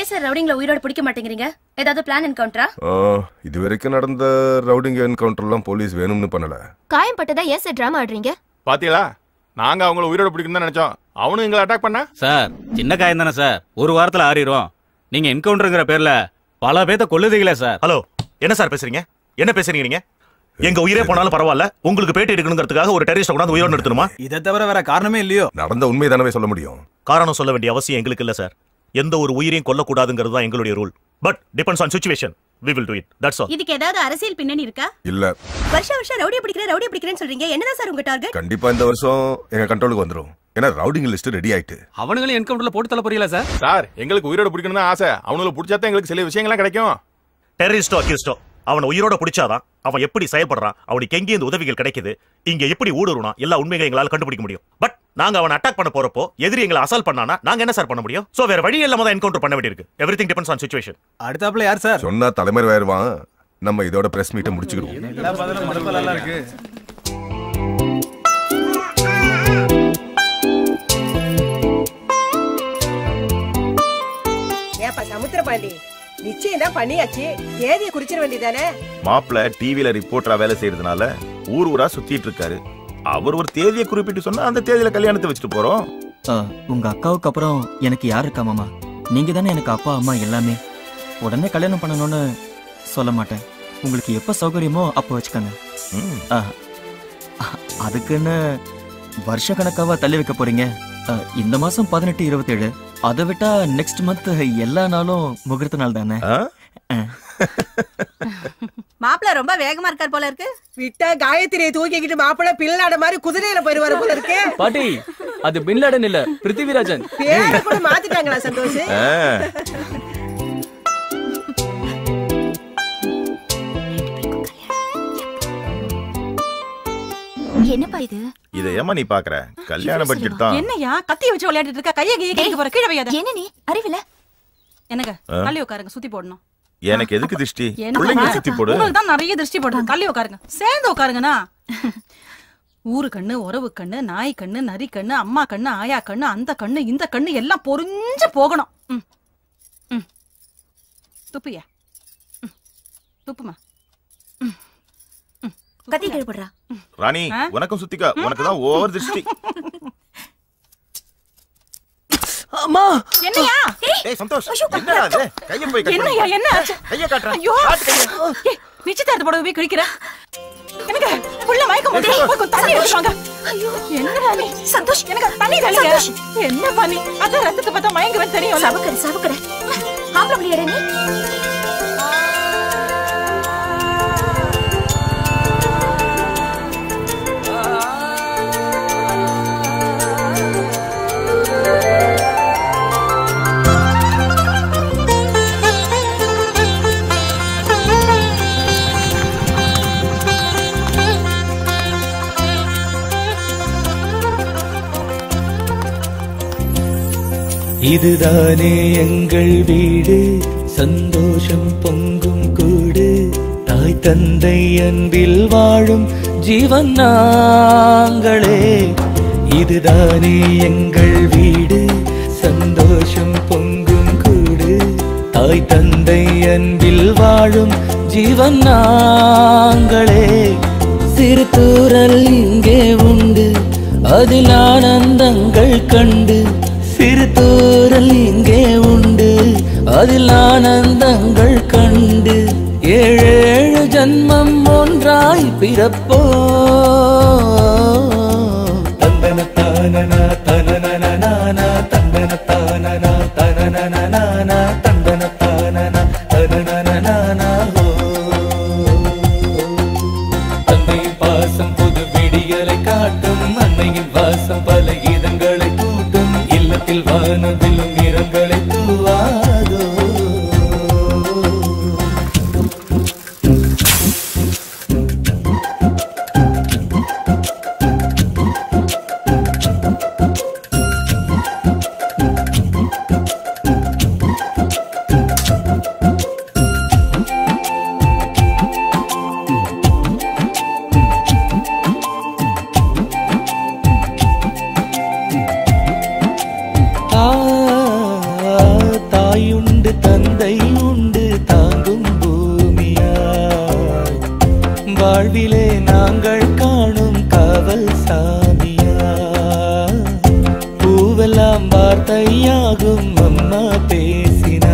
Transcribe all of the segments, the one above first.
ஏன் சார் ரவுடிங்ல உயிரோட பிடிக்க மாட்டேங்கிறீங்க ஏதாவது பிளான் என்கவுண்டரா ஆ, இது வரைக்கும் நடந்த ரவுடிங் என்கவுண்டர்லாம் போலீஸ் வேணும்னு பண்ணல காயம்பட்டதா ஏன் சார் டிராமா ஆடுறீங்க பாத்தீங்களா நாங்க அவங்கள உயிரோட பிடிக்கணும்னு தான் நினைச்சோம் அவனும் எங்களை அட்டாக் பண்ணா சார் சின்ன காயம் தானே சார் ஒரு வாரத்துல ஆறிடும் நீங்க என்கவுண்டருங்கிற பேர்ல பல பேத்த கொல்லுதீங்களே சார் ஹலோ என்ன சார் பேசுறீங்க என்ன பேசுறீங்க நீங்க எங்க உயிரே போனாலும் பரவாயில்ல உங்களுக்கு பேட்டி எடுக்கணுங்கிறதுக்காக ஒரு டெரரிஸ்ட கொண்டாந்து உயிரோடு நிறுத்தணுமா இதை தவிர வேற காரணமே இல்லையோ நடந்த உண்மை தானவே சொல்ல முடியும் காரணம் சொல்ல வேண்டிய அவசியம் எங்களுக்கு இல்ல சார் எந்த ஒரு உயிரையும் கொல்லக்கூடாதுங்கிறது தான் எங்களுடைய rule but depends on situation we will do it that's all இதுக்கு ஏதாவது அரசியல் பின்னணி இருக்கா இல்ல வருஷ வருஷம் ரவுடி பிடிக்கிறேன் ரவுடி பிடிக்கிறேன்னு சொல்றீங்க என்னதான் சார் உங்க டார்கெட் கண்டிப்பா இந்த வருஷம் எங்க கண்ட்ரோலுக்கு வந்துரும் ஏன்னா ரவுடிங் லிஸ்ட் ரெடி ஆயிட்டு அவனுங்களும் என்கவுண்டர்ல போட்டு தள்ள போறீங்களா சார் சார் எங்களுக்கு உயிரோட பிடிக்கணும் தான் ஆசை அவனுங்களை பிடிச்சா தான் எங்களுக்கு சில விஷயங்கள்லாம் கிடைக்கும் டெரரிஸ்டோ அக்யூஸ்டோ அவனை உயிரோட பிடிச்சாதான் அவன் எப்படி செயல்படுறான் அவனுக்கு எங்கே இந்த உதவிகள் கிடைக்குது இங்க எப்படி ஊடுருவனா எல்லா உண்மைகளை எங்களால கண்டுபிடிக்க முடியும் பட் நாங்க அவனை அட்டாக் பண்ண போறப்போ எதிரி எங்களை அசால் பண்ணானா நாங்க என்ன சார் பண்ண முடியும் சோ வேற வழி இல்லாம தான் என்கவுண்டர் பண்ண வேண்டியிருக்கு every thing depends on situation அடுத்தாப்புல யார் சார் சொன்னா தலைமறை ஆயிருவான் நம்ம இதோட பிரஸ் மீட்டை முடிச்சுக்கிடுவோம் எல்லா பதிலும் மனப்பெல்லாம் இருக்கு ஏப்பா சமுத்திரபாண்டி நிச்சயம் தான் பண்ணியாச்சு தேதியை குறிச்சிட வேண்டியதானே மாப்பிள்ள டிவில ரிப்போர்ட்டரா வேலை செய்யறதுனால ஊர் ஊரா சுத்திட்டு இருக்காரு அவர் ஒரு தேதியை குறிப்பிட்டு சொன்னா அந்த தேதியில கல்யாணத்தை வச்சுட்டு போறோம் ஆ, உங்க அக்காவுக்கு அப்புறம் எனக்கு யார் இருக்கா மாமா நீங்க தானே எனக்கு அப்பா அம்மா எல்லாமே உடனே கல்யாணம் பண்ணணும்னு சொல்ல மாட்டேன் உங்களுக்கு எப்ப சௌகரியமோ அப்போ வச்சுக்கோங்க ம். ஆ, அதுக்குன்னு வருஷ கணக்காவா தள்ளி வைக்க போறீங்க ஆ, இந்த மாசம் பதினெட்டு இருபத்தேழு அதை விட்டா நெக்ஸ்ட் மந்த் எல்லா நாளும் முகூர்த்த நாள் தானே ஆ? மாப்பிள்ள ரொம்ப வேகமா இருக்கார் போல இருக்கு விட்டா காயத்ரியை தூக்கிக்கிட்டு மாப்பிள்ள பிள்ளாட மாதிரி குதிரையில போயிருவாரு போல இருக்கு பாட்டி அது பின்லாடன் இல்ல பிருத்திவிராஜன் பேரை கூட மாத்திட்டாங்களா சந்தோஷ் ஆ. என்னப்பா இது இதை ஏமா நீ பாக்குற கல்யாண பட்ஜெட் தான் என்னையா கத்திய வச்சு விளையாடிட்டு இருக்க கையை கையை கேட்க போற கீழே வையாத என்ன நீ அறிவில என்னங்க ஆ? தள்ளி உட்காருங்க சுத்தி போடணும் எனக்கு எதுக்கு திருஷ்டி என்ன பிள்ளைங்க சுத்தி போடு உங்களுக்கு தான் நிறைய திருஷ்டி போடுது தள்ளி உட்காருங்க சேர்ந்து உட்காருங்கண்ணா ஊரு கண்ணு உறவு கண்ணு நாய் கண்ணு நரி கண்ணு அம்மா கண்ணு ஆயா கண்ணு அந்த கண்ணு இந்த கண்ணு எல்லாம் பொறிஞ்சு போகணும் ம். ம். துப்பியா ம். துப்புமா கத்தி கீழ்படுறா ராணி ஆ? உனக்கும் சுத்திக்கா உனக்கு தான் ஓவர் திருஷ்டி அம்மா என்னையா ஏய் சந்தோஷ் என்னடா இது கைய போய் கட் என்னையா பண்ணு. என்ன ஆச்சு? கைய காட்டுறேன் ஐயோ ஏய், நிச்சயதார்த்த புடவை போய் கிழிக்கிற எனக்கு புள்ள மயக்கம் போட்டு போய் கொஞ்சம் தண்ணி எடுத்துவாங்க ஐயோ என்னடா நீ சந்தோஷ் எனக்கு தண்ணி தள்ளிங்க என்ன பண்ணி அதான் ரத்தத்தை பார்த்தா மயங்குவேன் தெரியும் சவக்கரு சவக்கரு ஆம்பளை பிள்ளையட நீ இதுதானே எங்கள் வீடு சந்தோஷம் பொங்கும் கூடு தாய் தந்தை அன்பில் வாழும் ஜீவன் நாங்களே இதுதானே எங்கள் வீடு சந்தோஷம் பொங்கும் கூடு தாய் தந்தை அன்பில் வாழும் ஜீவன் நாங்களே சிறு தூரல் இங்கே உண்டு அதில் ஆனந்தங்கள் கண்டு சிறு தூரல் இங்கே உண்டு அதில் ஆனந்தங்கள் கண்டு ஏழேழு ஜன்மம் ஒன்றாய் பிறப்போ தந்தன தானனா தனனனனானா தந்தன தானனா தனனனனானா தந்தன தானனா தனனனனானா ஹோ தந்தையின் பாசம் புது விடியலை காட்டும் அன்னையின் வாசம் பல கீதங்களை கூட்டும் இல்லத்தில் வானவிலும் நிறங்களை தூவாதோ சாமியா பூவெல்லாம் வார்த்தையாகும் அம்மா பேசினா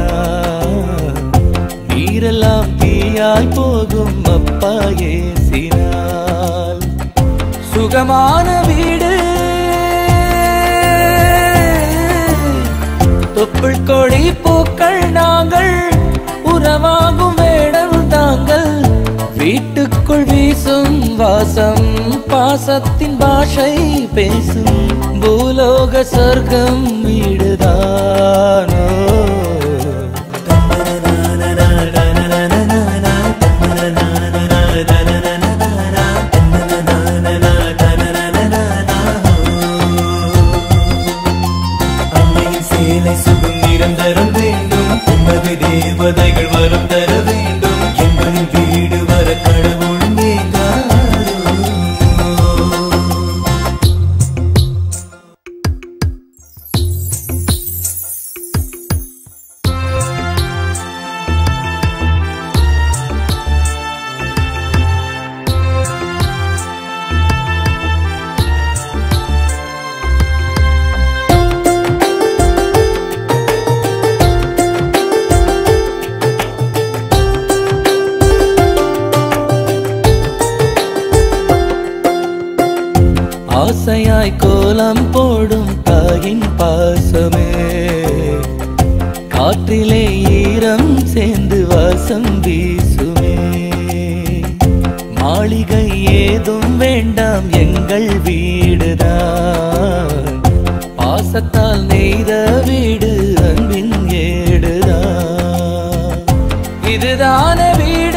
நீரெல்லாம் தீயாய் போகும் அப்பா ஏசினால் சுகமான வீடு தொப்புள் கொடி பூக்கள் நாங்கள் உறவாகும் வேடம் தாங்கள் வீட்டுக்குள் வீசும் வாசம் பாசத்தின் பாஷை பேசும் பூலோக சொர்க்கம் வீடுதானோ அம்மையின் சேலை சுகம் நிரந்தரம் வேண்டும் உமது தேவதைகள் வரம் தர வேண்டும் எங்களின் வீடு வர கடவுள் நீங்காரோ ஆசையாய் கோலம் போடும் தாயின் பாசமே காற்றிலே ஈரம் சேர்ந்து வாசம் வீசுமே மாளிகை ஏதும் வேண்டாம் எங்கள் வீடுதான் பாசத்தால் நெய்த வீடு அன்பின் ஏடுதான் இதுதான வீடு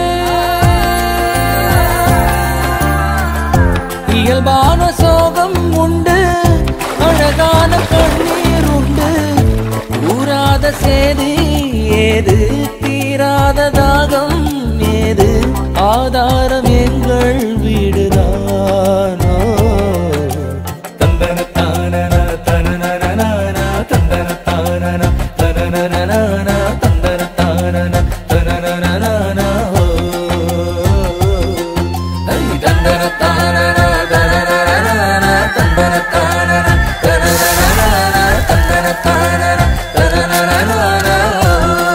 இயல்பான சோகம் உண்டு அழகான கண்ணீர் உண்டு ஊராத சேதி ஏது தீராத தாகம் ஏது ஆதாரம் எங்கள் வீடுதானோ தந்தன தானன தனனனனன, தந்தன தானன தனனனனன, தந்தன தானன தனனனனன, ஓ. ஐ, தந்தன தானன தனனனனன, தந்தன தானன தனனனனன, தந்தன தானன தனனனனன, ஓ.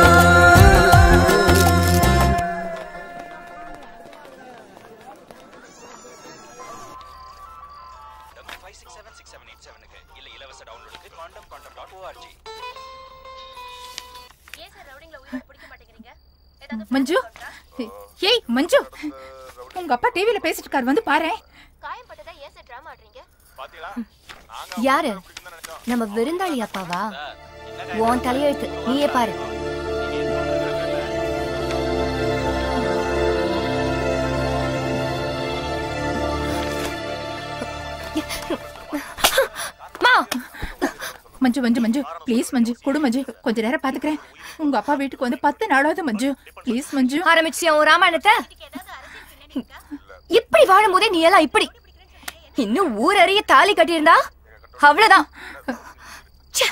மஞ்சு ஏய் மஞ்சு உங்க அப்பா டிவில பேசிட்டு இருக்காரு வந்து பாரு யாரு நம்ம விருந்தாளி அப்பாவா உன் தலையெழுத்து நீயே பாரு மா மஞ்சு மஞ்சு மஞ்சு ப்ளீஸ் மஞ்சு கொடு மஞ்சு கொஞ்ச நேரம் பாத்துக்கிறேன் உங்க அப்பா வீட்டுக்கு வந்து பத்து நாளாவது மஞ்சு ப்ளீஸ் மஞ்சு ஆரம்பிச்சியா உன் ராமாயணத்தை இப்படி வாழும்போதே நீ எல்லாம் இப்படி இன்னும் ஊரறிய தாலி கட்டியிருந்தா அவ்வளவுதான் ச்சே.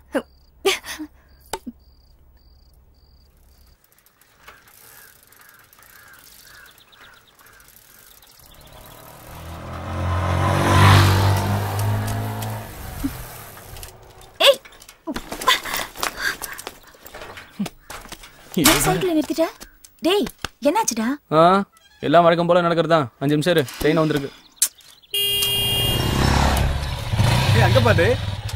ஏய் ஏன் சைக்கிள் நிறுத்திட்ட டேய் என்னாச்சுடா ஆ எல்லாம் வழக்கம் போல நடக்கிறது தான் அஞ்சு நிமிஷம் இரு ட்ரெயின் வந்திருக்கு அங்க பாரு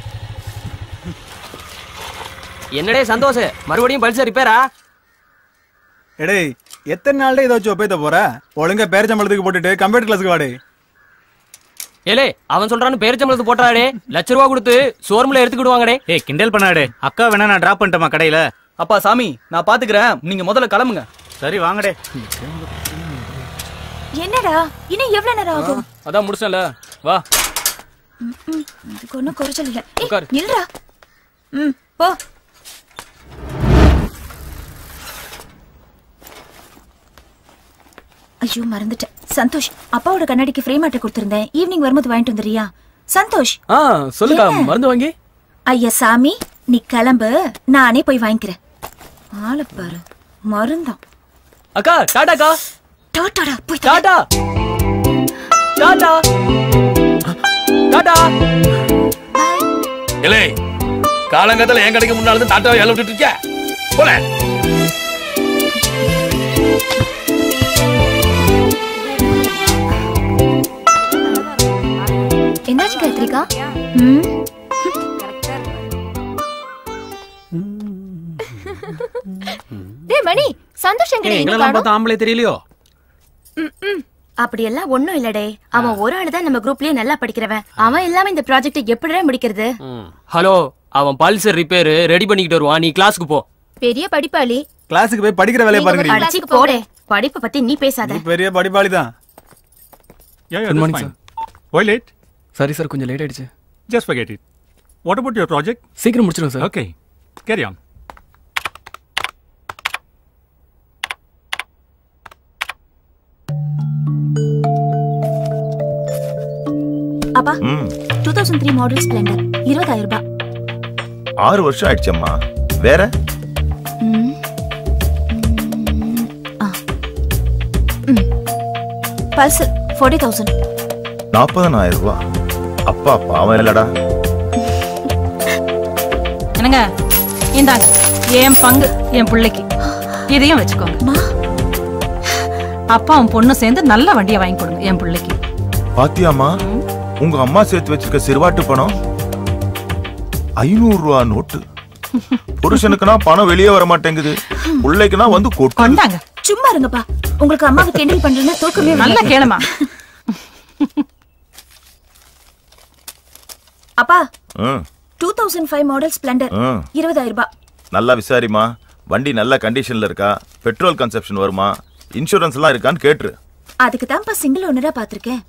என்னடே சந்தோஷ் மறுபடியும் பல்சர் ரிப்பேரா எடேய் எத்தனை நாள்ல இதை வச்சு ஒப்பேத்த போற ஒழுங்கா பேரச்சம்பளத்துக்கு போட்டுட்டு கம்ப்யூட்டர் கிளாஸுக்கு வாடே ஏலே அவன் சொல்றான்னு பேரிச்சம்பளத்து போட்டாடே லட்ச ரூபா கொடுத்து ஷோரூம்ல எடுத்துக்கிடுவாங்கடே ஏய் கிண்டல் பண்ணாடே அக்கா வேணா நான் டிராப் பண்ணிட்டேமா கடையில அப்பா சாமி நான் பாத்துக்கிறேன் நீங்க முதல்ல கிளம்புங்க சரி வாங்கடே என்னடா இன்னும் எவ்வளவு நேரம் ஆகும் அதான் முடிச்சல வா ம், ம், அதுக்கு ஒண்ணும் குறைச்சல் இல்ல ஏய், உட்காரு. நில்றா ம் போ ஐயோ மறந்துட்டேன் சந்தோஷ் அப்பாவோட கண்ணாடிக்கு ஃப்ரேம் ஆட்ட கொடுத்திருந்தேன் ஈவினிங் வரும்போது வாங்கிட்டு வந்துறியா சந்தோஷ் ஆ சொல்லுக்கா என்ன? மருந்து வாங்கி ஐயா சாமி நீ கிளம்பு நானே போய் வாங்கிக்கிறேன் ஆளை பாரு மருந்தம் அக்கா டாடாக்கா டாட்டாடா போய் டாடா டாடா டாடா இல்லை காலங்கத்துல என் கடைக்கு முன்னால இருந்து டாட்டாவை எல்லாம் விட்டுட்டு இருக்க போல என்னாச்சு காயத்ரிகா ம் டேய் மணி சந்தோஷ் எங்கடி இன்னும் எங்களெல்லாம் காணோம் பார்த்தா ஆம்பளை தெரியலையோ அப்படியெல்லாம் ஒண்ணும் இல்லடே அவன் ஒரு ஆளு தான் நம்ம குரூப்லயே நல்லா படிக்கிறவன் அவன் இல்லாம இந்த ப்ராஜெக்ட் எப்படிடா முடிக்கிறது ஹலோ அவன் பல்சர் ரிப்பேர் ரெடி பண்ணிக்கிட்டு வருவான் நீ கிளாஸ்க்கு போ பெரிய படிப்பாளி கிளாஸுக்கு போய் படிக்கிற வேலையை பாருங்க அடிச்சு போடே படிப்பை பத்தி நீ பேசாத நீ பெரிய படிப்பாளி தான் good morning sir Why late? Sorry sir கொஞ்சம் லேட் ஆயிடுச்சு Just forget it. What about your project? சீக்கிரம் முடிச்சிடும் சார் Okay, carry on. அப்பா two thousand three model Splendor இருபதாயிரம் ரூபாய் ஆறு வருஷம் ஆயிடுச்சம்மா வேற பல்சர் ஃபார்ட்டி தௌசண்ட் நாற்பதனாயிரம் ரூபாய் அப்பா பாவம் இல்லடா என்னங்க இந்தாங்க என் பங்கு என் பிள்ளைக்கு இதையும் வச்சுக்கோங்க அப்பாவும் பொண்ணும் சேர்ந்து நல்ல வண்டியை வாங்கி கொடுங்க என் பிள்ளைக்கு பாத்தியாமா உங்க அம்மா சேர்த்து வச்சிருக்க சிறுவாட்டு பணம் ஐநூறு ரூபா நோட்டு புருஷனுக்குனா பணம் வெளியே வர மாட்டேங்குது பிள்ளைக்குனா வந்து கொட்டு கொண்டாங்க சும்மா இருங்கப்பா உங்களுக்கு அம்மாவை கிண்டல் பண்றேன்னு தூக்கமே நல்லா வரல. கேளுமா அப்பா ம், two thousand five model Splendor ம். இருபதாயிரம் ரூபாய் நல்லா விசாரிமா வண்டி நல்ல கண்டிஷன்ல இருக்கா பெட்ரோல் கன்சப்ஷன் வருமா இன்சூரன்ஸ் எல்லாம் இருக்கான்னு கேட்டுரு அதுக்கு தான்ப்பா சிங்கிள் ஓனரா பார்த்துருக்கேன்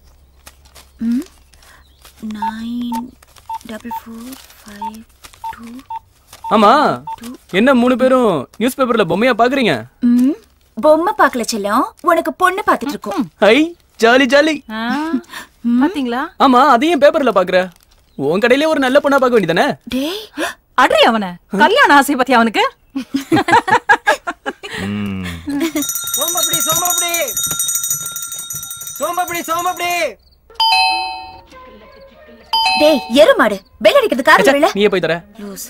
nine double four five two ஆமா என்ன மூணு பேரும் நியூஸ் பேப்பர்ல பொம்மையா பாக்குறீங்க ம் பொம்மை பார்க்கல செல்லம் உனக்கு பொண்ணு பார்த்துட்டு இருக்கோம் ஐ ஜாலி ஜாலி பாத்தீங்களா ஆமா அதையும் பேப்பர்ல பாக்குற உன் கடையிலே ஒரு நல்ல பொண்ணா பார்க்க வேண்டியதானே டேய் அடி அவன கல்யாண ஆசை பத்தி அவனுக்கு சோம்பப்படி சோம்பப்படி சோம்பப்படி சோம்பப்படி டேய் எருமாடு பெல் அடிக்கிறது காரணம் இல்ல நீயே போய் தர லூசு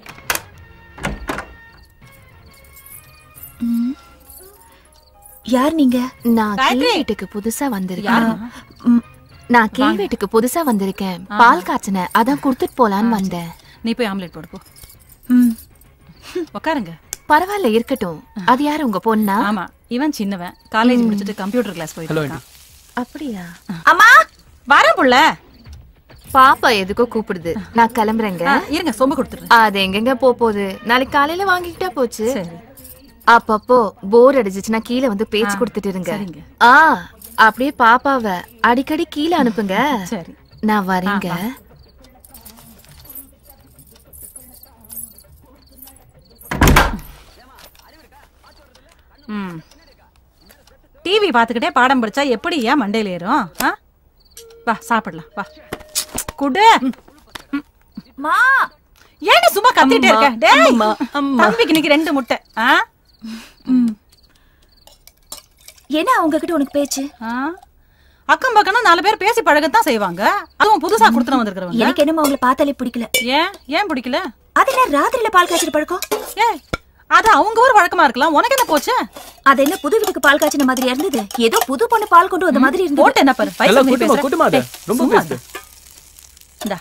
யார் நீங்க நான் கீழ் வீட்டுக்கு புதுசா வந்திருக்கேன் யாரும்மா? ம், நான் கீழ் வீட்டுக்கு புதுசா வந்திருக்கேன் பால் காய்ச்சின அதான் குடுத்துட்டு போலான்னு வந்தேன் நீ போய் ஆம்லெட் போடு போ உட்காருங்க பரவாயில்ல இருக்கட்டும் அது யாரு உங்க பொண்ணா ஆமா இவன் சின்னவன் காலேஜ் முடிச்சிட்டு கம்ப்யூட்டர் கிளாஸ் போயிட்டு இருக்கான் அப்படியா அம்மா வரேன் புள்ள பாப்பா எதுக்கோ கூப்பிடுது நான் கிளம்புறேங்க ஆ, இருங்க சொம்ப கொடுத்துறேன் அது எங்கெங்க போ போகுது நாளைக்கு காலையில வாங்கிக்கிட்டா போச்சு அப்பப்போ போர் அடிச்சிச்சுன்னா கீழே வந்து பேச்சு ஆ, கொடுத்துட்டு இருங்க சரிங்க. ஆ அப்படியே பாப்பாவ அடிக்கடி கீழே அனுப்புங்க சரி நான் வரேங்க ஆ, ம் டிவி பார்த்துக்கிட்டே பாடம் படிச்சா எப்படி ஏன் மண்டையில ஏறும் ஆ? வா சாப்பிடலாம் வா குடு மா ஏன்டி சும்மா கத்திட்டே இருக்க அம்மா, டேய் அம்மா, அம்மா. தம்பிக்கு இன்னைக்கு ரெண்டு முட்டை ஆ என்ன அவங்க கிட்ட உனக்கு பேச்சு ஆ? அக்கம் பக்கம்னா நாலு பேர் பேசி பழகத்தான் செய்வாங்க அதுவும் புதுசா கொடுத்துட்டு வந்திருக்கிறவங்க எனக்கு என்னமோ அவங்கள பார்த்தாலே பிடிக்கல ஏன் ஏன் பிடிக்கல அது என்ன ராத்திரில பால் காய்ச்சல் பழக்கம் ஏய் அது அவங்க ஊர் வழக்கமா இருக்கலாம் உனக்கு என்ன போச்சு அது என்ன புது வீட்டுக்கு பால் காய்ச்சின மாதிரி இருந்தது ஏதோ புது பொண்ணு பால் கொண்டு வந்த மாதிரி இருந்தது போட்டு என்ன பாரு நல்லா வயசுக்கு மீறி கூட்டமா பேசுற. கூட்டமா அத. டேய், ரொம்ப சும்மா பேசுது இந்தா.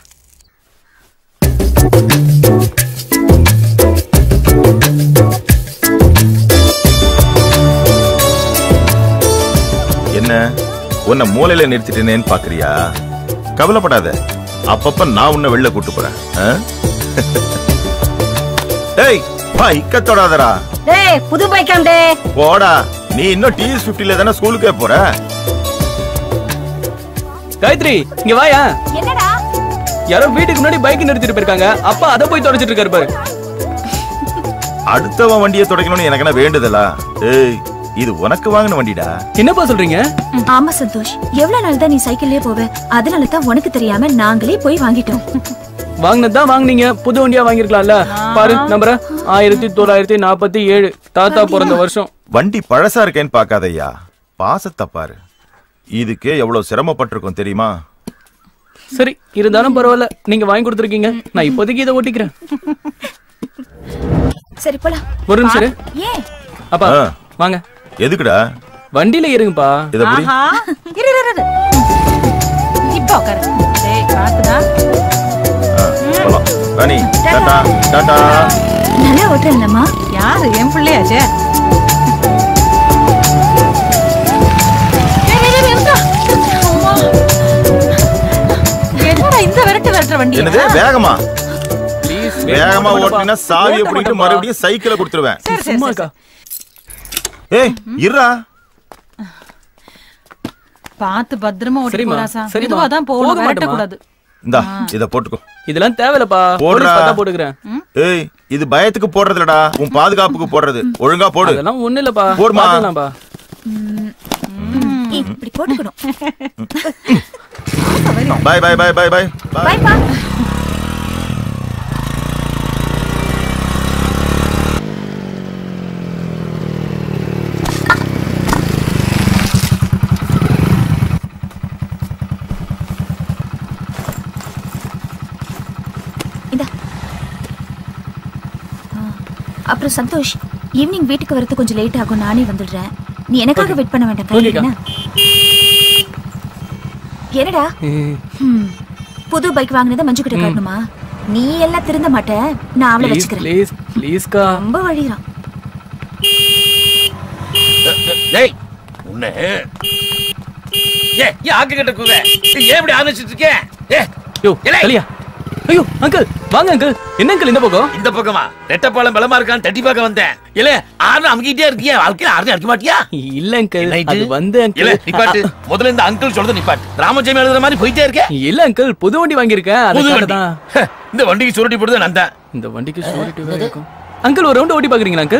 என்ன உன்னை மூலையில நிறுத்திட்டேனேன்னு பாக்குறியா கவலைப்படாத அப்பப்ப நான் உன்னை வெளில கூட்டு போறேன் ஆ? டேய் வா இக்க தொடாதடா டேய் புது பைக்காம் டே போடா நீ இன்னும் டிஎஸ் பிப்டில தானே ஸ்கூலுக்கே போற காயத்ரி இங்க வாயா என்னடா யாரோ வீட்டுக்கு முன்னாடி பைக் நிறுத்திட்டு போயிருக்காங்க அப்பா அதை போய் தொடச்சிட்டு இருக்காரு பாரு அடுத்தவன் வண்டியை துடைக்கணும்னு எனக்கு என்ன வேண்டுதலா ஏய் இது உனக்கு வாங்கின வண்டிடா என்னப்பா சொல்றீங்க ஆமா சந்தோஷ் எவ்வளவு நாள் தான் நீ சைக்கிள்லயே போவ அதனால தான் உனக்கு தெரியாம நாங்களே போய் வாங்கிட்டோம் வாங்கினதுதான் வாங்குனீங்க புது வண்டியா வாங்கிருக்கலாம்ல பாரு நம்புற ஆயிரத்தி தொள்ளாயிரத்தி நாற்பத்தி ஏழு தாத்தா பிறந்த வருஷம் வண்டி பழசா இருக்கேன்னு பார்க்காதய்யா பாசத்தை பாரு இதுக்கே எவ்வளவு சிரமப்பட்டிருக்கும் தெரியுமா சரி இருந்தாலும் பரவாயில்ல நீங்க வாங்கி கொடுத்துருக்கீங்க நான் இப்போதைக்கு இதை ஓட்டிக்கிறேன் சரி போலாம் ஒரு நிமிஷம் இரு. ஏன் அப்பா வாங்க எதுக்குடா வண்டியில இருங்கப்பா இத புடி ஆஹா இரு இரு, இரு இப்ப உட்காரு டேய் பாத்துடா போலாம் ராணி டாடா டாடா நல்லா ஓட்டுறேன்லம்மா யாரு என் பிள்ளையாச்சே ஏய், ஏய், ஏய், நிறுத்தா. அம்மா. என்னடா இந்த விரட்டு விரட்டுற வண்டி என்னது வேகமா வேகமா ஓட்டினா சாவியை பிடிக்கிட்டு மறுபடியும் சைக்கிளை கொடுத்துருவேன் சரி சரி சரி, சரி ஏய் இருடா பாத்து பத்திரமா ஓட்டி சரிம்மா, போறாசா சரிம்மா. மெதுவா தான் போக போகணும் மாட்டேம்மா. விரட்டக்கூடாது இந்தா இத போட்டுக்கோ இதெல்லாம் தேவையில்லப்பா போடுறா. போலீஸ் பார்த்தா போட்டுக்கிறேன் ஏய் இது பயத்துக்கு போடுறது இல்லடா உன் பாதுகாப்புக்கு போடுறது ஒழுங்கா போடு அதெல்லாம் ஒண்ணு இல்லப்பா போடுமா. பாத்துக்கலாம்ப்பா இப்படி போட்டுக்கணும் பாய் பாய் பாய் பாய் பாய் பாய்ப்பா இந்தா. ஆ, அப்புறம் சந்தோஷ் ஈவினிங் வீட்டுக்கு வரது கொஞ்சம் லேட் ஆகும் நானே வந்துடுறேன் நீ எனக்காக வெயிட் பண்ண வேண்டாம் கையில் ஓகேக்கா. என்ன என்னடா ஹம், புது பைக் வாங்கினதை மஞ்சு கிட்ட காட்டணுமா நீ எல்லாம் திருந்த மாட்ட நான் அவளை ப்ளீஸ் வச்சுக்கிறேன் ப்ளீஸ் ப்ளீஸ்க்கா ரொம்ப வழிறான் டேய் உன்னை ஏ ஏன் ஆக்கு கிட்ட கூவ ஏன் இப்படி ஆரம்பிச்சிட்டு இருக்க ஏ யோ கலியா ஐயோ அங்கிள் வாங்க அங்கிள் என்ன அங்கிள் இந்த பக்கம் இந்த பக்கமா ரெட்டப்பாலம் பலமா இருக்கான் தட்டி பார்க்க வந்தேன் இல்ல ஆறு அமுக்கிட்டே இருக்கியா வாழ்க்கையில ஆறு அடிக்க மாட்டியா இல்ல அங்கிள் அது வந்து இல்ல அங்கிள் நிப்பாட்டு முதல்ல இந்த அங்கிள் சொல்றது நிப்பாட்டு ராமஜெயம் எழுதுற மாதிரி போயிட்டே இருக்க இல்ல அங்கிள் புது வண்டி வாங்கியிருக்கேன் புது அதுக்காக வண்டி தான் ஹ, இந்த வண்டிக்கு சுருட்டி போடுறது நான் தான் இந்த வண்டிக்கு ஷூரிட்டி வேற இருக்கும் அங்கிள் ஒரு ரவுண்ட் ஓட்டி பாக்குறீங்களா அங்கிள்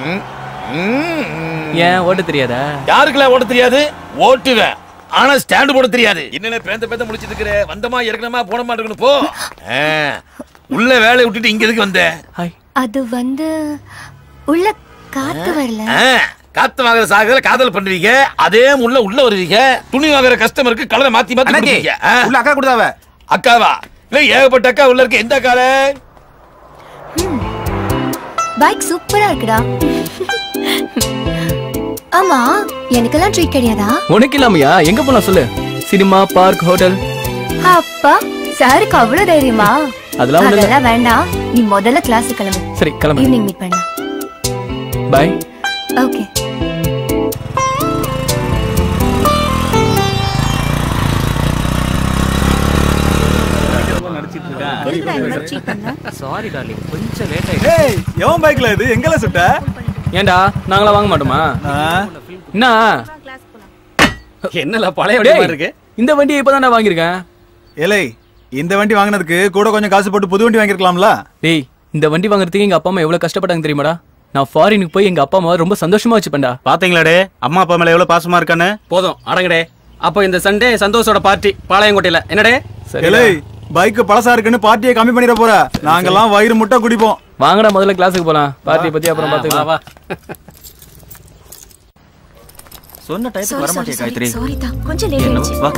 ஏன் ஓட்ட தெரியாதா யாருக்குலாம் ஓட்ட தெரியாது ஓட்டுவேன் ஆனா ஸ்டாண்ட் போட தெரியாது என்னென்ன பேந்த பேந்த முடிச்சிட்டு இருக்கிற வந்தமா இறக்கணுமா போன மாட்டேங்கணும் போ ஆ, உள்ள வேலையை விட்டுட்டு இங்க எதுக்கு வந்த அது வந்து உள்ள காத்து வரல ஆ, காத்து வாங்குற சாகல காதல் பண்றீங்க அதே முள்ள உள்ள வருவீங்க துணி வாங்குற கஸ்டமருக்கு கலரை மாத்தி மாத்தி அண்ணாச்சி, கொடுப்பீங்க ஆ? உள்ள அக்கா கொடுத்தாவ அக்காவா இல்ல ஏகப்பட்ட அக்கா உள்ள இருக்க எந்த அக்கால பைக் சூப்பரா இருக்குடா ஆமா எனக்கெல்லாம் ட்ரீட் கிடையாதா உனக்கு இல்லாமையா எங்க போலாம் சொல்லு சினிமா பார்க் ஹோட்டல் அப்பா சாருக்கு அவ்வளவு தைரியமா அதெல்லாம் ஒண்ணும் இல்ல. அதெல்லாம் வேண்டாம் நீ முதல்ல கிளாஸ் கிளம்பு சரி கிளம்பு ஈவினிங் மீட் பண்ணலாம் பாய் ஓகே சாரி டார்லிங் கொஞ்சம் லேட் ஏய் எவன் பைக்ல இது எங்கெல்லாம் சுட்ட ஏன்டா நாங்களா வாங்க மாட்டோமா என்ன என்னல பழைய டேய், வண்டி மாதிரி இருக்கு இந்த வண்டியை இப்பதான் வாங்கியிருக்கேன் ஏலே இந்த வண்டி வாங்கினதுக்கு கூட கொஞ்சம் காசு போட்டு புது வண்டி வாங்கிருக்கலாம்ல டேய் இந்த வண்டி வாங்குறதுக்கு எங்க அப்பா அம்மா எவ்வளவு கஷ்டப்பட்டாங்க தெரியுமாடா நான் ஃபாரினுக்கு போய் எங்க அப்பா அம்மா ரொம்ப சந்தோஷமா வச்சுப்பேன்டா பாத்தீங்களாடே அம்மா அப்பா மேல எவ்வளவு பாசமா இருக்கான்னு போதும் அடங்கடே அப்போ இந்த சண்டே சந்தோஷோட பார்ட்டி பாளையங்கோட்டையில என்னடே ஏலே பைக் பழசா இருக்குன்னு பார்ட்டியை கம்மி பண்ணிட போற நாங்கெல்லாம் வயிறு முட்டை குடிப்போம் வாங்கடா முதல்ல கிளாஸுக்கு போலாம் பார்ட்டியை பத்தி அப்புறம் பாத்துக்கலாம் சொன்ன டயத்துக்கு வர மாட்டியா காயத்ரி சாரி தான் கொஞ்சம் லேட் ஆயிடுச்சு வா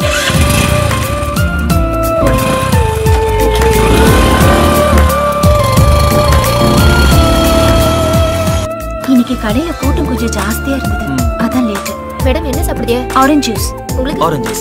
இன்னைக்கு கடையில கூட்டம் கொஞ்சம் ஜாஸ்தியா இருந்தது அதான் லேட் மேடம் என்ன சாப்பிடுதிய ஆரஞ்சு ஜூஸ் உங்களுக்கு ஆரஞ்சஸ்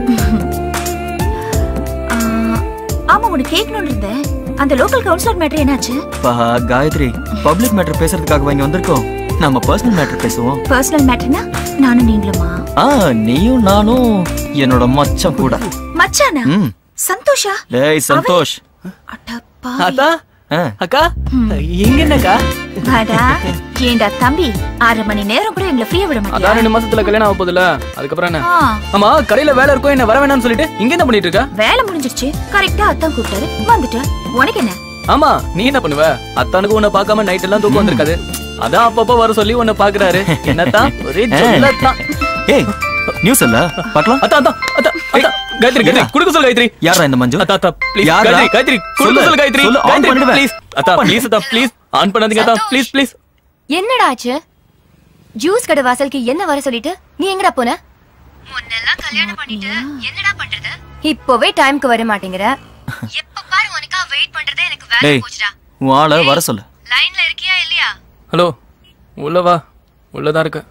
ஆமா உனக்கு கேட்கணும்னு இருந்தேன் அந்த லோக்கல் கவுன்சிலர் மேட்டர் என்னாச்சு பா காயத்ரி பப்ளிக் மேட்டர் பேசுறதுக்காக இங்க வந்திருக்கோம் நம்ம பர்சனல் மேட்டர் பேசுவோம் பர்சனல் மேட்டர்னா நானும் நீங்களுமா ஆ நீயும் நானும் என்னோட மச்சான் கூட மச்சானா ம் சந்தோஷா டேய் சந்தோஷ் அத்தா ஆ. அக்கா எங்க என்னக்கா வாடா ஏண்டா தம்பி அரை மணி நேரம் கூட எங்களை ஃப்ரீயா விட அதான் மாட்டியா ரெண்டு மாசத்துல கல்யாணம் ஆக போகுதுல அதுக்கப்புறம் என்ன ஆ, ஆமா கடையில வேலை இருக்கும் என்ன வர வேணாம்னு சொல்லிட்டு இங்க என்ன பண்ணிட்டு இருக்க வேலை முடிஞ்சிருச்சு கரெக்டா அத்தான் கூப்பிட்டாரு வந்துட்டேன் உனக்கு என்ன ஆமா நீ என்ன பண்ணுவ அத்தானுக்கு உன்னை பார்க்காம நைட் எல்லாம் தூக்கம் வந்திருக்காது அதான் அப்பப்போ வர சொல்லி உன்னை பாக்குறாரு என்னத்தான் ஒரே சொல்லத்தான் ஏய் நியூஸ் இல்ல பார்க்கலாம் அத்தா அத்தா அத்தா அத்தா காயத்ரி காயத்ரி குடுக்க சொல்லு காயத்ரி யாரா இந்த மஞ்சு அத்தா அத்தா ப்ளீஸ் யாருடா? காயத்ரி காயத்ரி குடுக்க சொல்லு. சொல்லு காயத்ரி சொல்லு, on காயத்ரி பண்ணிடுவேன். ப்ளீஸ் அத்தா ப்ளீஸ் அத்தா ப்ளீஸ் ஆன் பண்ணாதீங்க அத்தா ப்ளீஸ் ப்ளீஸ் என்னடா ஆச்சு ஜூஸ் கடை வாசலுக்கு என்ன வர சொல்லிட்டு நீ எங்கடா போன முன்னெல்லாம் கல்யாணம் பண்ணிட்டு என்னடா பண்றது இப்போவே டைம்க்கு வர மாட்டேங்கிற எப்ப பாரு உனக்கா வெயிட் பண்றதே எனக்கு வேலை டேய் போச்சுடா உன் ஆளை வர சொல்லு லைன்ல இருக்கியா இல்லையா ஹலோ உள்ள வா உள்ளதான் இருக்க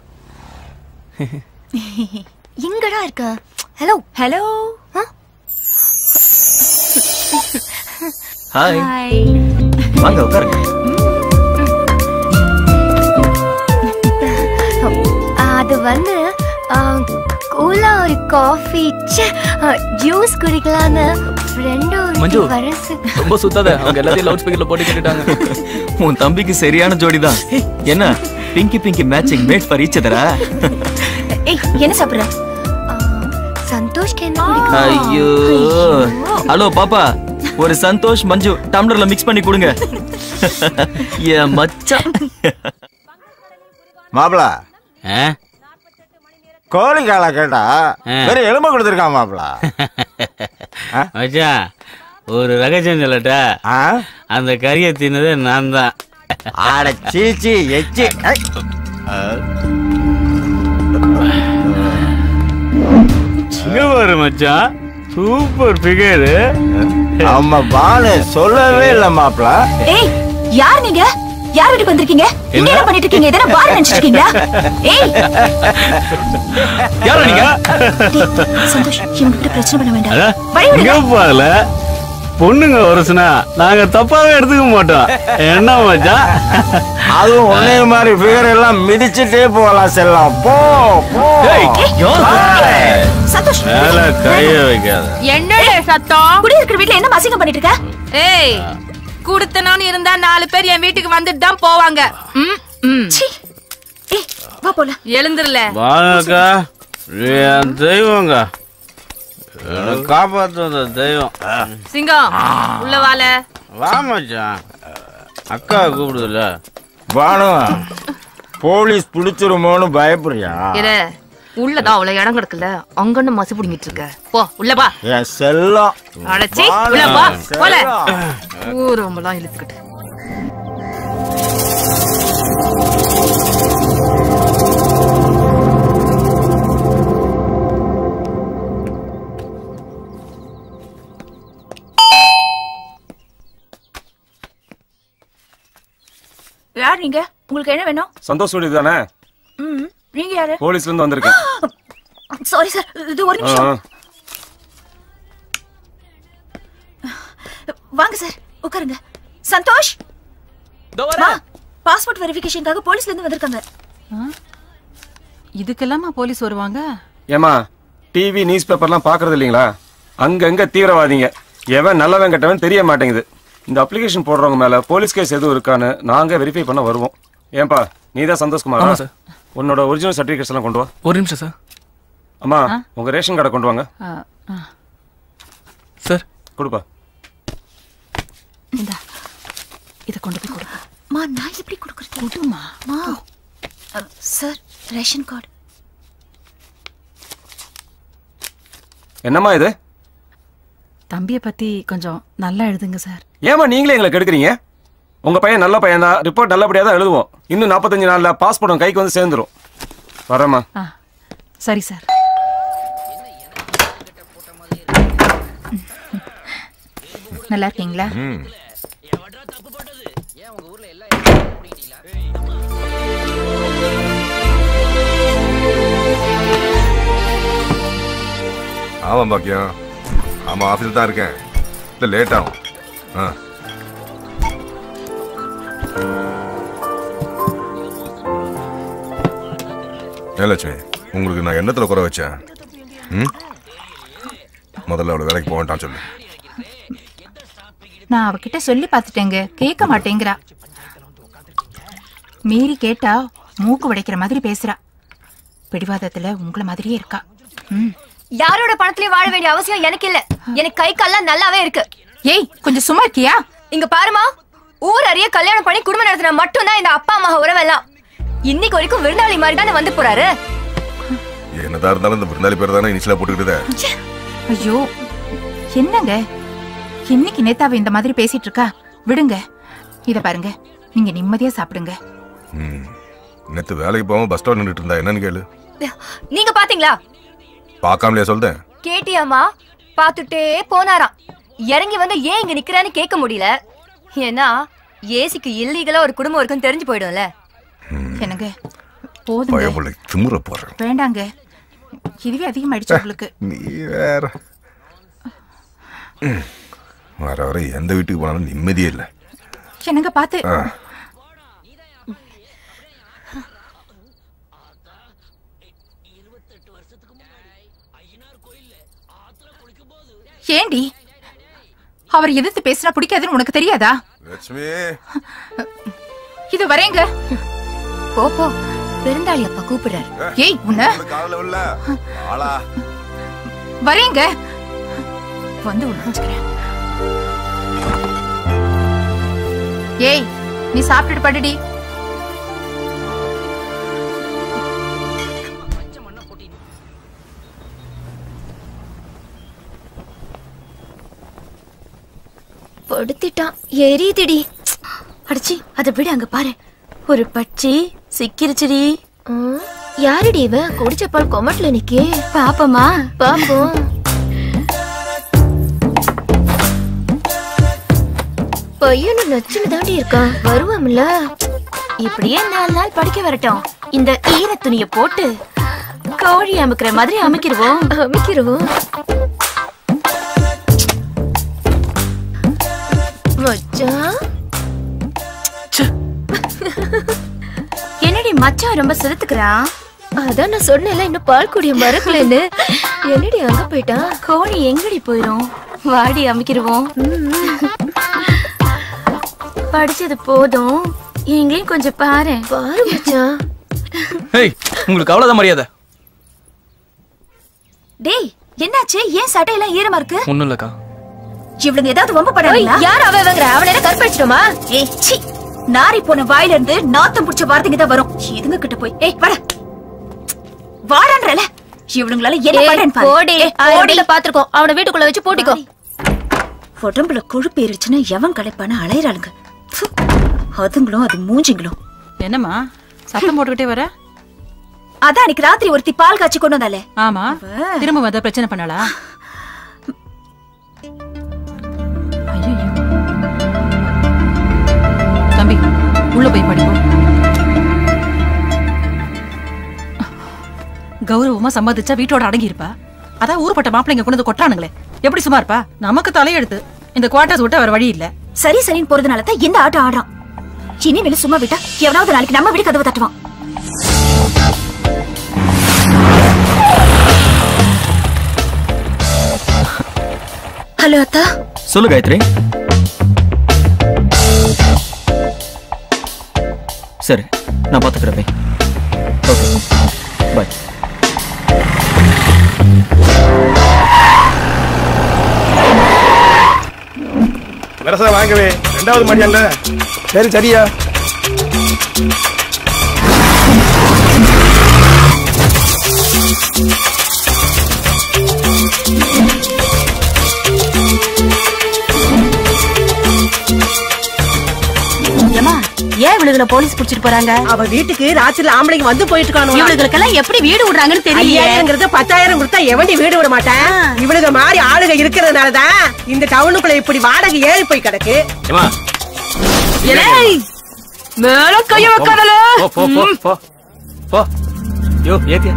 எங்கடா இருக்க ஹலோ ஹலோ ஹாய் வாங்க உட்காருங்க அது வந்து கூலா ஒரு காஃபி ஜூஸ் குடிக்கலான்னு ஃப்ரெண்டு மஞ்சு. வரசு ரொம்ப சுத்தாத அவங்க எல்லாத்தையும் லவுட் ஸ்பீக்கர்ல போட்டு கேட்டுட்டாங்க உன் தம்பிக்கு சரியான ஜோடிதான் என்ன Pinky Pinky matching made for each அதரா ஏய் என்ன சாப்பிடுற சந்தோஷ்க்கு என்ன பிடிக்கும் ஐயோ ஹலோ பாப்பா ஒரு சந்தோஷ் மஞ்சு டம்ளர்ல மிக்ஸ் பண்ணி கொடுங்க என் மச்சான் மாப்பிள கோழி காலை கேட்டா வெறும் எலும்பு கொடுத்துருக்கான் மாப்பிள மச்சான் ஒரு ரகசியம் சொல்லட்டா அந்த கறியை தின்னதே நான் தான் ஆட சீச்சி எச்சி ஐ. இங்க பாரு மச்சான் சூப்பர் ஃபிகரு அம்மா பாலு சொல்லவே இல்ல மாப்பிள ஏய் யார் நீங்க யார் வீட்டுக்கு வந்திருக்கீங்க இங்க என்ன பண்ணிட்டு இருக்கீங்க எதனா பார் நினைச்சிட்டு இருக்கீங்களா ஏய் யாரா நீங்க சந்தோஷ் இவங்க கிட்ட பிரச்சனை பண்ண வேண்டாம் அதான், வழி விடுங்க. இங்க பாருல பொண்ணுங்க வருஷனா நாங்க தப்பாவே எடுத்துக்க மாட்டோம் என்ன மச்சான் அதுவும் உன்னைய மாதிரி ஃபிகர் எல்லாம் மிதிச்சுட்டே போகலாம் செல்லம் போ போ சந்தோஷ் மேல கைய வைக்காத என்னடே சத்தம் குடியிருக்கிற வீட்ல என்ன அசிங்கம் பண்ணிட்டு இருக்க ஏய் குடுத்தனோன்னு இருந்தா நாலு பேர் என் வீட்டுக்கு வந்துட்டு தான் போவாங்க ம், ம். ஏய் வா போலாம் எழுந்துருல வாங்கக்கா என் தெய்வங்க என்னை காப்பாத்துற தெய்வம் சிங்கம் உள்ள வால வா மச்சான் அக்கா கூப்பிடுதுல பானு போலீஸ் பிடிச்சிருமோன்னு பயப்படுறியா இரு உள்ளதான் அவ்வளவு இடம் கிடக்குல அங்கன்னு மசி புடிங்கிட்டு இருக்க போ உள்ள பா என் செல்லம் அடைச்சி பானு, உள்ள பா போல செல்லம். ஊரம்பெல்லாம் இழுத்துக்கிட்டு யார் நீங்க உங்களுக்கு என்ன வேணும் சந்தோஷ் வீடு தானே ம் நீங்க யாரு போலீஸ்ல இருந்து வந்திருக்கேன் சாரி சார் இது ஒரு ஆ, நிமிஷம் ஆ. வாங்க சார் உட்காருங்க சந்தோஷ் வா பாஸ்போர்ட் வெரிஃபிகேஷனுக்காக போலீஸ்ல இருந்து வந்திருக்காங்க இதுக்கெல்லாமா போலீஸ் வருவாங்க ஏமா டிவி நியூஸ் பேப்பர்லாம் பாக்குறது இல்லைங்களா அங்கங்க தீவிரவாதிங்க எவன் நல்லவன் கெட்டவன் தெரிய மாட்டேங்குது இந்த அப்ளிகேஷன் போடுறவங்க மேல போலீஸ் கேஸ் எதுவும் இருக்கான்னு நாங்க வெரிஃபை பண்ண வருவோம் ஏன்பா நீ தான் சந்தோஷ்குமாரா ஆமா சார். உன்னோட ஒரிஜினல் சர்டிபிகேட்ஸ் எல்லாம் கொண்டு வா ஒரு நிமிஷம் சார் அம்மா உங்க ரேஷன் கார்டை கொண்டு வாங்க ஆ, ஆ. சார் கொடுப்பா இத கொண்டு போய் கொடுப்பா மா நான் எப்படி கொடுக்கறது கொடுமா மா சார் ரேஷன் கார்டு என்னம்மா இது தம்பிய பத்தி கொஞ்சம் நல்லா எழுதுங்க சார் ஏமா நீங்களே எங்களை கெடுக்குறீங்க உங்க பையன் நல்ல பையன் தான் ரிப்போர்ட் நல்லபடியா தான் எழுதுவோம் இன்னும் நாற்பத்தஞ்சு நாள்ல பாஸ்போர்ட் கைக்கு வந்து சேர்ந்துரும் வரேம்மா ஆ சரி சார் நல்லா இருக்கீங்களா ஆமா பாக்கியம் ஆமா ஆஃபீஸில் தான் இருக்கேன் இல்லை லேட் ஆகும் ஆ ஏன் லட்சுமி உங்களுக்கு நான் எண்ணத்துல குறை வச்சேன் ம் முதல்ல அவளை வேலைக்கு போக வேண்டாம் சொல்லு நான் அவகிட்ட சொல்லி பார்த்துட்டேங்க கேட்க மாட்டேங்கிறா மீறி கேட்டா மூக்கு உடைக்கிற மாதிரி பேசுறா பிடிவாதத்துல உங்கள மாதிரியே இருக்கா ம் யாரோட பணத்திலயும் வாழ வேண்டிய அவசியம் எனக்கு இல்ல எனக்கு கை கால்லாம் நல்லாவே இருக்கு ஏய் கொஞ்சம் சும்மா இருக்கியா இங்க பாருமா ஊர் அறிய கல்யாணம் பண்ணி குடும்பம் நடத்தின மட்டும்தான் இந்த அப்பா அம்மா உறவெல்லாம் இன்னைக்கு வரைக்கும் விருந்தாளி மாதிரி தானே வந்து போறாரு என்னதான் இருந்தாலும் இந்த விருந்தாளி பேர் தானே இனிஷியலாக போட்டுக்கிட்டு ஐயோ என்னங்க என்னைக்கு நேத்தாவ இந்த மாதிரி பேசிட்டு இருக்கா விடுங்க இத பாருங்க நீங்க நிம்மதியா சாப்பிடுங்க ம் நேற்று வேலைக்கு போகாம பஸ் ஸ்டாண்ட் நின்றுட்டு இருந்தா என்னன்னு கேளு நீங்க பாத்தீங்களா பார்க்காமலையா சொல்றேன் கேட்டியாமா பாத்துட்டே போனாராம் இறங்கி வந்து ஏன் இங்க நிக்கிறான்னு கேட்க முடியல ஏன்னா ஏசிக்கு இல்லீகலா ஒரு குடும்பம் இருக்குன்னு தெரிஞ்சு போயிடும்ல என்னங்க போதுங்க பயப்புள்ள திமுற போறேன் வேண்டாங்க இதுவே அதிகமாயிடுச்சு உங்களுக்கு நீ வேற ம். வர வர எந்த வீட்டுக்கு போனாலும் நிம்மதியே இல்லை என்னங்க பார்த்து ஆ. ஏண்டி அவர் எதிர்த்து பேசினா பிடிக்காதுன்னு உனக்கு தெரியாதா லட்சுமி இது வரேங்க போ போ பெருந்தாளி அப்பா கூப்பிடுறாரு ஏய் உன்ன காதல உள்ள ஆளா வரேங்க வந்து உணர்ந்துக்கிறேன் ஏய் நீ சாப்பிட்டுட்டு படுடி படுத்திட்டான் எரியுதுடி அடிச்சி அதை விட அங்க பாரு ஒரு பட்சி சிக்கிருச்சுடி யாரடி இவ குடிச்ச பால் கொமட்ல நிக்கே பாப்பமா பாப்போம் பையனும் நச்சுன்னு தாண்டி இருக்கான் வருவாம்ல இப்படியே நாலு நாள் படிக்க வரட்டும் இந்த ஈர துணிய போட்டு கோழி அமுக்குற மாதிரி அமைக்கிருவோம் அமைக்கிருவோம் மச்சான் என்னடி மச்சான் ரொம்ப சிரித்துக்கிறான் அதான் நான் சொன்னேன்ல இன்னும் பால் குடிய மறக்கலன்னு என்னடி அங்க போயிட்டான் கோழி எங்கடி போயிரும் வாடி அமைக்கிருவோம் படிச்சது போதும் எங்களையும் கொஞ்சம் பாரு பாரு மச்சான் ஹேய் உங்களுக்கு அவ்வளவுதான் மரியாதை டேய் என்னாச்சு ஏன் சட்டையெல்லாம் ஈரமா இருக்கு ஒண்ணும் இல்லக்கா இவளுங்க ஏதாவது வம்பு பண்ணாங்களா யார் அவ இவங்கிற அவள என்ன கற்பழிச்சிட்டோமா ஏய் சீ நாரி போன வாயில இருந்து நாத்தம் புடிச்ச வார்த்தைங்க தான் வரும் இதுங்க கிட்ட போய் ஏய் வாடா வாடான்றல இவளுங்களால என்ன ஏய், பண்றேன்னு பாரு போடி ஏய், ஆல்ரெடி பாத்துருக்கோம் அவன வீட்டுக்குள்ள வச்சு பூட்டிக்கோ உடம்புல கொழுப்பு ஏறிச்சுன்னா எவன் களைப்பான அலையறாளுங்க ப்பு. அதுங்களும் அது மூஞ்சிங்களும் என்னம்மா சத்தம் போட்டுக்கிட்டே வர அதான் அன்னைக்கு ராத்திரி ஒருத்தி பால் காய்ச்சி கொண்டு வந்தாலே ஆமா திரும்ப வந்தா பிரச்சனை பண்ணாளா ஐயையோ. தம்பி உள்ள போய் படிப்போம் கௌரவமா சம்பாதிச்சா வீட்டோட அடங்கி இருப்பா அதான் ஊர்பட்ட மாப்பிள்ளைங்க கொண்டு வந்து கொட்டானுங்களே எப்படி சும்மா இருப்பா நமக்கு தலையெடுத்து இந்த குவார்டர்ஸ் விட்டு வேற வழி இல்ல சரி சரின்னு போறதுனால தான் இந்த ஆட்டம் ஆடுறான் இனிமேல் சும்மா விட்டா எவனாவது நாளைக்கு நம்ம வீடு கதவு தட்டுவான் ஹலோ அத்தா சொல்லு காயத்ரி சரி நான் பார்த்துக்கிறேன் பை ஓகே பாய் வரசா வாங்கவே ரெண்டாவது மாடியால சரி சரியா ஏமா ஏன் இவளுகளை போலீஸ் புடிச்சிட்டு போறாங்க அவ வீட்டுக்கு ராத்திரில ஆம்பளைங்க வந்து போயிட்டு இருக்கானு இவளுகளுக்கெல்லாம் எப்படி வீடு விடுறாங்கன்னு தெரியல ஐயாயிரங்கிறது பத்தாயிரம் கொடுத்தா எவண்டி வீடு விட மாட்டேன் இவளுக மாதிரி ஆளுங்க இருக்கிறதுனாலதான் இந்த டவுனுக்குள்ள இப்படி வாடகை ஏறி போய் கிடக்கு ஏமா மேல கைய வைக்காதல போ போ போ போ போ யோ ஏத்தியா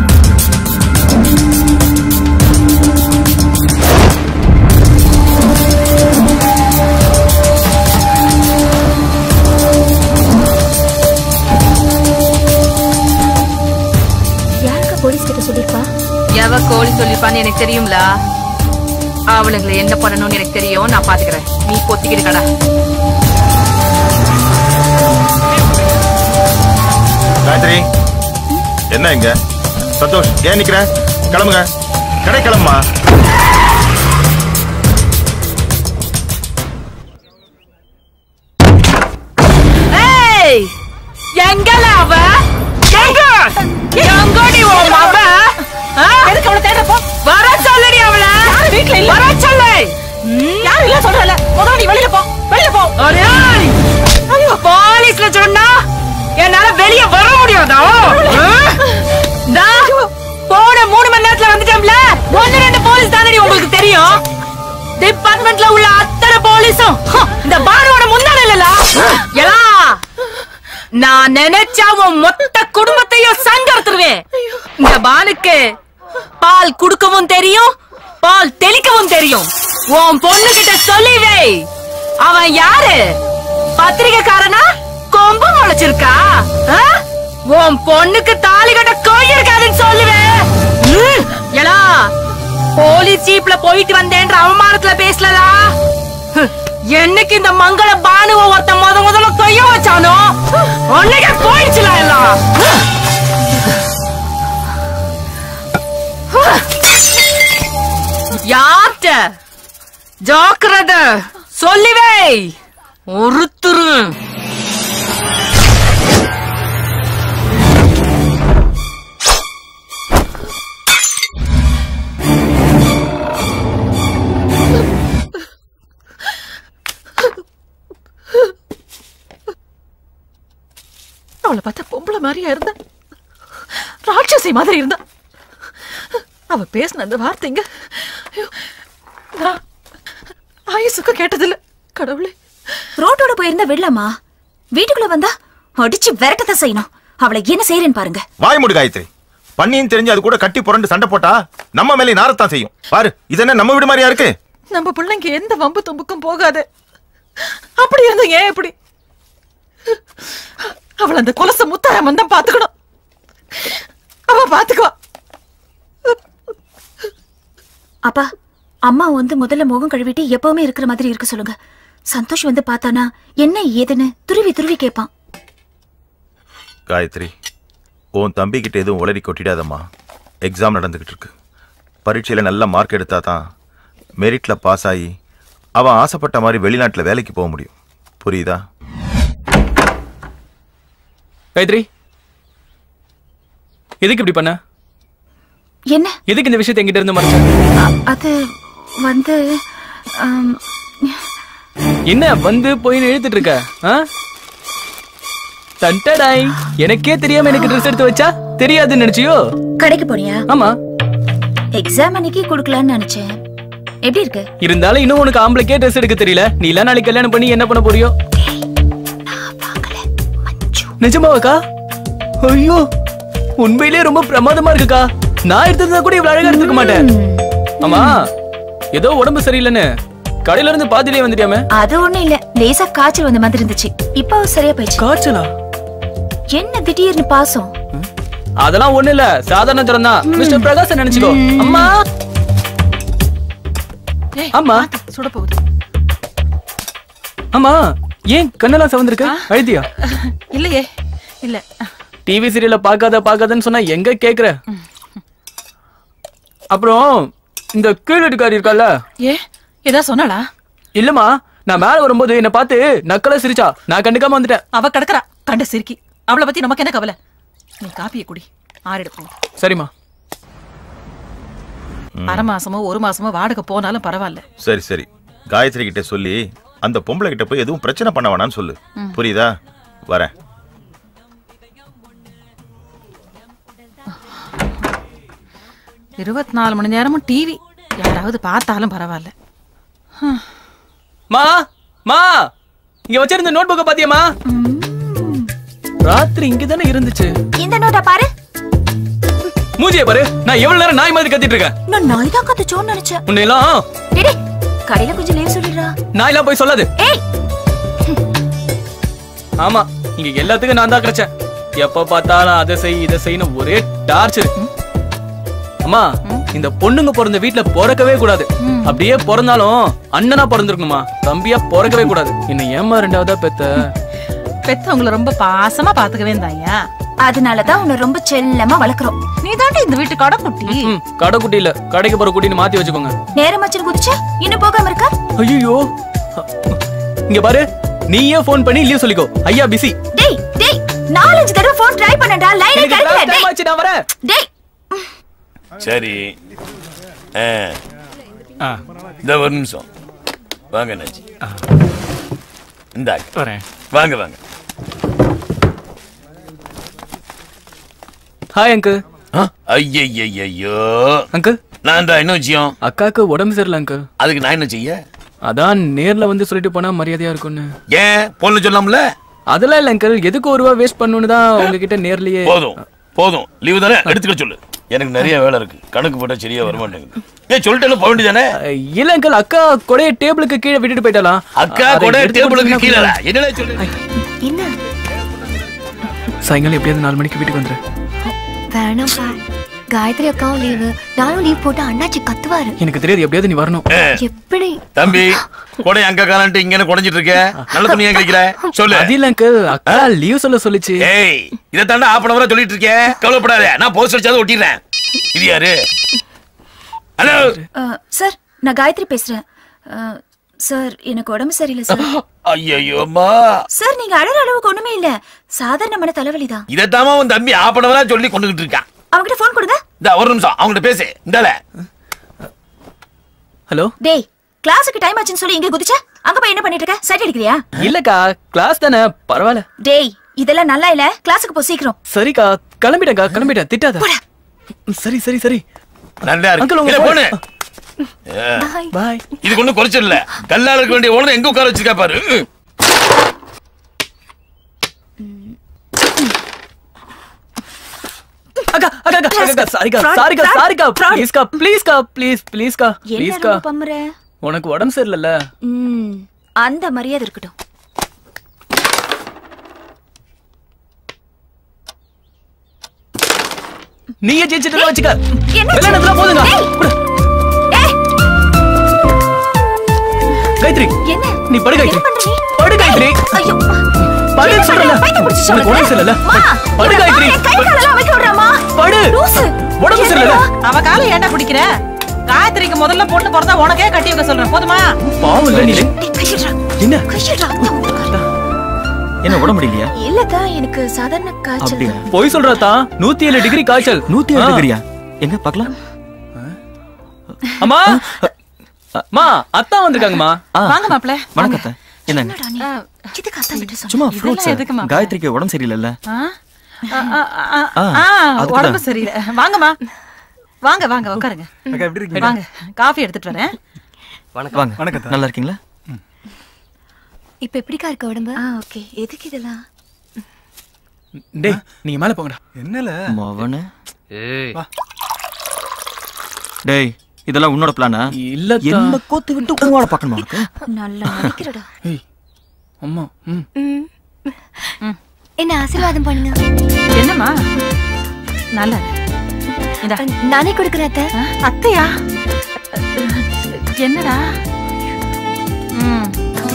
யாருக்கா போலீஸ் கிட்ட சொல்லிருப்பா எவ கோழி சொல்லிப்பான்னு எனக்கு தெரியும்ல அவளுங்களை என்ன பண்ணணும்னு எனக்கு தெரியும் நான் பாத்துக்கிறேன் நீ பொத்திக்கிட்டு கடா காயத்ரி என்ன இங்க சந்தோஷ் ஏன் நிக்கிற கிளம்புங்க கடை கிளம்புமா ஏய் எங்கல அவ எங்க எங்கடி உன் அவ எதுக்கு அவளை தேட போ வர சொல்லடி அவள வீட்ல இல்ல. வர சொல்லு யாரும் இல்ல சொல்றல முதல்ல நீ வெளியில போ வெளியில போ அடேய் போலீஸ்ல சொன்னா என்னால வெளிய வர முடியாதா ஆ? தா, போன மூணு மணி நேரத்துல வந்துட்டேன் ஒன்னு ரெண்டு போலீஸ் தானடி உங்களுக்கு தெரியும் டிபார்ட்மெண்ட்ல உள்ள அத்தனை போலீஸும் ஹம், இந்த பானுவோட முன்னாடில எலா நான் நினைச்சா உன் மொத்த குடும்பத்தையும் சங்கர்த்துருவேன் இந்த பானுக்கு பால் குடுக்கவும் தெரியும் பால் தெளிக்கவும் தெரியும் உன் பொண்ணு கிட்ட சொல்லி வை அவன் யாரு பத்திரிகைக்காரனா கொம்பு முளைச்சிருக்கா ஆ? உன் பொண்ணுக்கு தாலி கட்ட கோழி இருக்காதுன்னு சொல்லுவேன் ம், எலா போலீஸ் ஜீப்ல போயிட்டு வந்தேன்ற அவமானத்துல பேசலடா ஹ், என்னைக்கு இந்த மங்கள பானுவ ஒருத்த முத முதல்ல கொய்ய வச்சானோ அன்னைக்கு போயிடுச்சுல எல்லாம் யார்கிட்ட ஜாக்கிரத சொல்லிவை ஒருத்தரு அவளை பார்த்தா பொம்பளை மாதிரியா இருந்தா ராட்சசி மாதிரி இருந்தா அவ பேசின அந்த வார்த்தைங்க ஐயோ, நான் ஆயுசுக்கு கேட்டதில்ல கடவுளே ரோட்டோட போயிருந்தா விடலாமா வீட்டுக்குள்ள வந்தா அடிச்சு விரட்டத்தை செய்யணும் அவளை என்ன செய்யறேன்னு பாருங்க வாய் மூடு காயத்ரி பண்ணியும் தெரிஞ்சு அது கூட கட்டி புரண்டு சண்டை போட்டா நம்ம மேலே நாரத்தான் செய்யும் பாரு இது என்ன நம்ம வீடு மாதிரியா இருக்கு நம்ம பிள்ளைங்க எந்த வம்பு தும்புக்கும் போகாது அப்படி இருந்து ஏன் இப்படி அவள் அந்த கொலச முத்தாராமன் தான் பாத்துக்கணும் அவ பாத்துக்குவா அப்பா அம்மா வந்து முதல்ல முகம் கழுவிட்டு எப்பவுமே இருக்கிற மாதிரி இருக்க சொல்லுங்க சந்தோஷ் வந்து பார்த்தானா என்ன ஏதுன்னு துருவி துருவி கேட்பான் காயத்ரி உன் தம்பி கிட்ட எதுவும் உளறி கொட்டிடாதம்மா எக்ஸாம் நடந்துகிட்டு இருக்கு பரீட்சையில நல்ல மார்க் எடுத்தா தான் மெரிட்ல பாஸ் ஆகி அவன் ஆசைப்பட்ட மாதிரி வெளிநாட்டுல வேலைக்கு போக முடியும் புரியுதா காயத்ரி எதுக்கு இப்படி பண்ண என்ன எதுக்கு இந்த விஷயத்தை என்கிட்ட இருந்து மறைச்ச அது வந்து ஆம், என்ன வந்து போய் இழுத்துட்டு இருக்க ஆ? தண்டடாய் எனக்கே தெரியாம எனக்கு ட்ரெஸ் எடுத்து வச்சா தெரியாதுன்னு நினைச்சியோ கடைக்கு போனியா ஆமா எக்ஸாம் அன்னைக்கு கொடுக்கலான்னு நினைச்சேன் எப்படி இருக்கு இருந்தாலும் இன்னும் உனக்கு ஆம்பளைக்கே ட்ரெஸ் எடுக்க தெரியல நீ எல்லாம் நாளைக்கு கல்யாணம் பண்ணி என்ன பண்ண போறியோ நிஜமாவாக்கா ஐயோ உண்மையிலேயே ரொம்ப பிரமாதமா இருக்குக்கா நான் எடுத்திருந்தா கூட இவ்வளவு அழகா எடுத்துக்க மாட்டேன் ஆமா ஏதோ உடம்பு சரியில்லைன்னு கடையில இருந்து பாதியிலே வந்துட்டியாமே அது ஒண்ணும் இல்ல லேசா காய்ச்சல் வந்த மாதிரி இருந்துச்சு இப்போ சரியா போயிடுச்சு காய்ச்சலா என்ன திடீர்னு பாசம் அதெல்லாம் ஒண்ணு இல்ல சாதாரண ஜுரம் தான் மிஸ்டர் பிரகாஷ் நினைச்சுக்கோ அம்மா ஆமா சுட போகுது ஆமா ஏன் கண்ணெல்லாம் சவந்திருக்க அழுதியா இல்லையே இல்ல டிவி சீரியல்ல பார்க்காத பார்க்காதன்னு சொன்னா எங்க கேக்குற அப்புறம் இந்த கீழடிக்காரி இருக்கால ஏ ஏதாவது சொன்னாளா இல்லம்மா நான் மேல வரும்போது என்ன பார்த்து நக்கலா சிரிச்சா நான் கண்டுக்காம வந்துட்டேன் அவ கிடக்குறா கண்ட சிரிக்கி அவளை பத்தி நமக்கு என்ன கவலை நீ காப்பியை குடி ஆறிட போ சரிம்மா அரை மாசமோ ஒரு மாசமோ வாடகை போனாலும் பரவாயில்ல சரி சரி காயத்ரி கிட்ட சொல்லி அந்த பொம்பளை கிட்ட போய் எதுவும் பிரச்சனை பண்ண வேணாம்னு சொல்லு ம். புரியுதா வரேன் இருபத்தி நாலு மணி நேரமும் டிவி யாராவது பார்த்தாலும் பரவாயில்ல மா மா இங்க வச்சிருந்த நோட் புக்க பாத்தியம்மா ராத்திரி இங்க தானே இருந்துச்சு இந்த நோட்டா பாரு மூஞ்சிய பாரு நான் எவ்வளவு நேரம் நாய் மாதிரி கத்திட்டு இருக்கேன் நான் நாய் தான் கத்துச்சோன்னு நினைச்சேன் உன்னை எல்லாம் டேய், டேய், கடையில கொஞ்சம் லீவ் சொல்லிடுறா நாயெல்லாம் போய் சொல்லாது ஏய் ஆமா இங்க எல்லாத்துக்கும் நான் தான் கிடைச்சேன் எப்ப பார்த்தாலும் அதை செய் இதை செய்யணும் ஒரே டார்ச்சர் அம்மா இந்த பொண்ணுங்க பிறந்த வீட்ல பிறக்கவே கூடாது அப்படியே பிறந்தாலும் அண்ணனா பிறந்திருக்கணுமா தம்பியா பிறக்கவே கூடாது என்ன ஏமா ரெண்டாவதா பெத்த பெத்தவங்கள ரொம்ப பாசமா பாத்துக்கவே தாயா அதனாலதான் உன்னை ரொம்ப செல்லமா வளர்க்குறோம் நீ தாண்டி இந்த வீட்டு கடைக்குட்டி ம், கடை குட்டி இல்ல கடைக்கு போற குட்டின்னு மாத்தி வச்சுக்கோங்க நேரமாச்சுன்னு குதிச்சா இன்னும் போகாம இருக்கா ஐயோ இங்க பாரு நீயே ஃபோன் பண்ணி லீவ் சொல்லிக்கோ ஐயா பிஸி டேய் டேய் நாலஞ்சு தடவை ஃபோன் ட்ரை பண்ணடா லைனே எனக்கு கிடைக்கல time டேய் ஆச்சு, நான் வரேன் டேய் சரி ஆ. இந்த ஒரு நிமிஷம் வாங்க அண்ணாச்சி இந்தாங்க வரேன் வாங்க வாங்க ஹாய் அங்கிள் ஐயையையோ அங்கிள் நான் தான் என்ன விஷயம் அக்காக்கு உடம்பு சரியில்லை அங்கிள் அதுக்கு நான் என்ன செய்ய அதான் நேர்ல வந்து சொல்லிட்டு போனா மரியாதையா இருக்கும்னு ஏன் பொண்ணு சொல்லாமல அதெல்லாம் இல்ல அங்கிள் எதுக்கு ஒரு ரூபா வேஸ்ட் பண்ணணும்னு தான் உங்ககிட்ட நேர்லயே போதும் போதும் லீவு தானே எடுத்துக்க சொல்லு எனக்கு நிறைய வேலை இருக்கு கணக்கு போட்டா சரியா வர மாட்டேங்குது ஏன் சொல்லிட்டு போக வேண்டியதானே இல்ல அங்கிள் அக்கா கொடைய டேபிளுக்கு கீழே விட்டுட்டு போயிட்டாலாம் அக்கா அதை கூட எடுத்து டேபிளுக்கு கொடுத்தீங்கன்னா கீழே என்னடா சொல்லு என்ன சாயங்காலம் எப்படியாவது நாலு மணிக்கு வீட்டுக்கு வந்துரு வேணாம்ப்பா காயத்ரி அக்காவும் லீவு நானும் லீவ் போட்டு அண்ணாச்சி கத்துவாரு எனக்கு தெரியாது எப்படியாவது நீ வரணும் எப்படி தம்பி கொடை அங்க காலன்ட்டு இங்க குறைஞ்சிட்டு இருக்க நல்ல துணியா கிடைக்கிற சொல்லு அது இல்ல அங்கிள் அக்கா லீவ் சொல்ல சொல்லுச்சு ஏய் இதை தாண்டா ஆஃப் அன் சொல்லிட்டு இருக்கேன் கவலைப்படாத நான் போஸ்ட் அடிச்சாவது ஒட்டிடுறேன் இது யாரு ஹலோ சார் நான் காயத்ரி பேசுறேன் அஹ், சார் எனக்கு உடம்பு சரியில்லை சார் ஐயோம்மா சார் நீங்க அழற அளவுக்கு ஒண்ணுமே இல்ல சாதாரணமான தலைவலி தான் இதைத்தாமா உன் தம்பி ஆஃப் அன் சொல்லி கொண்டுகிட்டு இருக்கான் அவங்கிட்ட போன் கொடுங்க இந்த ஒரு நிமிஷம் அவங்ககிட்ட பேசு இந்தால ஹலோ டேய் கிளாஸுக்கு டைம் ஆச்சுன்னு சொல்லி இங்க குதிச்ச அங்க போய் என்ன பண்ணிட்டு இருக்க சைட் அடிக்கிறியா இல்லக்கா கிளாஸ் தானே பரவாயில்ல டேய் இதெல்லாம் நல்லா இல்ல கிளாஸுக்கு போ சீக்கிரம் சரிக்கா கிளம்பிட்டேன்க்கா கிளம்பிட்டேன் திட்டாத சரி சரி சரி நல்லா Uncle, உங்க இருக்கு phone. போனு பாய் இதுக்கு ஒண்ணும் குறைச்சல் இல்ல கல்லால இருக்க வேண்டிய ஓனர் எங்க உட்கார வச்சிருக்கா பாரு அக்கா அக்கா அக்கா அக்கா சாரிக்கா சாரிக்கா சாரிக்கா ப்ளீஸ்க்கா ப்ளீஸ்க்கா ப்ளீஸ் ப்ளீஸ்க்கா என்ன ப்ளீஸ்க்கா ரொம்ப பம்புற உனக்கு உடம்பு சரியில்லைல்ல ம், அந்த மரியாதை இருக்கட்டும் நீயே ஜெயிச்சிட்டு வச்சுக்க என்ன விளையாடுறதுல போதுங்க ஏய். விடு. காயத்ரி என்ன நீ படு காயத்ரி என்ன பண்ற நீ? படு காயத்ரி ஐயோ படு என்ன சொல்றல பண்ற? பைத்தியம் பிடிச்சு உனக்கு உடம்பு சரியில்லைல்ல மா, படு இவன் காயத்ரி வா, என் கை காலெல்லாம் வைக்க விடுறாமா படு லூசு உடம்பு சரியில்லைல்ல அவ காலை ஏன்டா பிடிக்கிற காயத்ரிக்கு முதல்ல பொண்ணு பிறந்தா உனக்கே கட்டி வைக்க சொல்றேன் போதுமா பாவம் இல்ல நீ கையிடுறா என்ன கையிடுறா என்ன உடம்பு முடியலையா இல்லக்கா எனக்கு சாதாரண காய்ச்சல் அப்படியா தான். போய் சொல்றாத்தா நூத்தி ஏழு டிகிரி காய்ச்சல் நூத்தி ஏழு ஆ. டிகிரியா எங்க பார்க்கலாம் அம்மா அம்மா அத்தா வந்திருக்காங்கம்மா வாங்க மாப்ள வணக்கம் அத்தை. என்னங்க என்னடா நீ? இதுக்கு அத்தான் விட்டு சொன்ன. சும்மா இதெல்லாம் ஃப்ரூட்ஸ் எதுக்கு மாப்ள? காயத்ரிக்கு உடம்பு சரியில்லைல்ல ஆ? ஆ, ஆ, ஆ, ஆ, ஆ, அதுக்குதான். உடம்பு சரியில்லை வாங்கம்மா வாங்க வாங்க உட்காருங்க அக்கா எப்படி இருக்கீங்க வாங்க காஃபி எடுத்துட்டு வரேன் வாங்க வணக்கம் நல்லா இருக்கீங்களா இப்ப எப்படிக்கா இருக்க உடம்பு ஆ ஓகே எதுக்கு இதெல்லாம் டேய் நீங்க மேல போங்கடா என்னல மவனே ஏய் டேய் இதெல்லாம் உன்னோட பிளானா இல்ல என்ன கோத்து விட்டு உங்களோட பார்க்கணுமா உனக்கு நல்லா நடிக்கிறடா ஏய் அம்மா ம் ம். என்ன ஆசீர்வாதம் பண்ணுங்க என்னம்மா நல்ல இந்தா நானே கொடுக்குறேன் அத்தை அத்தையா என்னடா ம்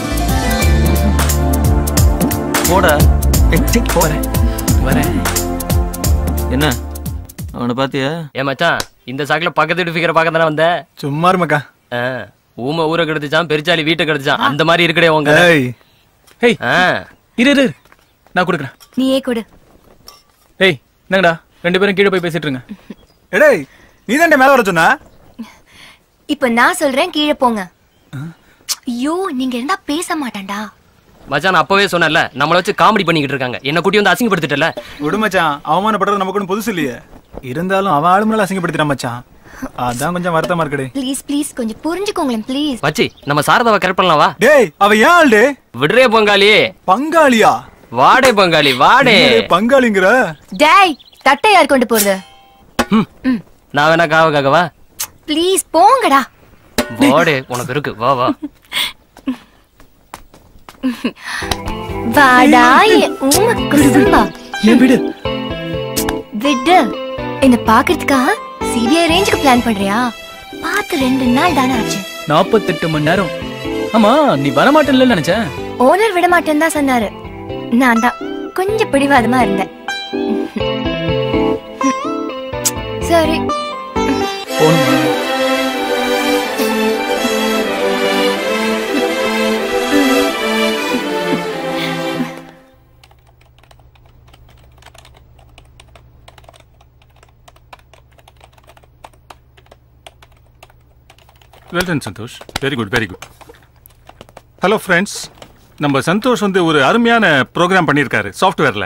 போட ஏய், சீ, போறேன் வரேன் என்ன அவனை பாத்தியா ஏ மச்சான் இந்த சாக்குல பக்கத்து வீட்டு ஃபிகரை பார்க்க தானே வந்த சும்மா இருமாக்கா ஆ, ஊமை ஊரை கெடுத்துச்சான் பெருச்சாலி வீட்டை கெடுத்துச்சான் அந்த மாதிரி இருக்கடே உங்க ஏய் ஏய் ஆ இரு இரு நான் கொடுக்குறேன் நீயே கொடு ஏய் என்னங்கடா ரெண்டு பேரும் கீழே போய் பேசிட்டு இருங்க எடேய் நீ தான் மேல வர சொன்னா இப்ப நான் சொல்றேன் கீழே போங்க ஐயோ நீங்க இருந்தா பேச மாட்டான்டா மச்சான் நான் அப்பவே சொன்னேன்ல நம்மள வச்சு காமெடி பண்ணிக்கிட்டு இருக்காங்க என்ன கூட்டி வந்து அசிங்கப்படுத்திட்டல விடு மச்சான் அவமானப்படுறது நமக்கு ஒன்றும் புதுசு இல்லையே இருந்தாலும் அவன் ஆளுமலை அசிங்கப்படுத்திட்டான் மச்சான் அதான் கொஞ்சம் வருத்தமா இருக்குடே ப்ளீஸ் ப்ளீஸ் கொஞ்சம் புரிஞ்சுக்கோங்களேன் ப்ளீஸ் மச்சி நம்ம சாரதாவை கரெக்ட் பண்ணலாம் வா டேய் அவ ஏன் ஆள்டே விடுறே பங்காளி பங்காளியா வாடே பங்காளி வாடே என்னடே பங்காளிங்கிற டேய் தட்டை யார் கொண்டு போறது நான் வேணா காவக்காகவா ப்ளீஸ் போங்கடா வாடே உனக்கு இருக்கு வா வா வாடா என் ஊமை குசும்பா ஏன் விடு விடு என்ன பாக்குறதுக்கா சிபிஐ ரேஞ்சுக்கு பிளான் பண்றியா பார்த்து ரெண்டு நாள் தானே ஆச்சு நாற்பத்தெட்டு மணி நேரம் ஆமா நீ வரமாட்டேன்ல நினைச்சேன் ஓனர் விட மாட்டேன்னு தான் சொன்னாரு நான் தான் கொஞ்சம் பிடிவாதமா இருந்தேன் சரி போகணுமா well done Santosh very good very good hello friends நம்ம சந்தோஷ் வந்து ஒரு அருமையான ப்ரோக்ராம் பண்ணியிருக்காரு சாஃப்ட்வேரில்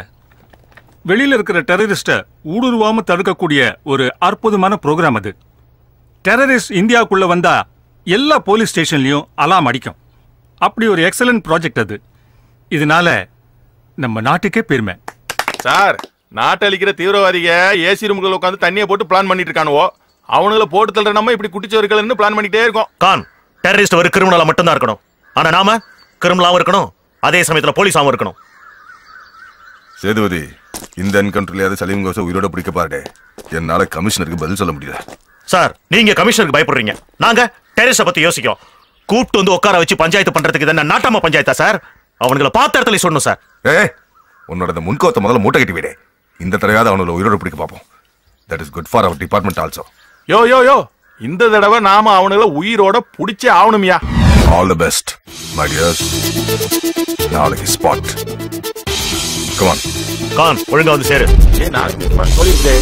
வெளியில் இருக்கிற டெரரிஸ்ட்டை ஊடுருவாமல் தடுக்கக்கூடிய ஒரு அற்புதமான ப்ரோக்ராம் அது டெரரிஸ்ட் இந்தியாவுக்குள்ள வந்தா எல்லா போலீஸ் ஸ்டேஷன்லயும் அலாம் அடிக்கும் அப்படி ஒரு எக்ஸலன்ட் ப்ராஜெக்ட் அது இதனால நம்ம நாட்டுக்கே பெருமை சார் நாட்டை அழிக்கிற தீவிரவாதிக ஏசி ரூமுக்குள்ள உட்காந்து தண்ணியை போட்டு பிளான் பண்ணிட்டு இருக்கானுவோ அவனுங்கள போட்டு தள்ளுற நம்ம இப்படி குட்டிச்சோறுக்கலன்னு பிளான் பண்ணிட்டே இருக்கோம் கான் டெரரிஸ்ட் ஒரு கிரிமினலா மட்டும்தான் இருக்கணும் ஆனா நாம கிரிமினலாவும் இருக்கணும் அதே சமயத்துல போலீஸாவும் இருக்கணும் சேதுபதி இந்த என்கவுண்டர்லயாவது சலீம் கோச உயிரோட பிடிக்க பாருடே என்னால கமிஷனருக்கு பதில் சொல்ல முடியல சார் நீங்க கமிஷனருக்கு பயப்படுறீங்க நாங்க டெரரிஸ்ட பத்தி யோசிக்கிறோம் கூப்பிட்டு வந்து உட்கார வச்சு பஞ்சாயத்து பண்றதுக்கு இது என்ன நாட்டாம பஞ்சாயத்தா சார் அவனுங்களை பார்த்த இடத்துல சொல்லணும் சார் ஏ உன்னோட இந்த முன்கோத்தை முதல்ல மூட்டை கட்டி விடு இந்த தடவையாவது அவனோட உயிரோட பிடிக்க பார்ப்போம் that is good for our department also yo yo yo இந்த தடவை நாம அவனுங்கள உயிரோட புடிச்சே ஆகணுமியா all the best my dears நாளைக்கு ஸ்பாட் கமான் கான் ஒழுங்கா வந்து சேரு ஏ நாளைக்கு சொல்லிருந்தே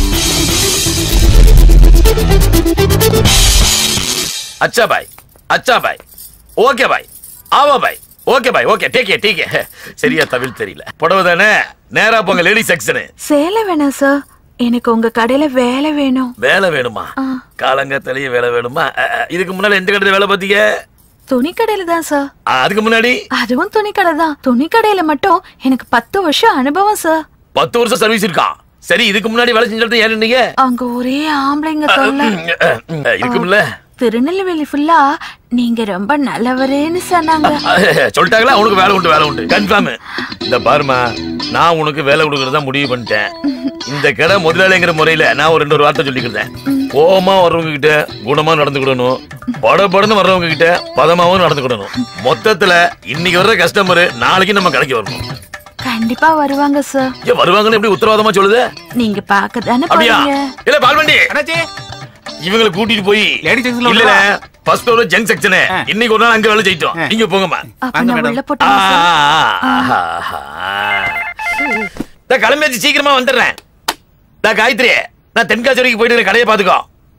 अच्छा भाई अच्छा भाई ஓகே பாய் ஆமா bye okay bye okay take take சரியா தமிழ் தெரியல புடவை தானே நேரா போங்க லேடி செக்ஷனு சேலை வேணாம் சார் எனக்கு உங்க கடையில வேலை வேணும் வேலை வேணுமா காலங்கத்திலேயே வேலை வேணுமா அ, அ, இதுக்கு முன்னால எந்த கடையில வேலை பார்த்தீங்க துணி கடையில தான் சார் அ, அதுக்கு முன்னாடி அதுவும் துணி கடை தான் துணி கடையில மட்டும் எனக்கு பத்து வருஷம் அனுபவம் சார் பத்து வருஷம் சர்வீஸ் இருக்கா சரி இதுக்கு முன்னாடி வேலை செஞ்சுட்டு ஏன் நீங்க அங்க ஒரே ஆம்பளைங்க தொல்லை இருக்கும்ல திருநெல்வேலி ஃபுல்லா நீங்க ரொம்ப நல்லவரேன்னு சொன்னாங்க சொல்லிட்டாங்களா உனக்கு வேலை உண்டு வேலை உண்டு கன்ஃபார்ம் இந்த பாருமா நான் உனக்கு வேலை கொடுக்கறதா முடிவு பண்ணிட்டேன் இந்த கடை முதலாளிங்கிற முறையில நான் ஒரு ரெண்டு ஒரு வார்த்தை சொல்லிக்கிறேன் கோபமா வர்றவங்க கிட்ட குணமா நடந்துக்கிடணும் படபடன்னு வர்றவங்க கிட்ட பதமாவும் நடந்துக்கிடணும் மொத்தத்துல இன்னைக்கு வர்ற கஸ்டமர் நாளைக்கு நம்ம கடைக்கு வரணும் கண்டிப்பா வருவாங்க சார் ஏன் வருவாங்கன்னு எப்படி உத்தரவாதமா சொல்லுது நீங்க பாக்க தானே அப்படியா போறீங்க இல்ல பால்வண்டி இவங்களை கூட்டிட்டு போய் செக்ஷன்ல இல்ல விடுவா. ஃபர்ஸ்ட் ஃப்ளோர் ஜங்க் செக்ஷன் இன்னைக்கு ஒரு நாள் அங்க வேலை செய்யிட்டோம் நீங்க போங்கம்மா அப்ப நான் உள்ள ஆ, போட்டுமா சார் ஆ, ஆ, ஆ. இந்த கிளம்பியாச்சு சீக்கிரமா வந்துடுறேன் நான் காயத்ரி நான் தென்காசி வரைக்கும் போயிட்டு இருக்கேன், கடையை பாத்துக்கோ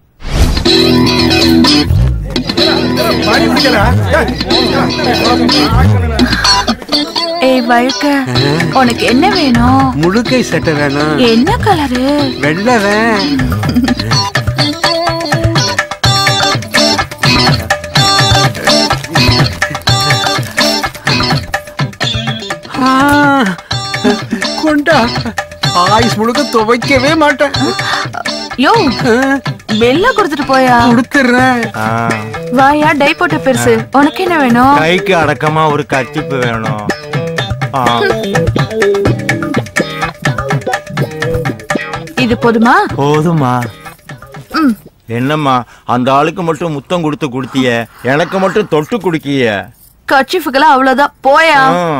ஏய் வழுக்க உனக்கு என்ன வேணும் முழுக்கை சட்டை வேணும் என்ன கலரு வெள்ளை வே- ஆ, கொண்டா ஆயுஸ் முழுக்க துவைக்கவே மாட்டேன் யோ வெள்ள கொடுத்துட்டு போயா கொடுத்துறேன் வாயா டை போட்ட பெருசு உனக்கு என்ன வேணும் கைக்கு அடக்கமா ஒரு கத்திப்பு வேணும் ஆ. இது போதுமா போதுமா ம். என்னம்மா அந்த ஆளுக்கு மட்டும் முத்தம் கொடுத்து கொடுத்திய எனக்கு மட்டும் தொட்டு குடுக்கிய கட்சிஃபுக்கெல்லாம் அவ்வளவுதான் போயா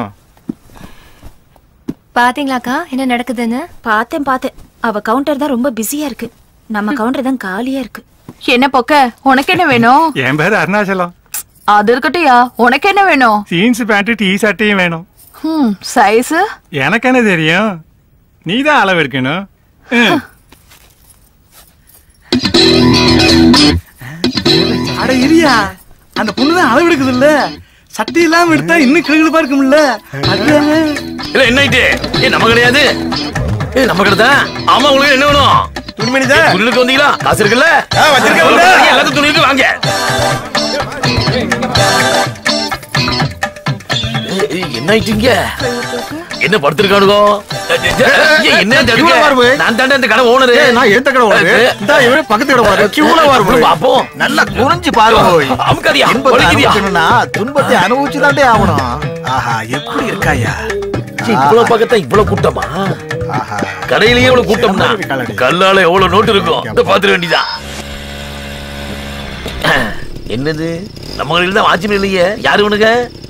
பாத்தீங்களாக்கா என்ன நடக்குதுன்னு பார்த்தேன் பார்த்தேன் அவ கவுண்டர் தான் ரொம்ப பிஸியா இருக்கு நம்ம கவுண்டர் தான் காலியா இருக்கு என்ன பொக்க உனக்கு என்ன வேணும் என் பேர் அருணாச்சலம் அது இருக்கட்டும்யா உனக்கு என்ன வேணும் ஜீன்ஸ் பேண்ட் டீ ஷர்ட்டையும் வேணும் ம் சைஸ் எனக்கு என்ன தெரியும் நீ தான் அளவு எடுக்கணும் ம். அட இரியா அந்த பொண்ணு தான் அளவு எடுக்குது இல்ல சட்டை இல்லாம எடுத்தா இன்னும் கிளுகிழுப்பா இருக்கும்ல அதுதானே இல்ல என்ன ஆயிட்டு ஏ நம்ம கிடையாது ஏ நம்ம கடை தான் ஆமா உங்களுக்கு என்ன வேணும் துணிமணி தான் துணிக்கு வந்தீங்களா காசு இருக்குல்ல வச்சிருக்கேன், ஒரு உள்ள. பாக்கெட் எல்லாத்துக்கும் துணி இருக்கு வாங்க ஏய், ஏய், என்ன ஆயிட்டீங்க என்ன படுத்திருக்கானுங்க ஏய், என்ன தடுக்க? இவ்வளவு வருது. நான் தாண்டா இந்த கடை ஓனரு ஏய், நான் எடுத்த கடை owner. இந்தா, இவரு பக்கத்து கடை owner. queueல வருது. பாப்போம் நல்லா குனிஞ்சு பாரு ஓய். அமுக்காதியா இன்பத்தை வலிக்குதியா அனுபவிக்கணும்னா துன்பத்தை அனுபவிச்சுதான்டே ஆகணும் ஆஹா எப்படி இருக்காயா சீ, இவ்வளவு பக்கத்தா இவ்வளவு கூட்டமா கடையிலேயே இவ்வளவு கூட்டம்னா கல்லால எவ்வளவு நோட்டு இருக்கும் இதை பாத்துட வேண்டியதான் என்னது நம்ம கடையில் தான் வாட்சியம் இல்லையே யாரு உனக்கு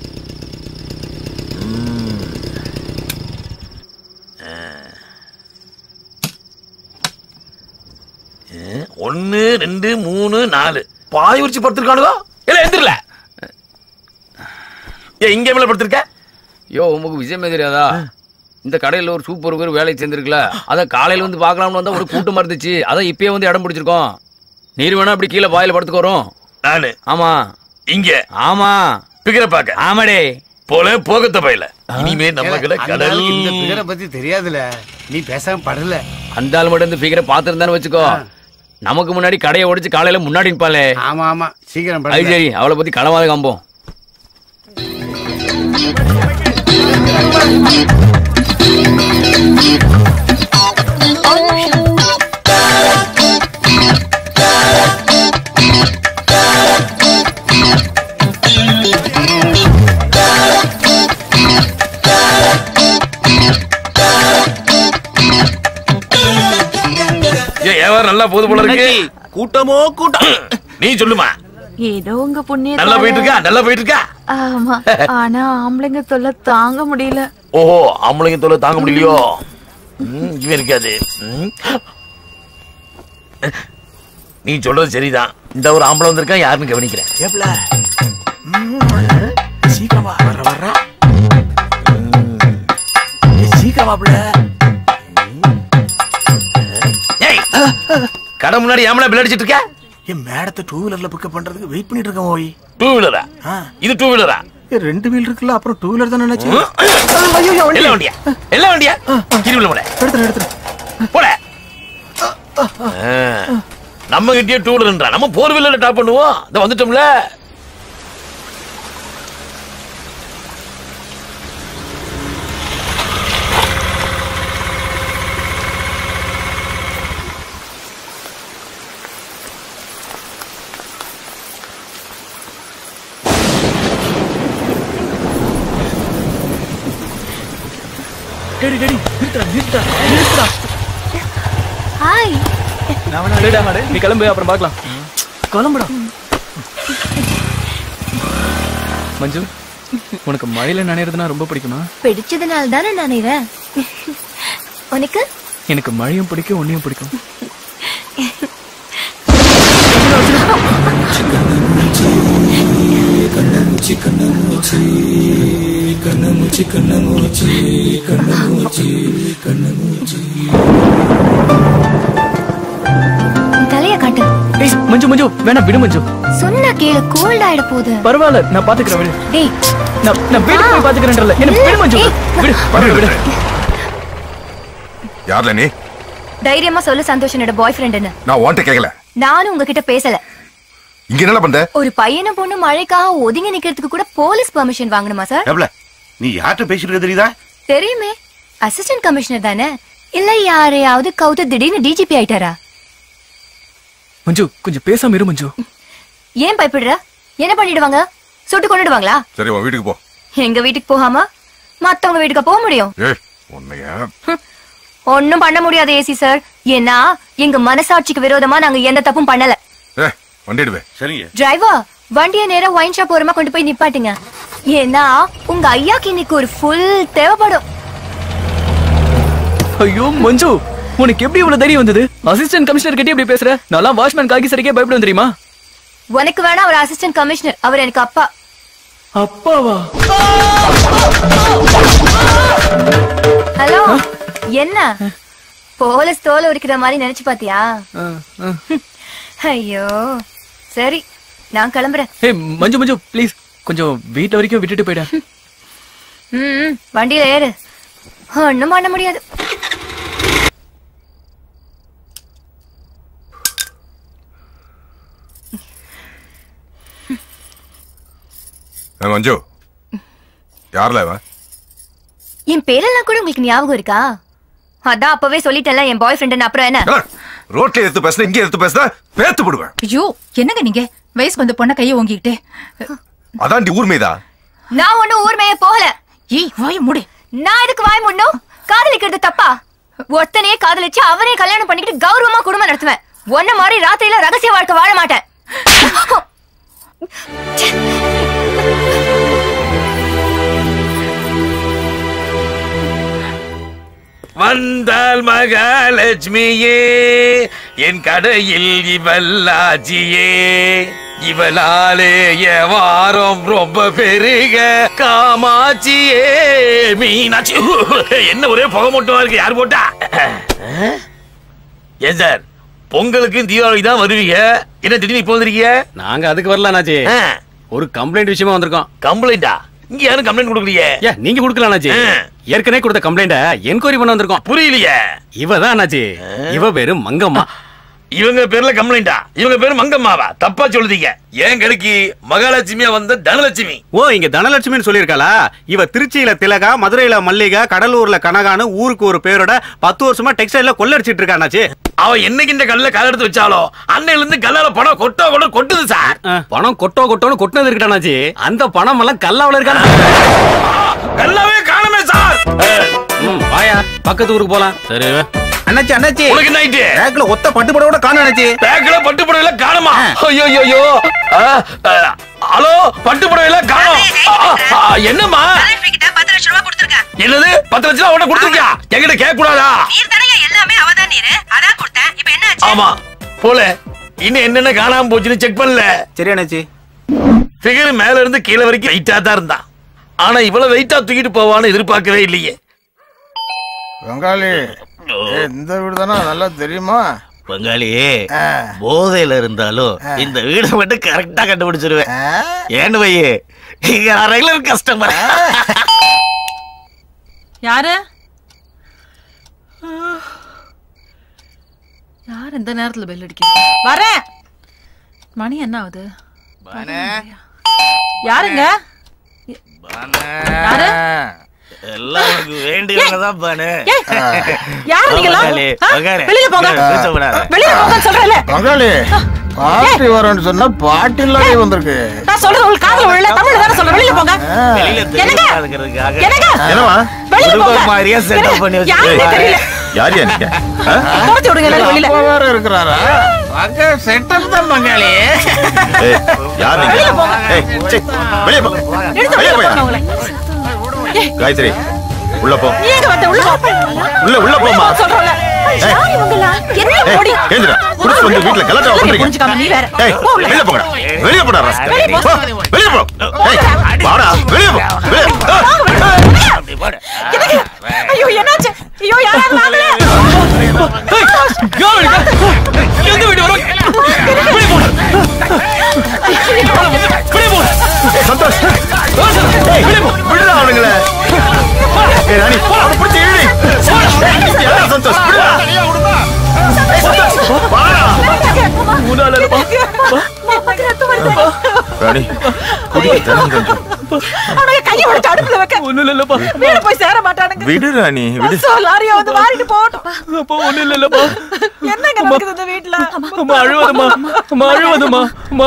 ஒன்னு ரெண்டு மூணு நாலு பாய் உரிச்சு படுத்திருக்கானுங்க இல்ல எந்திரல ஏ இங்க மேல படுத்திருக்க யோ உமக்கு விஷயமே தெரியாதா இந்த கடையில ஒரு சூப்பர் பேர் வேலைக்கு சேர்ந்திருக்குல அதான் காலையில வந்து பார்க்கலாம்னு வந்தா ஒரு கூட்டமா இருந்துச்சு அதான் இப்பயே வந்து இடம் பிடிச்சிருக்கோம் நீர் வேணா அப்படி கீழே வாயில படுத்துக்கு வரும் நானு ஆமா இங்க ஆமா பிகர பாக்க ஆமாடே போல போகத்த பையில இனிமே நம்ம கடை அந்த கடல் ஆளுக்கு இந்த பிகரை பத்தி தெரியாதுல நீ பேசாம படல அந்த ஆள் மட்டும் இந்த ஃபிகரை பார்த்துருந்தான்னு வச்சுக்கோ நமக்கு முன்னாடி கடையை உடைச்சு காலையில முன்னாடி நிற்பாளே ஆமா ஆமா சீக்கிரம் அது சரி அவளை பத்தி களவாத காம்போம் ஏன் வியாபாரம் நல்லா போகுது போல இருக்கு கூட்டமோ கூட்டம் நீ சொல்லுமா ஏதோ உங்க புண்ணிய நல்லா போயிட்டு இருக்கா நல்லா போயிட்டு இருக்கா ஆமா ஆனா ஆம்பளைங்க தொல்லை தாங்க முடியல ஓஹோ ஆம்பளைங்க தொல்லை தாங்க முடியலையோ ம், இவன் இருக்காது ம். நீ சொல்றது சரிதான் இந்த ஒரு ஆம்பளை வந்திருக்கான் யாருன்னு கவனிக்கிறேன் ஏப்ல சீக்கிரமா வர வர சீக்கிரமா பிள்ள ஏய் கடை முன்னாடி ஏமலா பில் அடிச்சிட்டு இருக்க என் மேடத்தை டூ வீலர்ல பிக்கப் பண்றதுக்கு வெயிட் பண்ணிட்டு இருக்கேன் ஓய் டூ வீலரா இது டூ வீலரா ரெண்டு வீல் இருக்குல்ல அப்புறம் டூ வீலர் தான் நினைச்சேன் எல்லாம் வண்டியா எல்லாம் வண்டியா கிரிவுல போல எடுத்துறேன் எடுத்துறேன் போல ஆ, நம்ம கிட்டயே டூ வீலர்ன்றா நம்ம போர் வீலர்ல டாப் பண்ணுவோம் இந்த வந்துட்டோம்ல டேடி டேடி நிறுத்துடா நிறுத்துடா நிறுத்துடா ஹாய் நான் வேணா டேடா மாடு நீ கிளம்பு அப்புறம் பார்க்கலாம் கிளம்புடா மஞ்சு உனக்கு மழையில நனையிறதுனா ரொம்ப பிடிக்குமா பிடிச்சதுனால தானே நினைறேன் உனக்கு எனக்கு மழையும் பிடிக்கும் உன்னையும் பிடிக்கும் தலைய காட்டு ஏய் மஞ்சு மஞ்சு வேணா விடு மஞ்சு சொன்னா கேளு கோல்ட் ஆயிட போகுது பரவாயில்ல நான் பாத்துக்கிறேன் விடு டேய் நான் நான் வீட்டுக்கு போய் பாத்துக்கிறேன்ல என்ன விடு மஞ்சு விடு பரவாயில்ல விடு யார்ல நீ தைரியமா சொல்லு சந்தோஷ் என்னோட பாய் ஃப்ரெண்டுன்னு நான் உன்கிட்ட கேட்கல நானும் உங்ககிட்ட பேசல இங்க என்ன பண்ற ஒரு பையனும் பொண்ணு மழைக்காக ஒதுங்கி நிக்கிறதுக்கு கூட போலீஸ் பெர்மிஷன் வாங்கணுமா சார் எவ்வளவு நீ யார்கிட்ட பேசிட்டு இருக்க தெரியுதா தெரியுமே அசிஸ்டன்ட் கமிஷனர் தானே இல்ல யாரையாவது கவுத்து திடீர்னு டிஜிபி ஆயிட்டாரா மஞ்சு கொஞ்சம் பேசாம இரு மஞ்சு ஏன் பயப்படுற என்ன பண்ணிடுவாங்க சுட்டு கொண்டுடுவாங்களா சரி உன் வீட்டுக்கு போ எங்க வீட்டுக்கு போகாம மத்தவங்க வீட்டுக்கு போக முடியும் ஏய் உன்னைய ஒண்ணும் பண்ண முடியாது ஏசி சார் ஏன்னா எங்க மனசாட்சிக்கு விரோதமா நாங்க எந்த தப்பும் பண்ணல ஏ வண்டிடுவே சரிங்க டிரைவர் வண்டியை நேரா ஒயின் ஷாப் ஓரமா கொண்டு போய் நிப்பாட்டுங்க ஏன்னா உங்க ஐயாக்கு இன்னைக்கு ஒரு ஃபுல் தேவைப்படும் ஐயோ மஞ்சு உனக்கு எப்படி இவ்வளவு தைரியம் வந்தது அசிஸ்டன்ட் கமிஷனர் கிட்ட இப்படி பேசுற நான் வாட்ச்மேன் காக்கி சரிக்கே பயப்படுவேன் தெரியுமா உனக்கு வேணா அவர் அசிஸ்டன்ட் கமிஷனர் அவர் எனக்கு அப்பா அப்பாவா ஹலோ என்ன போலீஸ் தோலை உரிக்கிற மாதிரி நினைச்சு பாத்தியா ஐயோ சரி நான் கிளம்புறேன் ஏய் மஞ்சு மஞ்சு ப்ளீஸ் கொஞ்சம் வீட்ல வரைக்கும் விட்டுட்டு போயிட ம் வண்டியில ஏறு ஒண்ணும் பண்ண முடியாது ஏ, மஞ்சு யார்ல இவன் என் பேரெல்லாம் கூட உங்களுக்கு ஞாபகம் இருக்கா அதான் அப்பவே சொல்லிட்டேன்ல என் பாய் ஃப்ரெண்ட் அப்புறம் என்ன ரோட்ல எடுத்து பேசுன இங்க எடுத்து பேசுன பேத்து போடுவேன் ஐயோ என்னங்க நீங்க வயசுக்கு வந்த பொண்ண கையை ஓங்கிக்கிட்டு அதான்டி ஊர்மைதா நான் ஒண்ணும் ஊர் மேய போகல ஏய் வாய மூடு நான் எதுக்கு வாய் முன்னும் காதலிக்கிறது தப்பா ஒருத்தனையே காதலிச்சு அவனே கல்யாணம் பண்ணிக்கிட்டு கௌரவமா குடும்பம் நடத்துவேன் ஒன்ன மாதிரி ராத்திரியில ரகசிய வாழ்க்கை வாழ மாட்டேன் வந்தால் மகாலட்சுமியே என் கடையில் இவல்லாச்சியே இவளாலே என் வாரம் ரொம்ப பெருக காமாட்சியே மீனாட்சி என்ன ஒரே புகை மட்டுமா இருக்கு யார் போட்டா ஏன் சார் பொங்கலுக்கு தீபாவளி தான் வருவீங்க என்ன திடீர்னு இப்போ வந்திருக்கீங்க நாங்க அதுக்கு வரல அண்ணாச்சி ஒரு கம்ப்ளைண்ட் விஷயமா வந்திருக்கோம் கம்ப்ளைண்டா இங்க யாரும் கம்ப்ளைண்ட் கொடுக்கலையே ஏன் நீங்க கொடுக்கல அண்ணாச்சி ஏற்கனவே கொடுத்த கம்ப்ளைண்ட என்கொயரி பண்ண வந்திருக்கோம் புரியலையே இவ தான் அண்ணாச்சி இவ பேரு மங்கம்மா இவங்க பேர்ல கம்ப்ளைண்டா இவங்க பேரு மங்கம்மாவா தப்பா சொல்லுதீங்க ஏன் கடைக்கு மகாலட்சுமியா வந்த தனலட்சுமி ஓ இங்க தனலட்சுமின்னு சொல்லியிருக்காளா இவ திருச்சியில திலகா மதுரையில மல்லிகா கடலூர்ல கனகான்னு ஊருக்கு ஒரு பேரோட பத்து வருஷமா டெக்ஸ்டைல்ல கொள்ளடிச்சிட்டு இருக்கானாச்சு அவ என்னைக்கு இந்த கல்ல கால எடுத்து வச்சாலோ அன்னையில இருந்து கல்லால பணம் கொட்டோ கொட்ட கொட்டுது சார் பணம் கொட்டோ கொட்டோன்னு கொட்டினது இருக்கட்டானாச்சு அந்த பணம் எல்லாம் கல்லாவுல இருக்கான கல்லாவே காணுமே சார் வாயா பக்கத்து ஊருக்கு போலாம் சரி அண்ணாச்சி அண்ணாச்சி உனக்கு என்ன ஆயிட்டு பேக்ல ஒத்த பட்டு கூட காணும் அண்ணாச்சி பேக்ல பட்டு புடவைல காணுமா ஐயோ ஐயோ, ஐயோ ஆ, ஆ, ஹலோ பட்டு புடவைல காணோம் ஆ, ஆ, என்னம்மா பத்து லட்சம் ரூபாய் கொடுத்துருக்கேன் என்னது பத்து லட்சம் ரூபா உடனே கொடுத்துருக்கியா என்கிட்ட கேட்க கூடாதா நீர் தானே எல்லாமே அவதான் நீரு அதான் கொடுத்தேன் இப்ப என்ன ஆச்சு ஆமா போல இன்னும் என்னென்ன காணாம போச்சுன்னு செக் பண்ணல சரி அண்ணாச்சி ஃபிகர் மேல இருந்து கீழே வரைக்கும் வெயிட்டா தான் இருந்தான் ஆனா இவ்வளவு வெயிட்டா தூக்கிட்டு போவான்னு எதிர்பார்க்கவே இல்லையே பங்காளி ஏய், இந்த வீடு தானே நல்லா தெரியுமா பங்காளி போதையில இருந்தாலும் இந்த வீடை மட்டும் கரெக்டா கண்டுபிடிச்சிருவேன் ஏன்னு வையே இங்க ரெகுலர் கஸ்டமர் யாரு யார் இந்த நேரத்துல பெல் அடிக்கிறது வரேன் மணி என்ன ஆகுது யாருங்க யாரு எல்லாம் உனக்கு வேண்டியவங்க தான் பானு யாரு நீங்கெல்லாம்? பங்காளி, ஆ? பங்காளி. வெளியில போங்க. கூச்சப்படாத. வெளியில போங்கன்னு சொல்றேன்ல. பங்காளி பாட்டி வரேன்னு சொன்னா பாட்டி இல்லாதே வந்திருக்கு நான் சொல்றது உங்களுக்கு காதுல விழல தமிழ்ல தானே சொல்றேன் வெளியில போங்க வெளியில என்னங்க? தெரியக்கூடாதுங்கிறதுக்காக என்னங்க? என்னவா வெளியில குருகோ போங்க. மாதிரியா செட்டப் பண்ணி யாருன்னே தெரியல. யார் யா நீங்க ஆ? துரத்தி விடுங்க எல்லாரும் வெளியில அப்பா வேற இருக்கிறாரா பங்க செட்டப் தான் பங்காளி ஏய், யார் நீங்க வெளியில போங்க. ஏய், சீ, வெளியே போ எடுத்து வெளியே வெளியில போயா போங்க உங்களை காயத்ரி உள்ள போ நீ எங்க வந்த உள்ள போ உள்ள உள்ள போமா சொல்றேன்ல ஏய். யார் இவங்களா என்ன ஏய், ஓடி கேந்திரா குடிச்சு வந்து வீட்டுல கலட்டா பண்றீங்க புரிஞ்சுக்காம நீ வேற ஏய் போ உள்ள. வெளிய போங்கடா வெளிய போடா ராஸ்கல். வெளிய போ. போ, வெளிய போ ஏய் வாடா வெளிய போ வெளிய எனக்கு ஐயோ என்னாச்சு ஐயோ யாராவது வாங்கல எங்க வீடு வரும் வெளியே போடு வெளியே போடு சந்தோஷ் ஏய் விடுடா அவனுங்கள ஏய் ராணி அவனை பிடிச்சு இழுடி ஏய், என்ன சந்தோஷ் விடுடா ஏய், சந்தோஷ் வாடா ராணி குடி தண்ணி கொஞ்சம் அவனுங்க கையை விட்டு அடுப்புல வைக்க ஒண்ணும் இல்லப்பா வீடு போய் சேர மாட்டானுங்க விடு ராணி விடு பஸ்ஸோ லாரியோ வந்து வாரிட்டு போகட்டும் அப்பா ஒண்ணும் இல்லப்பா என்னங்க நடக்குது இந்த வீட்டுல அம்மா அழுவதுமா அம்மா அழுவதுமா அம்மா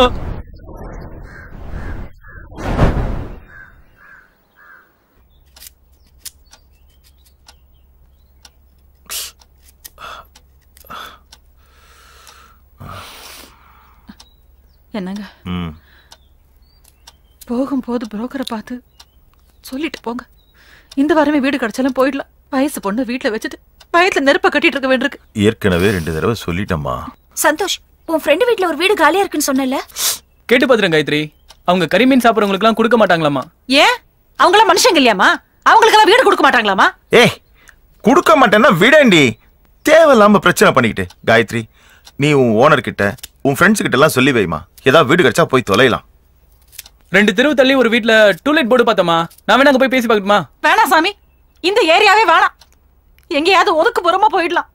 என்னங்க ம் போகும்போது புரோக்கரை பார்த்து சொல்லிட்டு போங்க இந்த வாரமே வீடு கிடைச்சாலும் போயிடலாம் வயசு பொண்ணு வீட்டுல வச்சுட்டு வயத்துல நெருப்ப கட்டிட்டு இருக்க வேண்டியிருக்கு ஏற்கனவே ரெண்டு தடவை சொல்லிட்டேம்மா சந்தோஷ் உன் ஃப்ரெண்டு வீட்ல ஒரு வீடு காலியா இருக்குன்னு சொன்னல கேட்டு பாத்துறேன் காயத்ரி அவங்க கரிமீன் சாப்பிடுறவங்களுக்கு எல்லாம் கொடுக்க மாட்டாங்களாமா ஏன் அவங்களாம் மனுஷங்க இல்லையாமா அவங்களுக்கெல்லாம் வீடு கொடுக்க மாட்டாங்களாமா ஏய் கொடுக்க மாட்டேன்னா விடேண்டி தேவையில்லாம பிரச்சனை பண்ணிக்கிட்டு காயத்ரி நீ உன் ஓனர் கிட்ட உன் ஃப்ரெண்ட்ஸ் கிட்ட எல்லாம் சொல்லி வைமா ஏதாவது வீடு கிடைச்சா போய் தொலைலாம் ரெண்டு தெருவு தள்ளி ஒரு வீட்ல டூலைட் போர்டு பார்த்தோமா நான் வேணா அங்க போய் பேசி பார்க்கட்டுமா வேணாம் சாமி இந்த ஏரியாவே வேணாம் எங்கேயாவது ஒதுக்கு புறமா போயிடலாம்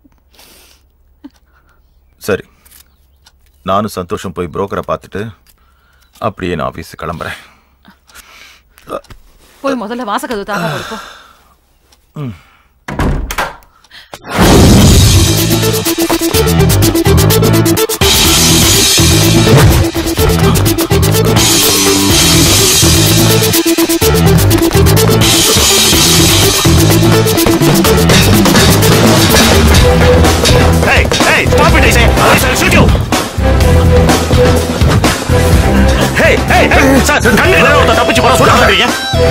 சரி நானும் சந்தோஷம் போய் புரோக்கரை பார்த்துட்டு அப்படியே நான் ஆஃபீஸ் கிளம்புறேன் போய் முதல்ல வாசக்கது தாங்க கொடுப்போம் ம் Hey, hey, stop it, I say. I'll shoot you. Hey, hey, hey, sir கண்ணு எதிர ஒருத்தன் தப்பிச்சு போற சொல்ல சொல்றீங்க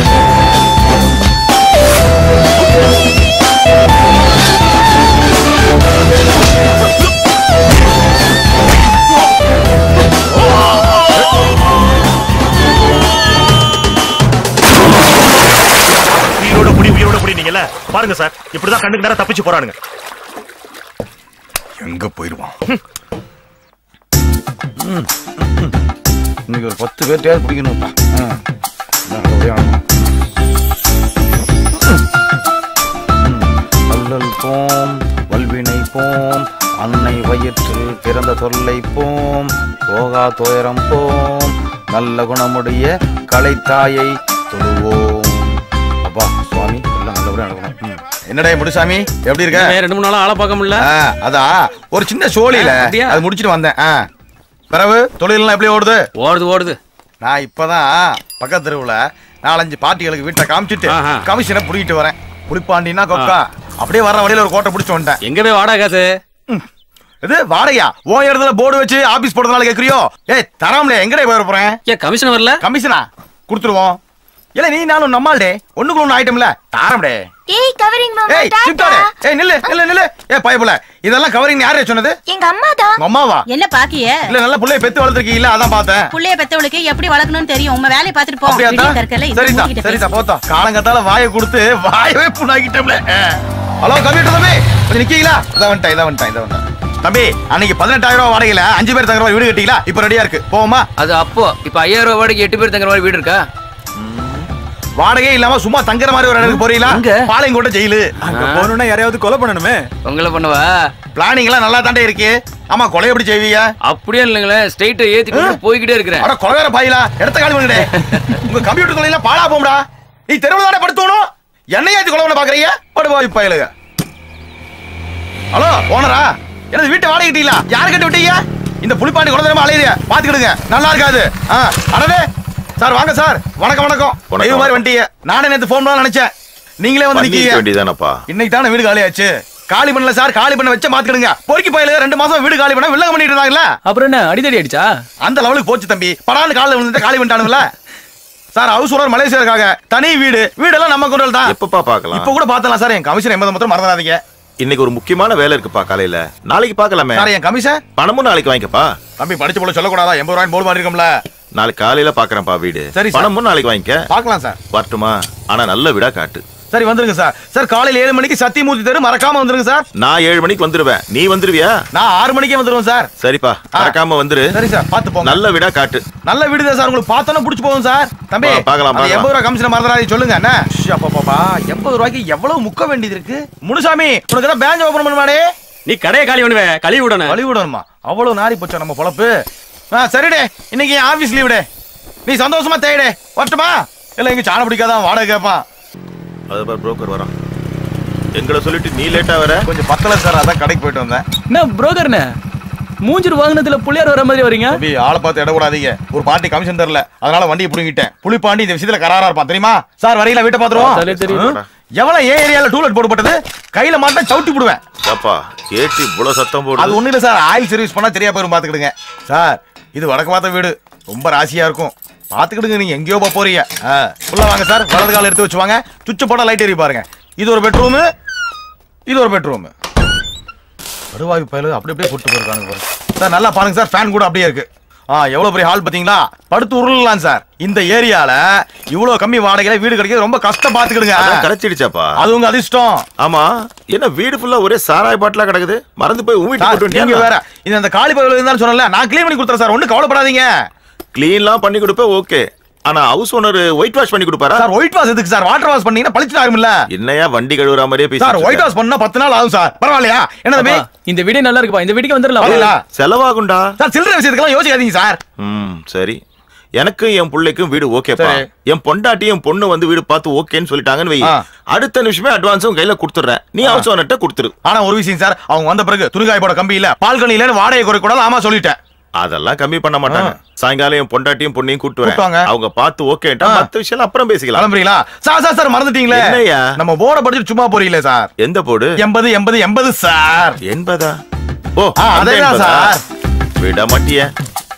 உயிரோட புடி உயிரோட புடி நீங்கல்ல பாருங்க சார் இப்படிதான் கண்ணுக்கு நேரம் தப்பிச்சு போறானுங்க எங்க போயிருவான் இன்னைக்கு ஒரு பத்து பேர்ட்டையாவது பிடிக்கணும்ப்பா ஆ. இந்தா, அப்படியே ஆகணும். அல்லல் போம் வல்வினை போம் அன்னை வயிற்றில் தொல்லை போம் போகா துயரம் போம் நல்ல குணமுடைய கலைத்தாயை தொழுவோம் அப்பா சுவாமி எல்லாம் நல்லபடியா நடக்கணும் ம். என்னடா முடுசாமி எப்படி இருக்க ஏன் ரெண்டு மூணு நாளா ஆளை பார்க்க முடியல ஆ, அதான் ஒரு சின்ன சோழியில ஆ, அப்படியா? அது முடிச்சிட்டு வந்தேன் ஆ. பிறகு தொழிலெல்லாம் எப்படி ஓடுது ஓடுது ஓடுது நான் இப்பதான் பக்கத்து தெருவுல நாலஞ்சு பார்ட்டிகளுக்கு வீட்டை காமிச்சிட்டு கமிஷனை புடிக்கிட்டு வரேன் புளிப்பாண்டினா கொக்கா அப்படியே வர வழியில ஒரு கோட்டை பிடிச்சு வந்துட்டேன் எங்க போய் வாடகை காசு இது வாடகையா ஓ இடத்துல போர்டு வச்சு ஆபீஸ் போடுறதுனால கேக்குறியோ ஏய் தராமலே எங்கடே போய் போறேன் ஏன் கமிஷன் வரல கமிஷனா கொடுத்துருவோம் இல்ல நீ நானும் நம்மால்டே ஒண்ணுக்குள்ள ஒண்ணு ஐட்டம்ல தாரம்டே ஏய் கவரிங் மாமா ஏய் சிப்டாடே ஏய் நில்லு நில்லு நில்லு ஏய் பயபுல இதெல்லாம் கவரிங் யாரே சொன்னது எங்க அம்மா தான் உங்க அம்மாவா என்ன பாக்கிய இல்ல நல்ல புள்ளைய பெத்து வளர்த்துருக்கீங்களா அதான் பார்த்தேன் புள்ளைய பெத்தவளுக்கு எப்படி வளர்க்கணும்னு தெரியும் உங்க வேலையை பார்த்துட்டு போ அப்படியா விடிய கற்கல இந்த சரிதா மூடிக்கிட்ட சரிதா பேசு. போத்தா காலங்கத்தால வாயை கொடுத்து வாயவே புண்ணாக்கிட்டோம்ல ஹலோ கம்ப்யூட்டர் தம்பி கொஞ்சம் நிக்கீங்களா இதான் வந்துட்டேன் இதான் வந்துட்டேன் இதான் வந்துட்டேன் தம்பி அன்னைக்கு பதினெட்டாயிரம் ரூபாய் வாடகையில அஞ்சு பேர் தங்குற மாதிரி வீடு கட்டிங்களா இப்ப ரெடியா இருக்கு போவோமா அது அப்போ இப்ப ஐயாயிரம் ரூபாய் வாடகைக்கு எட்டு பேர் தங்குற மாதிரி வீடு இருக்கா வாடகையே இல்லாம சும்மா தங்குற மாதிரி ஒரு இடத்துக்கு போறீங்களா பாளையங்கோட்டை ஜெயிலு அங்க போகணும்னா யாரையாவது கொலை பண்ணணுமே உங்களை பண்ணவா பிளானிங் எல்லாம் நல்லா தாண்டே இருக்கு ஆமா கொலை எப்படி செய்வீங்க அப்படியே இல்லைங்களே ஸ்ட்ரைட்டை ஏத்திட்டு போய்கிட்டே இருக்கிறேன் அட கொலவேற பாயிலா இடத்த காலி பண்ணிடே உங்க கம்ப்யூட்டர் தொழில பாழா போம்டா நீ தெருவுல தானே படுத்தணும் என்னையா இது கொலை பண்ண பாக்குறீங்க படுவாய் பயலுக ஹலோ ஓனரா எனது வீட்டை வாடகை கட்டிங்களா யாரு கட்டி விட்டீங்க இந்த புளிப்பாண்டி குழந்தை அலையுது பாத்துக்கிடுங்க நல்லா இருக்காது ஆ, அடடே சார் வாங்க சார் வணக்கம் வணக்கம் இது மாதிரி வண்டிய நானே நேத்து போன் பண்ண நினைச்சேன் நீங்களே வந்து பண்ணிக்க நிக்கீங்க வேண்டியதானப்பா இன்னைக்கு தானே வீடு காலியாச்சு காலி பண்ணல சார் காலி பண்ண வச்ச மாத்திக்கிடுங்க பொறுக்கி போயில ரெண்டு மாசம் வீடு காலி பண்ண வில்லங்க பண்ணிட்டு இருந்தாங்கல்ல அப்புறம் என்ன அடிதடி அடிச்சா அந்த லெவலுக்கு போச்சு தம்பி படான்னு காலில் விழுந்து காலி பண்ணிட்டானுங்கள சார் ஹவுஸ் ஓனர் மலேசியா இருக்காங்க தனி வீடு வீடெல்லாம் நம்ம கொண்டு தான் எப்பப்பா பார்க்கலாம் இப்ப கூட பார்த்தலாம் சார் என் கமிஷன் எண்பது மட்டும் மறந்துடாதீங்க இன்னைக்கு ஒரு முக்கியமான வேலை இருக்குப்பா காலையில நாளைக்கு பார்க்கலாமே சார் என் கமிஷன் பணமும் நாளைக்கு வாங்கிக்கப்பா தம்பி படிச்சு போல சொல்லக்கூடாதா எண்பது ரூபாய் போர்டு மாறிருக்கோம்ல நாளைக்கு காலையில பாக்குறேன்ப்பா வீடு சரி சார். பணமும் நாளைக்கு வாங்கிக்க பார்க்கலாம் சார் வரட்டுமா ஆனா நல்ல வீடா காட்டு சரி வந்துருங்க சார் சார் காலையில ஏழு மணிக்கு சத்தியமூர்த்தி தெரு மறக்காம வந்துருங்க சார் நான் ஏழு மணிக்கு வந்துருவேன் நீ வந்துருவியா நான் ஆறு மணிக்கே வந்துருவேன் சார் சரிப்பா மறக்காம வந்துரு சரி சார் பார்த்து போங்க நல்ல வீடா காட்டு நல்ல வீடு தான் சார் உங்களுக்கு பார்த்தோன்னா பிடிச்சி போகும் சார் தம்பி பா- பார்க்கலாம், அந்த பார்க்கலாம். எண்பது ரூபாய் கமிஷன் மறந்துடாதீங்க சொல்லுங்க என்ன ஷ், அப்பா பாப்பா எண்பது ரூபாய்க்கு எவ்வளவு முக்க வேண்டியது இருக்கு முனுசாமி உனக்கு தான் பேங்க் ஓபன் பண்ணுவாடே நீ கடையை காலி பண்ணுவே கழுவி விடணும் கழுவி விடணுமா அவ்வளவு நாரி போச்சா நம்ம பொழப்பு ஆ சரிடே இன்னைக்கு என் ஆபீஸ் லீவுடே நீ சந்தோஷமா தேய்டே வரட்டுமா இல்ல இங்க சாண பிடிக்காதான் வாடகை கேட்பான் அது பார் புரோக்கர் வரான் எங்களை சொல்லிட்டு நீ லேட்டா வர கொஞ்சம் பத்தல சார் அதான் கடைக்கு போயிட்டு வந்தேன் என்ன புரோக்கர்னே மூஞ்சிரு வாங்கினதுல புள்ளையார் வர மாதிரி வரீங்க தம்பி ஆளை பார்த்து இட கூடாதீங்க ஒரு பார்ட்டி கமிஷன் தரல அதனால வண்டியை புடுங்கிட்டேன் புலிப்பாண்டி இந்த விஷயத்துல கராரா இருப்பான் தெரியுமா சார் வரையில வீட்டை பார்த்தாலே தெரியுது. பாத்துருவோம் எவ்வளவு ஏன் ஏரியால டூலெட் போடப்பட்டது கையில மாட்டா சவுட்டி போடுவேன் ஏப்பா கேட்டு இவ்வளவு சத்தம் போடு அது ஒண்ணு இல்ல சார் ஆயில் சர்வீஸ் பண்ணா சரியா போயிரும் பாத்துக்கிடுங்க சார் இது வடக்கு பார்த்த வீடு ரொம்ப ராசியா இருக்கும் பாத்துக்கிடுங்க நீங்க எங்கேயோ போக போறீங்க ஆ, உள்ள வாங்க சார் வலது கால எடுத்து வச்சு வாங்க சுவிட்ச் போட்டா லைட் எரி பாருங்க இது ஒரு பெட்ரூம் இது ஒரு பெட்ரூம் வருவாயு பயலு அப்படி அப்படியே போட்டு போயிருக்கானுங்க பாருங்க சார் நல்லா பாருங்க சார் ஃபேன் கூட அப்படியே இருக்கு ஆ எவ்வளவு பெரிய ஹால் பாத்தீங்களா படுத்து உருளலாம் சார் இந்த ஏரியால இவ்வளவு கம்மி வாடகையில வீடு கிடைக்கிறது ரொம்ப கஷ்டம் பாத்துக்கிடுங்க அதான் கிடைச்சிடுச்சாப்பா அது உங்க அதிர்ஷ்டம் ஆமா என்ன வீடு ஃபுல்லா ஒரே சாராய பாட்டிலா கிடக்குது மறந்து போய் உன் வீட்டுக்கு சார், போட்டு நீங்க வண்டியா? வேற இது அந்த காலி பகுதியில் இருந்தாலும் சொன்னல நான் க்ளீன் பண்ணி கொடுத்துறேன் சார் ஒன்றும் கவலைப்படாதீங்க கிளீன்லாம் பண்ணி கொடுப்ப ஓகே ஆனா ஹவுஸ் ஓனர் ஒயிட் வாஷ் பண்ணி கொடுப்பாரா சார் ஒயிட் வாஷ் எதுக்கு சார் வாட்டர் வாஷ் பண்ணீங்கன்னா பளிச்சு ஆகும்ல என்னையா வண்டி கழுவுற மாதிரியே பேசி சார் ஒயிட் வாஷ் பண்ணா பத்து நாள் ஆகும் சார் பரவாயில்லையா என்ன தம்பி அப்பா, இந்த வீடே நல்லா இருக்குப்பா இந்த வீட்டுக்கு வந்துடலாம் வரீங்களா? செலவாகும்டா சார் சில்லறை விஷயத்துக்கெல்லாம் யோசிக்காதீங்க சார் ம் சரி எனக்கும் என் பிள்ளைக்கும் வீடு ஓகேப்பா சரி. என் பொண்டாட்டி என் பொண்ணு வந்து வீடு பார்த்து ஓகேன்னு சொல்லிட்டாங்கன்னு வை ஆ. அடுத்த நிமிஷமே அட்வான்ஸும் கையில கொடுத்துறேன் நீ ஹவுஸ் ஓனர்ட்ட கொடுத்துரு ஆனா ஒரு விஷயம் சார் அவங்க வந்த பிறகு துணிகாய் போட கம்பி இல்ல பால்கனி இல்லன்னு வாடகை குறை கூடாது ஆமா சொல்லிட்டேன் அதெல்லாம் கம்மி பண்ண மாட்டாங்க சாயங்காலம் என் பொண்டாட்டியும் பொண்ணையும் கூட்டு கூட்டு வாங்க. வரேன் அவங்க பார்த்து ஓகேட்டா ஆ. மத்த விஷயம் அப்புறம் பேசிக்கலாம் கிளம்புறீங்களா சார் சார் சார் மறந்துட்டீங்களே என்னய்யா? நம்ம போர்டை படிச்சு சும்மா போறீங்களே சார் எந்த போடு எண்பது எண்பது எண்பது சார் எண்பதா ஓ ஆ, அந்த அதேதான் எண்பதா? சார். விட மாட்டிய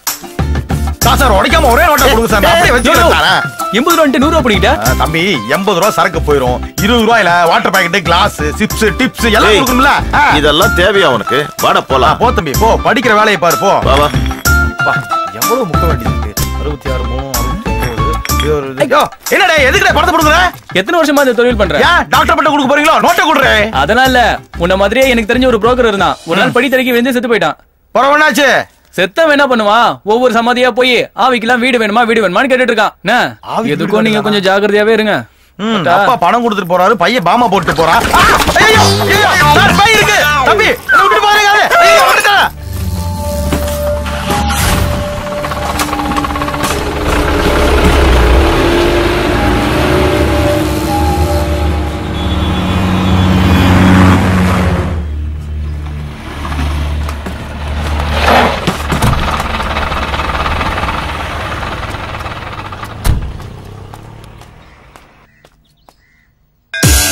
சார் சார் உடைக்காம ஒரே நோட்டை கொடுங்க சார் நான் அப்படியே வச்சுக்கிறேன் சார் எண்பது ரூபா நூறு ரூபா பிடிக்கிட்ட ஆ, தம்பி எண்பது ரூபா சரக்கு போயிரும் இருபது ரூபாயில water packet glass chips tips எல்லாம் ஏய், கொடுக்கணும்ல ஆ. இதெல்லாம் தேவையா உனக்கு வாட ஆ, போலாம் போ தம்பி போ படிக்கிற வேலையை பாரு போ வா வா பா, எவ்வளவு முக்க வேண்டியது அறுபத்தி ஆறு மூணு அறுபத்தி ஒன்பது இது ஒரு- ஐயோ, என்னடா எதுக்குடா படத்தை கொடுக்குற எத்தனை வருஷமா இந்த தொழில் பண்ற ஏன் டாக்டர் பட்டம் கொடுக்க போறீங்களோ நோட்டை கொடுறே அதனால இல்ல உன்ன மாதிரியே எனக்கு தெரிஞ்ச ஒரு புரோக்கர் இருந்தான் ஒரு நாள் படி தரைக்கு வெந்து செத்து போயிட்டான் பரவாயில்லாச்சு செத்தவன் என்ன பண்ணுவான் ஒவ்வொரு சமாதியா போய் ஆவிக்கெல்லாம் வீடு வேணுமா வீடு வேணுமான்னு கேட்டுட்டு இருக்கான் என்ன? ஆவிக்கு எதுக்கும் வீடு நீங்க வேணுமா? கொஞ்சம் ஜாக்கிரதையாவே இருங்க ம், அட்டா. அப்பா பணம் கொடுத்துட்டு போறாரு பையன் பாமா போட்டு போறான் ஆ, ஐயையோ, ஐயையோ, சார், பை இருக்கு தம்பி என்னை விட்டுட்டு போறீங்க ஐயோ, வந்துட்டேன்.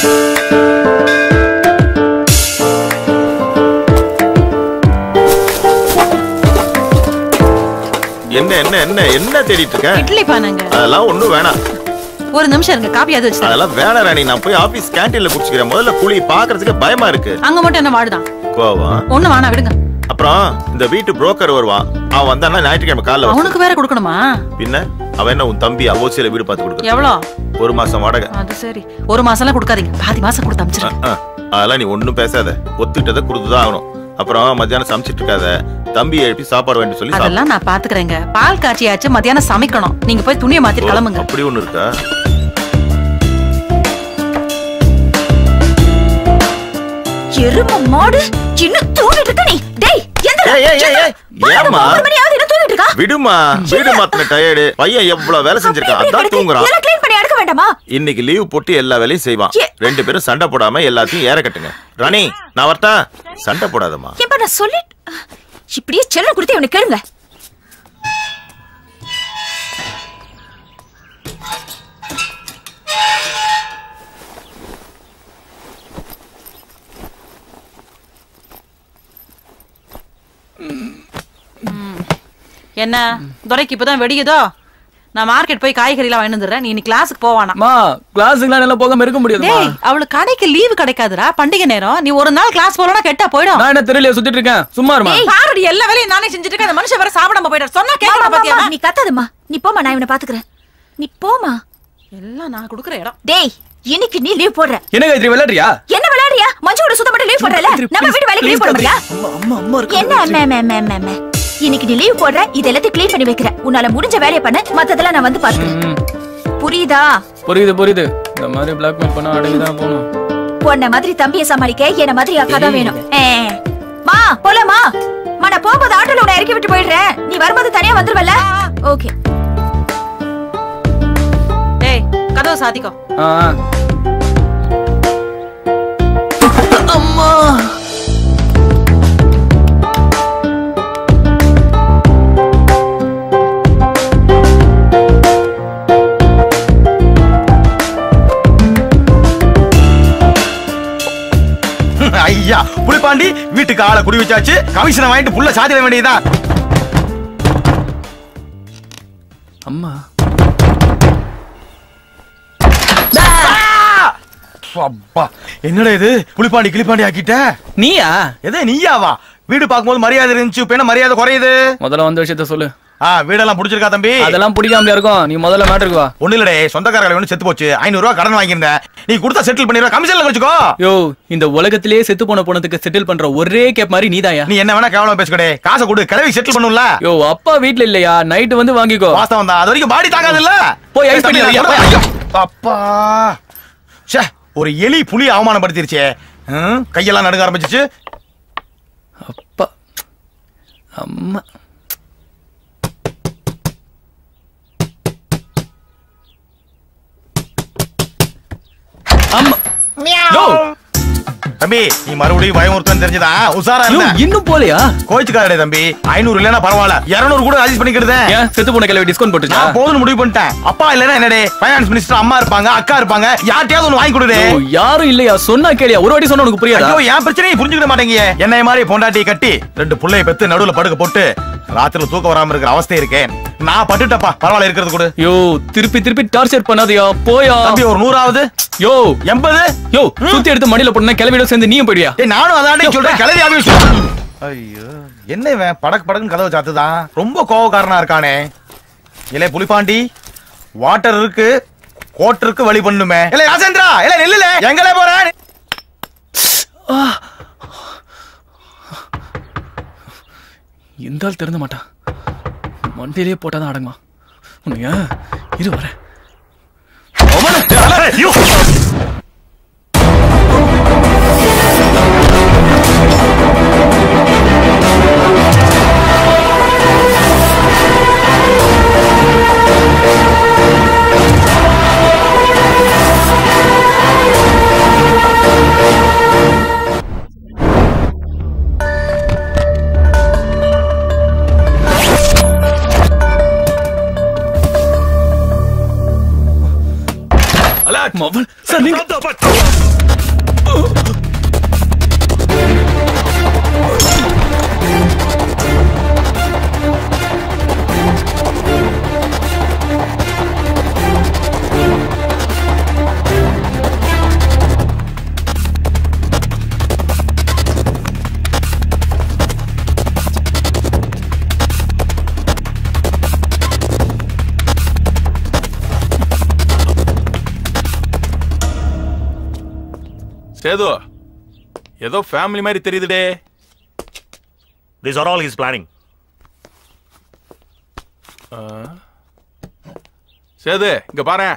என்ன என்ன என்ன என்ன தேடிட்டு இருக்க இட்லி பானங்க அதெல்லாம் ஒண்ணும் வேணாம் ஒரு நிமிஷம் இருங்க காப்பியாவது வச்சு அதெல்லாம் வேணாம் ராணி நான் போய் ஆபீஸ் கேண்டீன்ல குடிச்சுக்கிறேன் முதல்ல குழி பாக்குறதுக்கு பயமா இருக்கு அங்க மட்டும் என்ன வாடுதான் கோவம் ஒண்ணு வேணாம் விடுங்க அப்புறம் இந்த வீட்டு புரோக்கர் வருவான் அவன் வந்தான்னா ஞாயிற்றுக்கிழமை காலைல வர அவனுக்கு வேற கொடுக்கணுமா சொல்லு. பின்ன அவன் என்ன உன் தம்பி ஓசியில வீடு பார்த்து கொடுக்க எவ்வளோ ஒரு மாசம் வாடகை அது சரி ஒரு மாசம்லாம் கொடுக்காதீங்க பாதி மாசம் கொடுத்து அமிச்சிரு ஆ, அதெல்லாம் நீ ஒண்ணும் பேசாத ஒத்துக்கிட்டதை கொடுத்துதான் ஆகணும் அப்புறம் மத்தியானம் சமைச்சிட்டு இருக்காத தம்பி எழுப்பி சாப்பாடு வேண்டி சொல்லி சாப்பிடு. அதெல்லாம் நான் பாத்துக்கிறேங்க பால் காய்ச்சியாச்சு மத்தியானம் சமைக்கணும் நீங்க போய் துணியை மாத்தி கிளம்புங்க அப்படி ஒண்ணு இருக்கா எரும மாடு இன்னும் தூங்கிட்டு இருக்க நீ டேய் எந்திரா ஏய், ஏய், ஏய், ஏய், ஏம்மா? ஒரு மணியாவது இன்னும் தூங்கிட்டு இருக்கா விடுமா வீடு மாத்தின டயர்டு பையன் எவ்வளவு வேலை செஞ்சிருக்கான் அதான் தூங்குறான் இதெல்லாம் க்ளீன் பண்ணி எடுக்க வேண்டாமா இன்னைக்கு லீவ் போட்டு எல்லா வேலையும் செய்வான் ரெண்டு பேரும் சண்டை போடாம எல்லாத்தையும் ஏற கட்டுங்க ராணி நான் வரட்டா சண்டை போடாதம்மா ஏப்பா நான் சொல்லி இப்படியே செல்லம் கொடுத்து இவனை கேளுங்க என்ன துரைக்கு இப்பதான் வெடிக்குதோ நான் மார்க்கெட் போய் காய்கறிலாம் வாங்கிட்டு வந்துடுறேன் நீ இன்னைக்கு கிளாஸுக்கு போவானா மா கிளாஸுக்குலாம் நல்லா போகாம இருக்க முடியாதுமா டேய் அவளுக்கு கடைக்கு லீவு கிடைக்காதுடா பண்டிகை நேரம் நீ ஒரு நாள் கிளாஸ் போலனா கெட்டா போயிடும் நான் என்ன தெரியல சுத்திட்டு இருக்கேன் சும்மா இருமா டேய் பாருடி எல்லா வேலையும் நானே செஞ்சுட்டு இருக்கேன் அந்த மனுஷன் வேற சாப்பிடாம போயிட்டார் சொன்னா கேட்கணும் பாத்தியா நீ கத்தாதம்மா நீ போமா நான் இவனை பாத்துக்கிறேன் நீ போமா எல்லாம் நான் கொடுக்குற இடம் டேய் இன்னைக்கு நீ லீவ் போடுற என்ன காயத்ரி விளையாடுறியா என்ன விளையாடுறியா மஞ்சோட சுத்த மட்டும் லீவ் போடுறல நம்ம வீட்டு வேலைக்கு லீவ் போட முடியா என்ன அம்மா, அம்மா, அம்மா, அம்மா, அம்மா. இன்னைக்கு நீ லீவ் போடுற இது எல்லாத்தையும் க்ளீன் பண்ணி வைக்கிற உன்னால முடிஞ்ச வேலையை பண்ண மத்ததெல்லாம் நான் வந்து பாத்துக்கிறேன் புரியுதா புரியுது புரியுது இந்த மாதிரி பிளாக்மெயில் பண்ணா அடங்கி தான் போகணும் உன்ன மாதிரி தம்பியை சமாளிக்க என்ன மாதிரி அக்கா தான் வேணும் ஏ. மா போலாமா மா நான் போகும்போது ஆட்டோல உன்னை இறக்கி விட்டு போயிடுறேன் நீ வரும்போது தனியா வந்துருவல்ல ஓகே டேய் கதவை சாத்திக்கோ ஆ ஆ. அம்மா ஐயா புலிப்பாண்டி வீட்டுக்கு ஆளை குடி வச்சாச்சு கமிஷனை வாங்கிட்டு புள்ள சாதிட வேண்டியதுதான் அம்மா அப்பா என்னடா இது புலிப்பாண்டி கிளிப்பாண்டி ஆக்கிட்ட நீயா எதே நீயாவா வீடு பார்க்கும்போது மரியாதை இருந்துச்சு இப்ப என்ன மரியாதை குறையுது முதல்ல வந்த விஷயத்த சொல்லு ஆ வீடெல்லாம் பிடிச்சிருக்கா தம்பி அதெல்லாம் பிடிக்காம இருக்கும் நீ முதல்ல மேட்டருக்கு வா ஒண்ணு இல்லடே சொந்தக்காரர்கள் ஒண்ணு செத்து போச்சு ஐநூறு ரூபா கடன் வாங்கியிருந்தேன் நீ கொடுத்தா செட்டில் பண்ணிடுவா கமிஷன்ல வச்சுக்கோ யோ இந்த உலகத்திலேயே செத்து போன பொணத்துக்கு செட்டில் பண்ற ஒரே கேப் மாதிரி நீதாயா நீ என்ன வேணா கேவலமா பேசுக்கடே காசை கொடு கிளவி செட்டில் பண்ணும்ல யோ அப்பா வீட்ல இல்லையா நைட்டு வந்து வாங்கிக்கோ வாஸ்தவம் தான் அது வரைக்கும் பாடி தாங்காது இல்ல போய் ஐஸ் பண்ணி வையா, போய். அப்பா ச்சே ஒரு எலி புலி அவமானப்படுத்திருச்சே ஹம், கையெல்லாம் நடுங்க ஆரம்பிச்சிச்சு அப்பா அம்மா அம்மா யோ தம்பி நீ மறுபடியும் பயமுறுத்தம் தெரிஞ்சதா உசாரா யோ, இருந்த இன்னும் போலையா கோச்சுக்காரடே தம்பி ஐநூறு இல்லைன்னா பரவாயில்ல இருநூறு கூட அட்ஜஸ்ட் பண்ணிக்கிறதே ஏன் செத்து போன கிளவி டிஸ்கவுண்ட் போட்டுச்சா நான் போதும்னு முடிவு பண்ணிட்டேன் அப்பா இல்லைன்னா என்னடே ஃபைனான்ஸ் மினிஸ்டர் அம்மா இருப்பாங்க அக்கா இருப்பாங்க யார்ட்டையாவது ஒண்ணு வாங்கி கொடுடே யோ, யாரும் இல்லையா சொன்னா கேளியா ஒரு வாட்டி சொன்னா உனக்கு புரியாதா ஐயோ என் பிரச்சனையை புரிஞ்சுக்கிட மாட்டேங்க என்னைய மாதிரி பொண்டாட்டியை கட்டி ரெண்டு புள்ளைய பெத்து நடுவுல படுக்க போட்டு ராத்திரில தூக்கம் வராம இருக்கிற அவஸ்தை இருக்கேன் நான் பட்டுட்டப்பா பரவாயில்ல இருக்கிறது கூட யோ திருப்பி திருப்பி டார்ச்சர் பண்ணாதயா போயா தம்பி ஒரு நூறாவது யோ எண்பது யோ சுத்தி எடுத்து மடியில போட்டுனா கிளவிட சேர்ந்து நீயும் போயிடுயா ஏய் நானும் அதானே சொல்றேன் கிளவியாவே ஐயோ என்ன இவன் படக்கு படக்குன்னு கதவை சாத்துதான் ரொம்ப கோவக்காரனா இருக்கானே இலே புலிப்பாண்டி வாட்டர் இருக்கு கோட்டருக்கு வழி பண்ணுமே இல்ல ராஜேந்திரா இல்ல நெல்லுல எங்களே போறேன் இந்த ஆள் திறந்த மாட்டான் மண்டையிலேயே போட்டாதான் அடங்குமா உன்னைய இரு வரேன் மவன் சார் நீங்க சேது ஏதோ ஃபேமிலி மாதிரி தெரியுதுடே These are all his planning. ஆ. சேது இங்க பாரு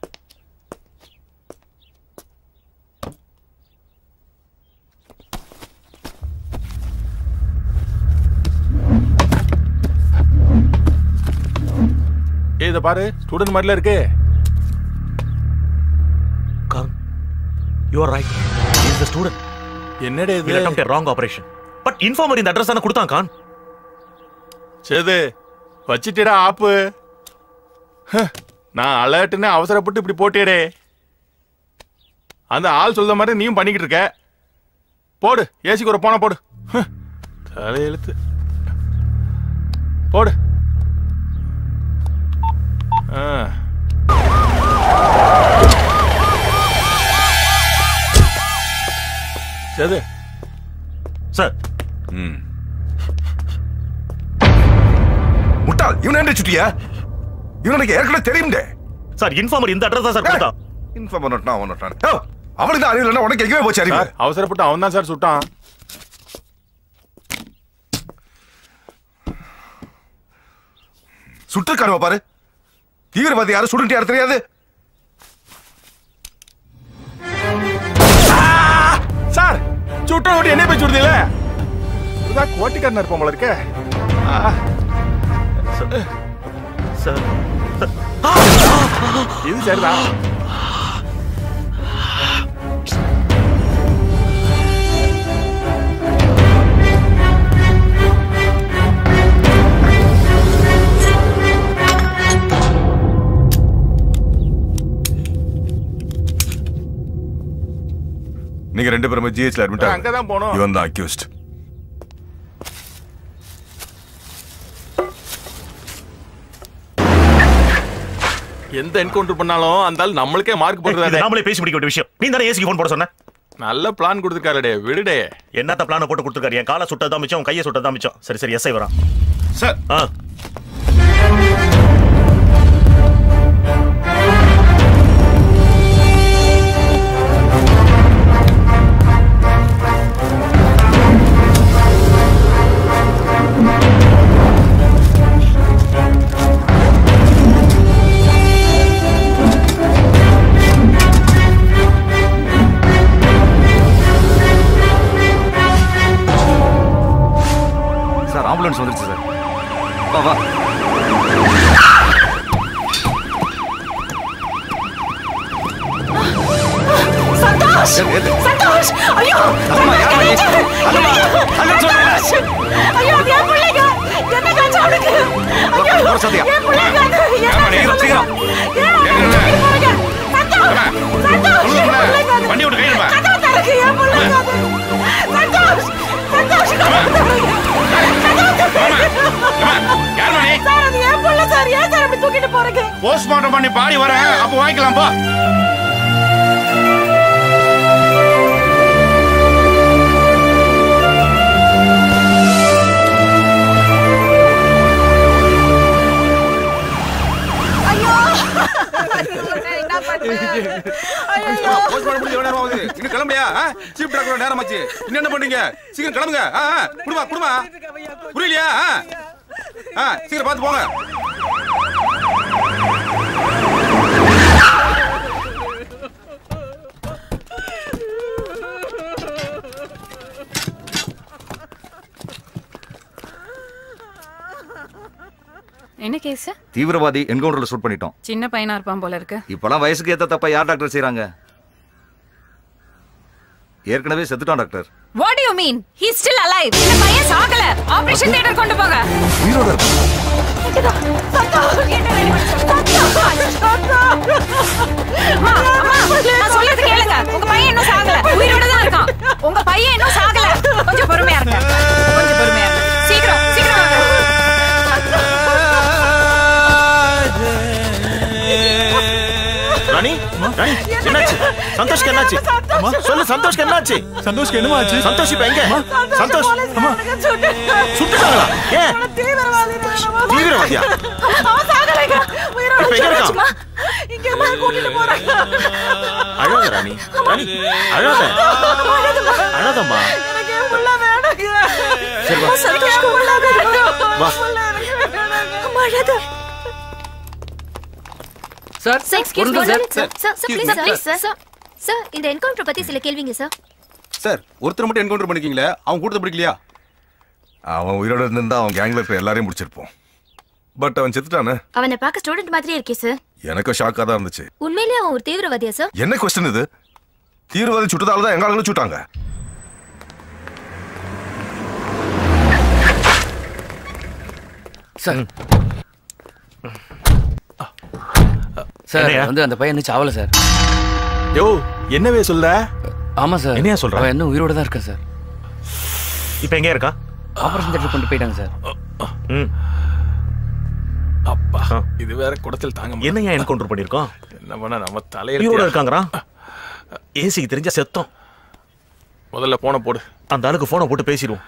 ஏய் இத பாரு ஸ்டூடெண்ட் மாதிரில இருக்கு You are right. He is the student. என்னடே He attempted a wrong operation. But informer இந்த அட்ரஸ் தானே கொடுத்தான் கான் சேது வச்சிட்டடா ஆப்பு ஹ, நான் அலர்ட்னு அவசரப்பட்டு இப்படி போட்டேடே அந்த ஆள் சொல்ற மாதிரி நீயும் பண்ணிக்கிட்டு இருக்க போடு ஏசிக்கு ஒரு போன போடு ஹ, தலையெழுத்து போடு ஆ. சேது சார் ம் முட்டாள் இவன் என்ன சுட்டியா இவனுக்கு ஏற்கனவே தெரியும்டே சார் இன்ஃபார்மர் இந்த அட்ரஸ் தான் சார் கொடுத்தான் இன்ஃபார்மர் நோட்னா அவன் நோட்டான் ஓ அவனுக்கு தான் அறிவு இல்லைன்னா உனக்கு எங்கேயே போச்சு அறிவு சார், அவசரப்பட்டு அவன் தான் சார் சுட்டான் சுட்டுக்காரவ பாரு தீவிரவாதி யாரும் சுடுன்ட்டு யாரும் தெரியாது சார் சுட்ட ஓட்டி என்ன போய் சுடுதில்ல இதுதான் கோட்டிக்காரன் இருப்போம் போல இருக்க சார் இது சரிதான் நீங்க ரெண்டு பேருமே ஜிஹெச்ல அட்மிட் அங்கதான் போனோம். இவன் தான் அக்யூஸ்ட் எந்த என்கவுண்டர் பண்ணாலும் அந்த ஆள் நம்மளுக்கே மார்க் இது போடுறாரு நாமளே பேசி முடிக்க வேண்டிய விஷயம் நீ தானே ஏசிக்கு ஃபோன் போட சொன்ன நல்ல பிளான் கொடுத்துருக்காருடே விடுடே என்னத்த பிளான போட்டு கொடுத்துருக்காரு என் காலை சுட்டதான் மிச்சம் உன் கையை சுட்டதான் மிச்சம் சரி சரி எஸ்ஐ வரான் சார் ஆ சார் ஆம்புலன்ஸ் வந்துருச்சு சார் வா வா சந்தோஷ் சந்தோஷ் ஐயோ அம்மா, யார் வழி? அண்ணம்மா, அண்ணன் சொல்றேன். ஐயோ அது என் பிள்ளைங்க என்ன காய்ச்சல் அவனுக்கு ஐயோ வர சத்யா. என் பிள்ளைங்க அது ஏம்மா, என்ன சீக்கிரம், சீக்கிரம். சந்தோஷ் சந்தோஷ் என் பிள்ளைங்க அது வண்டி விட்டு கையிடுமா கதவு திறக்கு என் பிள்ளைங்க அது சந்தோஷ் சந்தோஷ் கதவு திறக்கு சார் அது என் பிள்ளை சார் ஏன் சார் அப்படி தூக்கிட்டு போறீங்க போஸ்ட்மார்ட்டம் பண்ணி பாடி வரேன் அப்போ வாங்கிக்கலாம் போ ஐயோ என்ன பண்றேன் ஐயோ போஸ்ட்மார்ட்டம் பண்ணி எவ்வளவு நேரம் ஆகுது இன்னும் கிளம்பலையா சீப் டாக்டர் நேரம் ஆச்சு இன்னும் என்ன பண்றீங்க சீக்கிரம் கிளம்புங்க ஆ, ஆ, குடுமா குடுமா புரியலையா ஆ? ஆ சீக்கிரம் பார்த்து போங்க என்ன கேஸ் தீவிரவாதி என்கவுண்டர்ல ஷூட் பண்ணிட்டோம் சின்ன பையனா இருப்பான் போல இருக்கு இப்பெல்லாம் வயசுக்கு ஏத்த தப்பா யார் டாக்டர் செய்றாங்க ஏற்கனவே செத்துட்டான் doctor what you mean he still alive இந்த பையன் சாகல ஆபரேஷன் தியேட்டர் கொண்டு போங்க உயிரோட இருக்கான். சந்தோஷ் என்ன ரெடி அம்மா, அம்மா, நான் சொல்றது கேளுங்க உங்க பையன் இன்னும் சாகல உயிரோட தான் ராணி, என்னாச்சு சந்தோஷ்க்கு என்னாச்சு அம்மா, சொல்லு சந்தோஷ்க்கு என்னாச்சு சந்தோஷ்க்கு என்னமா ஆச்சு சந்தோஷ் இப்ப எங்க சந்தோஷ் அம்மா சுட்டுட்டாங்களா ஏன் தீவிரவாதியா இப்ப எங்க இருக்கான் அழாத ராணி ராணி அழாத அழாதம்மா சரி வா வா sir sir excuse me sir sir sir please sir please sir sir இந்த என்கவுண்டர் பத்தி சில கேள்விங்க சார் சார் ஒருத்தர் மட்டும் என்கவுண்டர் பண்ணிருக்கீங்களே அவன் கூட்டத்தை பிடிக்கலையா அவன் உயிரோட இருந்திருந்தா அவன் கேங்ல இருக்க எல்லாரையும் முடிச்சிருப்போம் பட் அவன் செத்துட்டானே அவனை பார்க்க ஸ்டூடெண்ட் மாதிரியே இருக்கே சார் எனக்கும் ஷாக்காக தான் இருந்துச்சு உண்மையிலேயே அவன் ஒரு தீவிரவாதியா சார் என்ன கொஸ்டின் இது தீவிரவாதி சுட்டதால தான் எங்க ஆளுங்களும் சுட்டாங்க சார் சார் என்னய்யா? வந்து அந்த பையன் இன்னும் சாவல சார் யோ என்னவே சொல்ற ஆமா சார் என்னையா சொல்ற? அவன் இன்னும் உயிரோட தான் இருக்கா சார் இப்ப எங்க இருக்கா ஆபரேஷன் தியேட்டர் கொண்டு போயிட்டாங்க சார் ம் அப்பா இது வேற குடத்தில் தாங்க முடியல. என்னையா என்கவுண்டர் பண்ணிருக்கோம் என்ன பண்ண நம்ம உயிரோட தலையில இருக்காங்கறா ஏசிக்கு தெரிஞ்ச செத்தோம் முதல்ல போன போடு அந்த ஆளுக்கு போனை போட்டு பேசிடுவோம்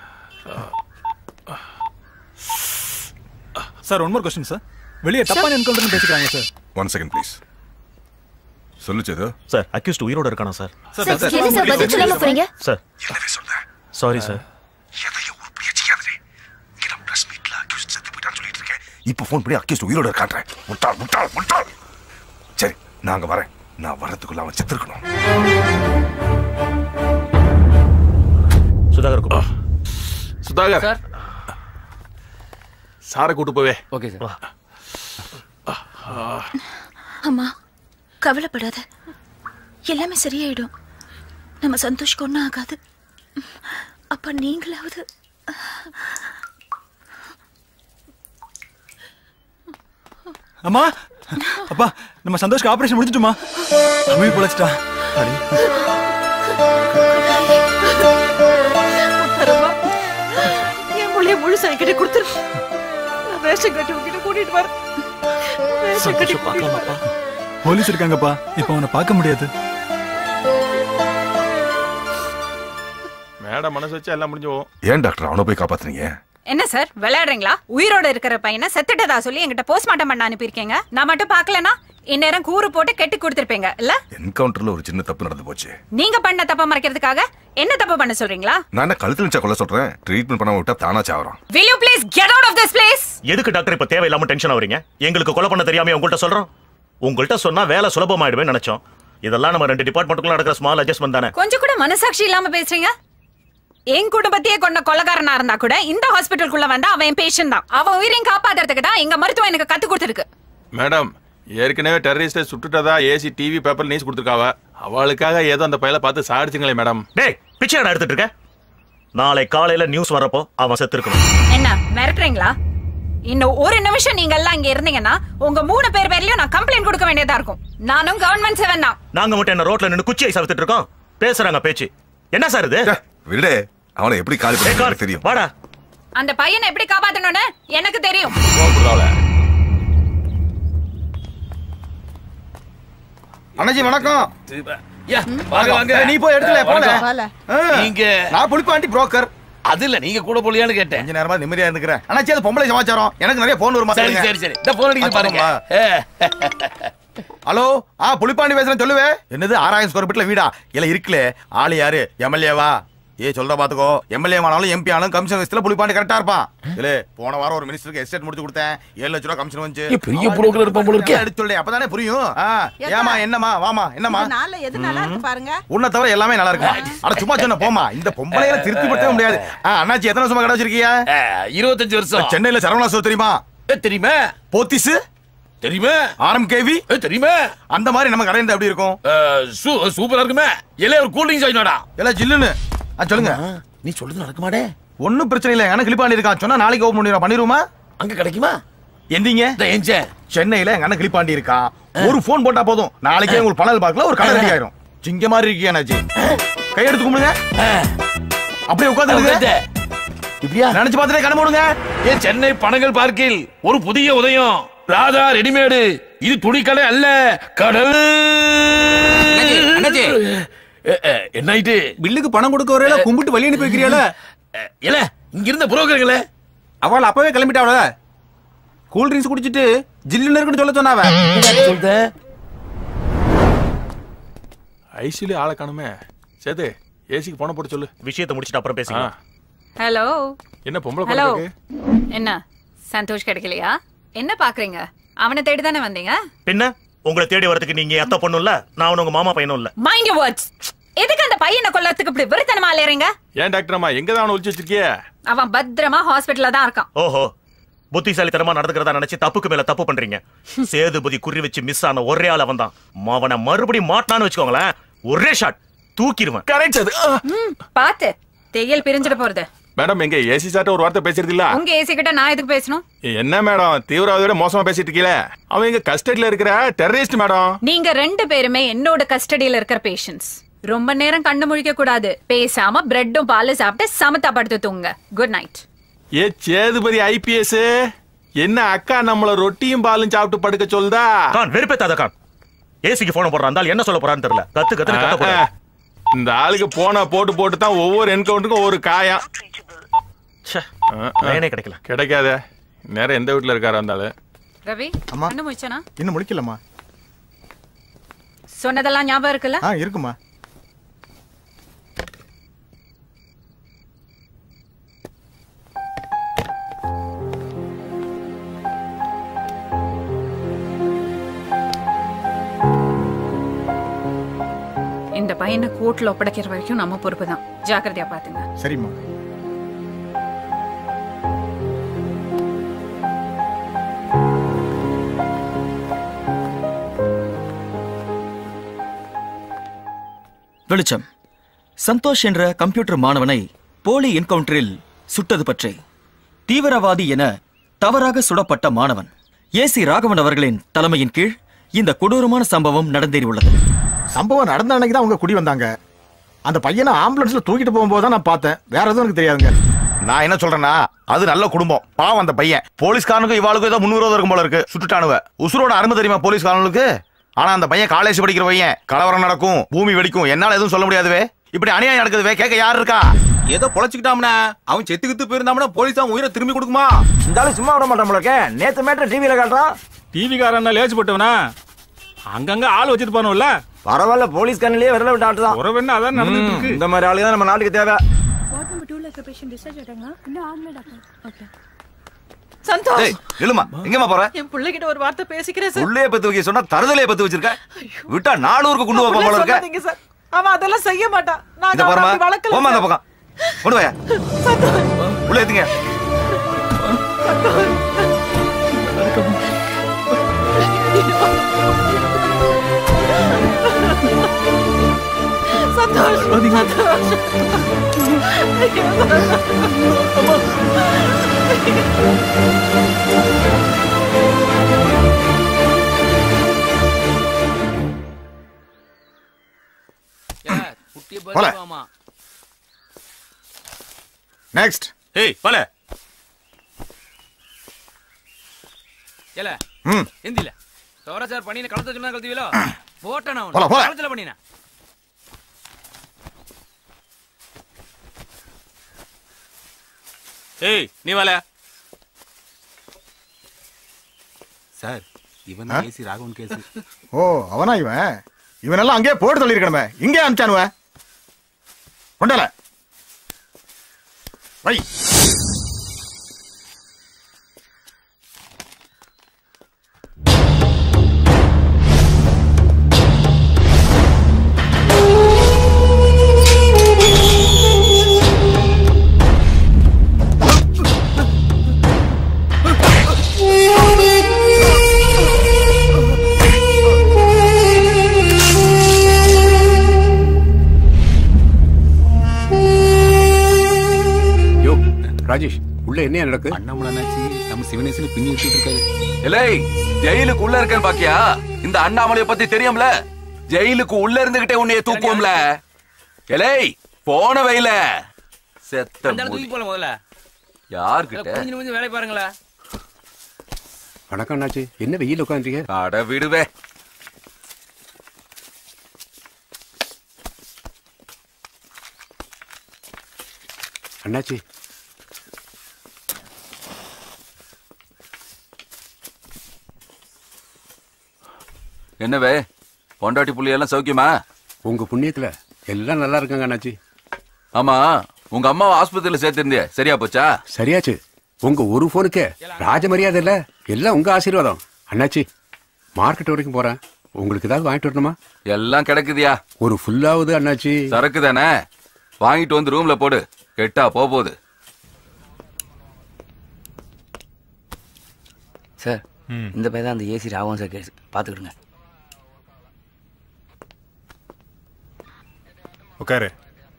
sir one more question sir வெளியே தப்பான என்கவுண்டர் பேசிக்கிறாங்க சார் ஒன் செகண்ட் ப்ளீஸ் சொல்லுச்சது சார் அக்யூஸ்ட் உயிரோட இருக்கானா சார் சார் என்ன சார் பதில் சொல்லாம போறீங்க சார் சாரி சார் இப்போ ஃபோன் பண்ணி அக்யூஸ்ட் உயிரோட இருக்கான்றேன் முட்டாள் முட்டாள் முட்டாள் சரி நான் அங்க வரேன் நான் வரதுக்குள்ள அவன் செத்துருக்கணும் சுதாகர் கூப்பா சுதாகர் சார் சாரை கூட்டு போவே ஓகே சார் அம்மா கவலைப்படாத எல்லாமே சரியாயிடும் நம்ம சந்தோஷ்க்கு ஒன்றும் ஆகாது அப்ப நீங்களாவது அம்மா அப்பா நம்ம சந்தோஷ்க்கு ஆபரேஷன் முடிஞ்சிட்டுமா அம்மே பொழைச்சிட்டா தரமா என் புள்ளைய முழுசா என்கிட்ட கொடுத்துரு நான் ரேஷன் கட்டி உங்ககிட்ட கூட்டிட்டு வரேன் ரேஷன் கட்டி கூட்டிட்டு வரேன் போலீஸ் இருக்காங்கப்பா இப்போ அவனை பார்க்க முடியாது மேடம் மனசு வச்சா எல்லாம் முடிஞ்சு போகும் ஏன் டாக்டர் அவனை போய் காப்பாத்துனீங்க என்ன சார் விளையாடுறீங்களா உயிரோட இருக்கிற பையனை செத்துட்டதா சொல்லி என்கிட்ட போஸ்ட்மார்ட்டம் பண்ண அனுப்பியிருக்கீங்க நான் மட்டும் பார்க்கலனா இந்நேரம் கூறு போட்டு கெட்டி கொடுத்துருப்பீங்க இல்ல என்கவுண்டர்ல ஒரு சின்ன தப்பு நடந்து போச்சு நீங்க பண்ண தப்ப மறைக்கிறதுக்காக என்ன தப்பு பண்ண சொல்றீங்களா நான் என்ன கழுத்து நிச்சா கொள்ள சொல்றேன் ட்ரீட்மெண்ட் பண்ணாம விட்டா தானா சாவறான் will you please get out of this place எதுக்கு டாக்டர் இப்ப தேவையில்லாம டென்ஷன் ஆவறீங்க எங்களுக்கு கொலை பண்ண தெரியாம உங்கள்ட்ட சொல்றோம் உங்கள்ட்ட சொன்னா வேலை சுலபமாயிடுமே நினைச்சோம் இதெல்லாம் நம்ம ரெண்டு டிபார்ட்மெண்ட்டுக்குள்ள நடக்கிற ஸ்மால் அட்ஜஸ்ட்மெண்ட் தானே கொஞ்சம் கூட மனசாட்சி இல்லாம பேசுறீங்க என் குடும்பத்தையே கொண்ட கொலகாரனா இருந்தா கூட இந்த ஹாஸ்பிட்டலுக்குள்ள வந்தா அவன் என் பேஷண்ட் தான் அவன் உயிரையும் காப்பாத்துறதுக்கு தான் எங்க மருத்துவம் எனக்கு கத்து கொடுத்துருக்கு மேடம் ஏற்கனவே டெரரிஸ்டை சுட்டுட்டதா ஏசி டிவி பேப்பர் நியூஸ் கொடுத்துருக்காவ அவளுக்காக ஏதோ அந்த பையலை பார்த்து சாடிச்சிங்களே மேடம் டேய் பிச்சை கடை எடுத்துட்டு இருக்க நாளை காலையில நியூஸ் வரப்போ அவன் செத்து இருக்கணும் என்ன மிரட்டுறீங்களா இன்னும் ஒரு நிமிஷம் நீங்க எல்லாம் இங்க இருந்தீங்கன்னா உங்க மூணு பேர் பேர்லயும் நான் கம்ப்ளைண்ட் கொடுக்க வேண்டியதா இருக்கும் நானும் கவர்மெண்ட் செவன் தான் நாங்க மட்டும் என்ன ரோட்ல நின்னு குச்சியை சவித்துட்டு இருக்கோம் பேசுறாங்க பேச்சு என்ன சார் இது விடு அவனை எப்படி காலி பண்ணி தெரியும் வாடா அந்த பையனை எப்படி காப்பாத்தணும்னு எனக்கு தெரியும் அண்ணாஜி வணக்கம் வாங்க வாங்க நீ போய் எடுத்துல போல வணக்கம். நீங்க நான் புளிப்பாண்டி புரோக்கர் அது இல்ல நீங்க கூட போலியான்னு கேட்டேன் கொஞ்ச நேரமா நிம்மதியா இருந்துக்கிறேன் அண்ணாச்சி அது பொம்பளை சமாச்சாரம் எனக்கு நிறைய போன் வருமா சரி சரி சரி இந்த போன் அடிக்குது பாருங்க ஹலோ ஆ புளிப்பாண்டி பேசுறேன் சொல்லுவே என்னது ஆறாயிரம் ஸ்கொயர் ஃபீட்ல வீடா இல்ல இருக்குல்ல ஆளு யாரு எம்எல்ஏவா ஏ சொல்ற பாத்துக்கோ எம்எல்ஏ ஆனாலும் எம்பி ஆனாலும் கமிஷன் வயசுல புளிப்பாண்டி கரெக்டா இருப்பான் இல்ல போன வாரம் ஒரு மினிஸ்டருக்கு எஸ்டேட் முடிச்சு கொடுத்தேன் ஏழு லட்ச ரூபா கமிஷன் வந்து ஏ, பெரிய broker இருப்பான் போல இருக்கே. எடுத்து சொல்லு அப்பதானே புரியும் ஆ, ஏமா என்னமா வாமா என்னமா இந்த நாள்ல எது நல்லா இருக்கு பாருங்க உன்னை தவிர எல்லாமே நல்லா இருக்கு அட சும்மா சொன்ன போமா இந்த பொம்பளையில திருப்தி படுத்தவே முடியாது ஆ, அண்ணாச்சி எத்தனை வருஷமா கடை வச்சிருக்கியா இருபத்தஞ்சு வருஷம் சென்னையில சரவணா ஸ்டோர் தெரியுமா தெரியுமா போத்திஸ் தெரியுமா ஆரம் கேவி தெரியுமா அந்த மாதிரி நம்ம கடை இருந்தா எப்படி இருக்கும் சூப்பரா இருக்குமே எல்லாம் ஒரு கூல் ட்ரிங்க்ஸ் ஆயினோடா எல்லாம் ஜில்லுன்னு ஆ, சொல்லுங்க நீ சொல்றது நடக்குமாடே ஒன்னும் பிரச்சனை இல்ல எனக்கு கிளிப்பாண்டி இருக்கான் சொன்னா நாளைக்கு ஓபன் பண்ணிடுவோம் பண்ணிடுவோமா அங்க கிடைக்குமா எந்தீங்க சென்னையில எங்க அண்ணன் கிளிப்பாண்டி இருக்கான் ஒரு போன் போட்டா போதும் நாளைக்கே உங்களுக்கு பணம் பார்க்கல ஒரு கடை ரெடி ஆயிரும் சிங்க மாதிரி இருக்கியா அண்ணாச்சி கையெடுத்து கும்பிடுங்க அப்படியே உட்காந்து இப்படியா நினைச்சு பார்த்துட்டே கண்ண போடுங்க ஏன் சென்னை பனங்கள் பார்க்கில் ஒரு புதிய உதயம் ராதா ரெடிமேடு இது துணிக்கடை அல்ல கடல் என்ன ஆயிட்டு பில்லுக்கு பணம் கொடுக்க வரையில கும்பிட்டு வழி அனுப்பி வைக்கிறியால இல்ல இங்க இருந்த புரோக்கருங்களே அவள் அப்பவே கிளம்பிட்டாவல கூல் ட்ரிங்க்ஸ் குடிச்சிட்டு ஜில்லுன்னு இருக்குன்னு சொல்ல சொன்னாவ சொல்றேன் ஐசிலி ஆளை காணுமே சேது ஏசிக்கு போன போட்டு சொல்லு விஷயத்தை முடிச்சிட்டு அப்புறம் பேசிக்கலாம் ஹலோ என்ன பொம்பளை ஹலோ படம் என்ன சந்தோஷ் கிடைக்கலையா என்ன பாக்குறீங்க அவனை தேடி தானே வந்தீங்க பின்ன உங்களை தேடி வரதுக்கு நீங்க அத்தை பொண்ணும் இல்ல நான் உங்க மாமா பையனும் இல்ல மைண்ட் யூ வேர்ட்ஸ் எதுக்கு அந்த பையனை கொல்லறதுக்கு இப்படி விருத்தனமா அலையறீங்க ஏன் டாக்டர் அம்மா எங்க தான் அவனை ஒளிச்சு வச்சிருக்கிய அவன் பத்திரமா ஹாஸ்பிடல்ல தான் இருக்கான் ஓஹோ புத்திசாலித்தனமா நடந்துக்கிறதா நினைச்சு தப்புக்கு மேல தப்பு பண்றீங்க சேதுபதி குறி வச்சு மிஸ் ஆன ஒரே ஆள் அவன் தான் அவனை மறுபடியும் மாட்டினான்னு வச்சுக்கோங்களேன் ஒரே ஷாட் தூக்கிடுவேன் கரெக்ட் அது ம், பாத்து தையல் பிரிஞ்சிட போறது மேடம் எங்க ஏசி சார்ட்ட ஒரு வார்த்தை பேசுறது இல்ல உங்க ஏசி கிட்ட நான் எதுக்கு பேசணும் என்ன மேடம் தீவிரவாதியோட மோசமா பேசிட்டு இருக்கீல அவன் எங்க கஸ்டடியில இருக்கிற டெரரிஸ்ட் மேடம் நீங்க ரெண்டு பேருமே என்னோட கஸ்டடியில இருக்கிற பேஷண்ட்ஸ் ரொம்ப நேரம் கண்ணு முழிக்க கூடாது பேசாம பிரெட்டும் பாலும் சாப்பிட்டு சமத்தா படுத்து தூங்க குட் நைட் ஏ சேதுபதி ஐபிஎஸ் என்ன அக்கா நம்மள ரொட்டியும் பாலும் சாப்பிட்டு படுக்க சொல்லுதா கான் வெறுப்பேத்தாத கான் ஏசிக்கு போன போடுறான் இருந்தாலும் என்ன சொல்ல போறான்னு தெரியல கத்து கத்து கத்த போறேன் இந்த ஆளுக்கு போனா போட்டு போட்டு தான் ஒவ்வொரு என்கவுண்டருக்கும் ஒவ்வொரு காயம் லைனே கிடைக்கல கிடைக்காத நேரம் எந்த வீட்டுல இருக்காரு அந்த ஆளு ரவி அம்மா. கண்ணு முழிச்சனா இன்னும் முடிக்கலம்மா சொன்னதெல்லாம் ஞாபகம் இருக்குல்ல ஆ இருக்குமா இந்த பையனை கோர்ட்ல ஒப்படைக்கிற வரைக்கும் நம்ம பொறுப்பு தான் ஜாக்கிரதையா பாத்துங்க சரிம்மா வெளிச்சம் சந்தோஷ் என்ற கம்ப்யூட்டர் மாணவனை போலி என்கவுண்டரில் சுட்டது பற்றி தீவிரவாதி என தவறாக சுடப்பட்ட மாணவன் ஏசி ராகவன் அவர்களின் தலைமையின் கீழ் இந்த கொடூரமான சம்பவம் நடந்தேறியுள்ளது சம்பவம் நடந்த அன்னைக்கு தான் அவங்க குடி வந்தாங்க அந்த பையனை ஆம்புலன்ஸ்ல தூக்கிட்டு போகும்போது தான் நான் பார்த்தேன் வேற எதுவும் எனக்கு தெரியாதுங்க நான் என்ன சொல்றேன்னா அது நல்ல குடும்பம் பாவம் அந்த பையன் போலீஸ்காரனுக்கும் இவாளுக்கும் ஏதோ முன்னுரிமை இருக்கும் போல இருக்கு சுட்டுட்டானுவ உசுரோட அருமை தெரியுமா போலீஸ்காரனுக்கு ஆனா அந்த பையன் காலேஜ் படிக்கிற பையன் கலவரம் நடக்கும் பூமி வெடிக்கும் என்னால எதுவும் சொல்ல முடியாதுவே இப்படி அநியாயம் நடக்குதுவே கேட்க யார் இருக்கா ஏதோ பொழைச்சுக்கிட்டாம்னா அவன் செத்து கித்து போயிருந்தாம்னா போலீஸ் அவன் உயிரை திரும்பி கொடுக்குமா இருந்தாலும் சும்மா விட மாட்டான் போலக்கே நேத்து மேட்டர் டிவியில காட்டுறான் டிவி காரன் லேச்சு போட்டவனா அங்கங்க ஆள் வச்சுட்டு போனோம்ல பரவாயில்ல போலீஸ் கண்ணிலேயே விரல விட்டு ஆட்டுதான் உறவு என்ன அதான் நடந்துட்டு இருக்கு இந்த மாதிரி ஆளு தான் நம்ம நாட்டுக்கு தேவை வார்ட் நம்பர் டூல இருக்க பேஷண்ட் டிஸ்சார்ஜ் ஆயிட்டாங்க இன்னும் ஆகல டாக்டர் ஓகே சந்தோஷ் ஏய் இல்லம்மா எங்கம்மா போற என் பிள்ளைகிட்ட ஒரு வார்த்தை பேசிக்கிறேன் சார் உள்ளே பத்து வைக்க சொன்னா தருதலையே பத்து வச்சிருக்க விட்டா நானூறுக்கு கொண்டு வைப்பா போல இருக்க சொல்லாதீங்க சார் அவன் அதெல்லாம் செய்ய மாட்டான் நான் இத அவனை பாருமா அப்படி வளர்க்கல போமா அந்த சார். பக்கம் கொண்டு வாயா உள்ள ஏத்துங்க சந்தோஷ் சந்தோஷ் குட்டியை போல. பாத்துக்கோமா நெக்ஸ்ட் ஏய் போல ஏல ம் எந்தில தோர சார் பண்ணின கலத்த சொன்னா கலத்துவீலோ போட்டேன் போல, போல. அவன் கலத்துல பண்ணின ஏய் நீ வால சார் இவன் ஆ? ஏசி ராகவன் கேஸ் ஓ அவனா இவன் இவனெல்லாம் அங்கேயே போட்டு சொல்லியிருக்கணுமே இங்கே அனுப்பிச்சானுவ கொண்டல வை யோ ராஜேஷ் உள்ள என்ன நடக்கு அண்ணாமலை அண்ணாச்சி நம்ம சிவனேசன் பின்னி வச்சுட்டு இருக்காரு எலை ஜெயிலுக்கு உள்ள இருக்கேன்னு பாக்கியா இந்த அண்ணாமலைய பத்தி தெரியும்ல ஜெயிலுக்கு உள்ள இருந்துகிட்டே உன்னைய தூக்குவோம்ல எலை போன வைல செத்த அந்த ஆளை மூதி. தூக்கி போல முதல்ல யார்கிட்ட கொஞ்சம் கொஞ்சம் வேலை பாருங்களேன் வணக்கம் அண்ணாச்சி என்ன வெயில் உட்காந்துருக்க அட விடுவே அண்ணாச்சி என்னவே பொண்டாட்டி புள்ளியெல்லாம் சௌக்கியமா உங்க புண்ணியத்துல எல்லாம் நல்லா இருக்காங்க அண்ணாச்சி ஆமா உங்க அம்மாவை ஆஸ்பத்திரியில சேர்த்திருந்தியே சரியா போச்சா சரியாச்சு உங்க ஒரு போனுக்கே ராஜ மரியாதை இல்ல எல்லாம் உங்க ஆசீர்வாதம் அண்ணாச்சி மார்க்கெட் வரைக்கும் போறேன் உங்களுக்கு ஏதாவது வாங்கிட்டு வரணுமா எல்லாம் கிடைக்குதியா ஒரு ஃபுல்லாவது அண்ணாச்சி சரக்கு தானே வாங்கிட்டு வந்து ரூம்ல போடு கெட்டா போக போகுது சார் இந்த பையன் தான் அந்த ஏசி ராகவன் சார் கேஸ் பார்த்துக்கிடுங்க உட்காரு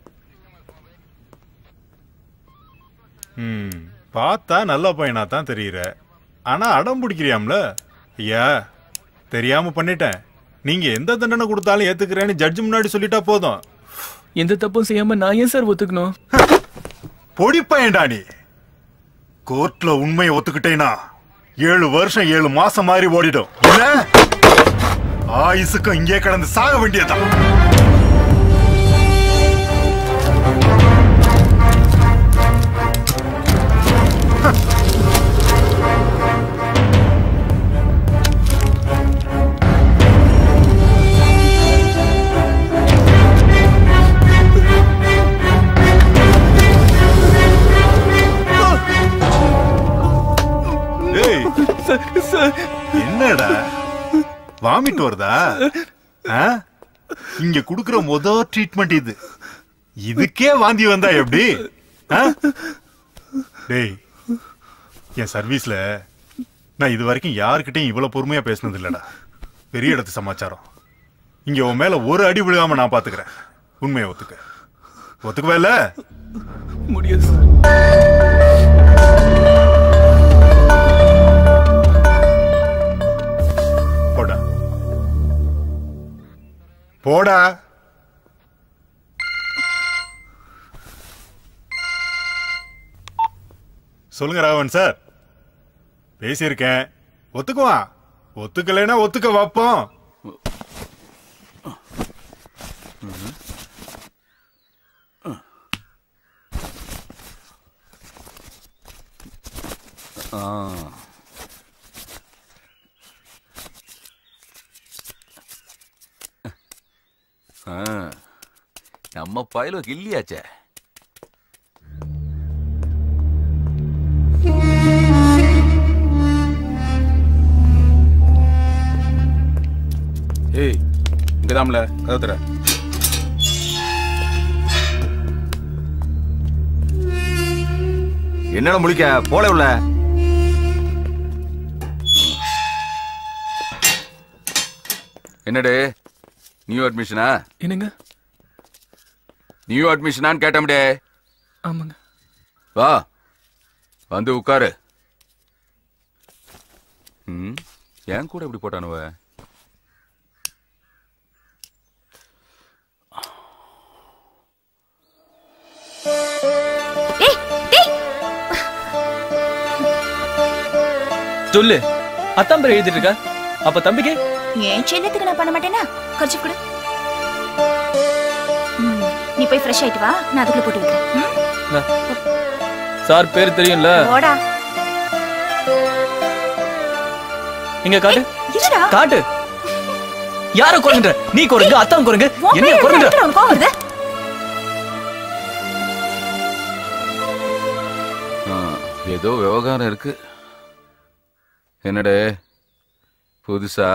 ம் பார்த்தா நல்ல பையனா தான் தெரியுற ஆனா அடம் பிடிக்கிறியாம்ல ஐயா தெரியாம பண்ணிட்டேன் நீங்க எந்த தண்டனை கொடுத்தாலும் ஏத்துக்கிறேன்னு ஜட்ஜ் முன்னாடி சொல்லிட்டா போதும் எந்த தப்பும் செய்யாம நான் ஏன் சார் ஒத்துக்கணும் பொடி பையன்டா நீ கோர்ட்ல உண்மையை ஒத்துக்கிட்டேனா ஏழு வருஷம் ஏழு மாசம் மாதிரி ஓடிடும் இல்ல ஆயுசுக்கும் இங்கே கிடந்து சாக வேண்டியதுதான் டேய் என்னடா வாமிட் வருதா ஆ? இங்க குடுக்குற முத ட்ரீட்மெண்ட் இது இதுக்கே வாந்தி வந்தா எப்படி ஆ? டேய் என் சர்வீஸ்ல நான் இது வரைக்கும் யாருக்கிட்டையும் இவ்வளவு பொறுமையா பேசினது இல்லடா பெரிய இடத்து சமாச்சாரம் இங்க உன் மேல ஒரு அடி விழுகாம நான் பாத்துக்கிறேன் உண்மையை ஒத்துக்க ஒத்துக்குவே இல்ல முடியாது போடா போடா சொல்லுங்க ராவன் சார் பேசியிருக்கேன் ஒத்துக்குவான் ஒத்துக்கலைன்னா ஒத்துக்க வைப்போம் ஆ. ஆ. நம்ம பயலோ கில்லியாச்சே ஏய் இங்கதாம்ல கதை தர என்னடா முழிக்க போல உள்ள என்னடே நியூ அட்மிஷனா என்னங்க நியூ அட்மிஷனான்னு கேட்டோம்டே ஆமாங்க வா வந்து உட்காரு ம் ஏன் கூட இப்படி போட்டானுவ சொல்லு அத்தான் பேர் எழுதிட்டு இருக்கா அப்ப தம்பிக்கு ஏன் செல்லத்துக்கு நான் பண்ண மாட்டேனா கொஞ்சம் கொடு ம், நீ போய் ஃப்ரெஷ் ஆயிட்டு வா நான் அதுக்குள்ள போட்டு வைக்கிறேன் ம்? இந்தா. சார் பேர் தெரியும்ல போடா இங்க காட்டு இருடா காட்டு யார குறைஞ்ச நீ குறைங்க அத்தான் குறைங்க உன் என்ன பேர் குறைஞ்ச என்ன உனக்கு கோவம் வருது ஆ, ஏதோ விவகாரம் இருக்கு என்னடே புதுசா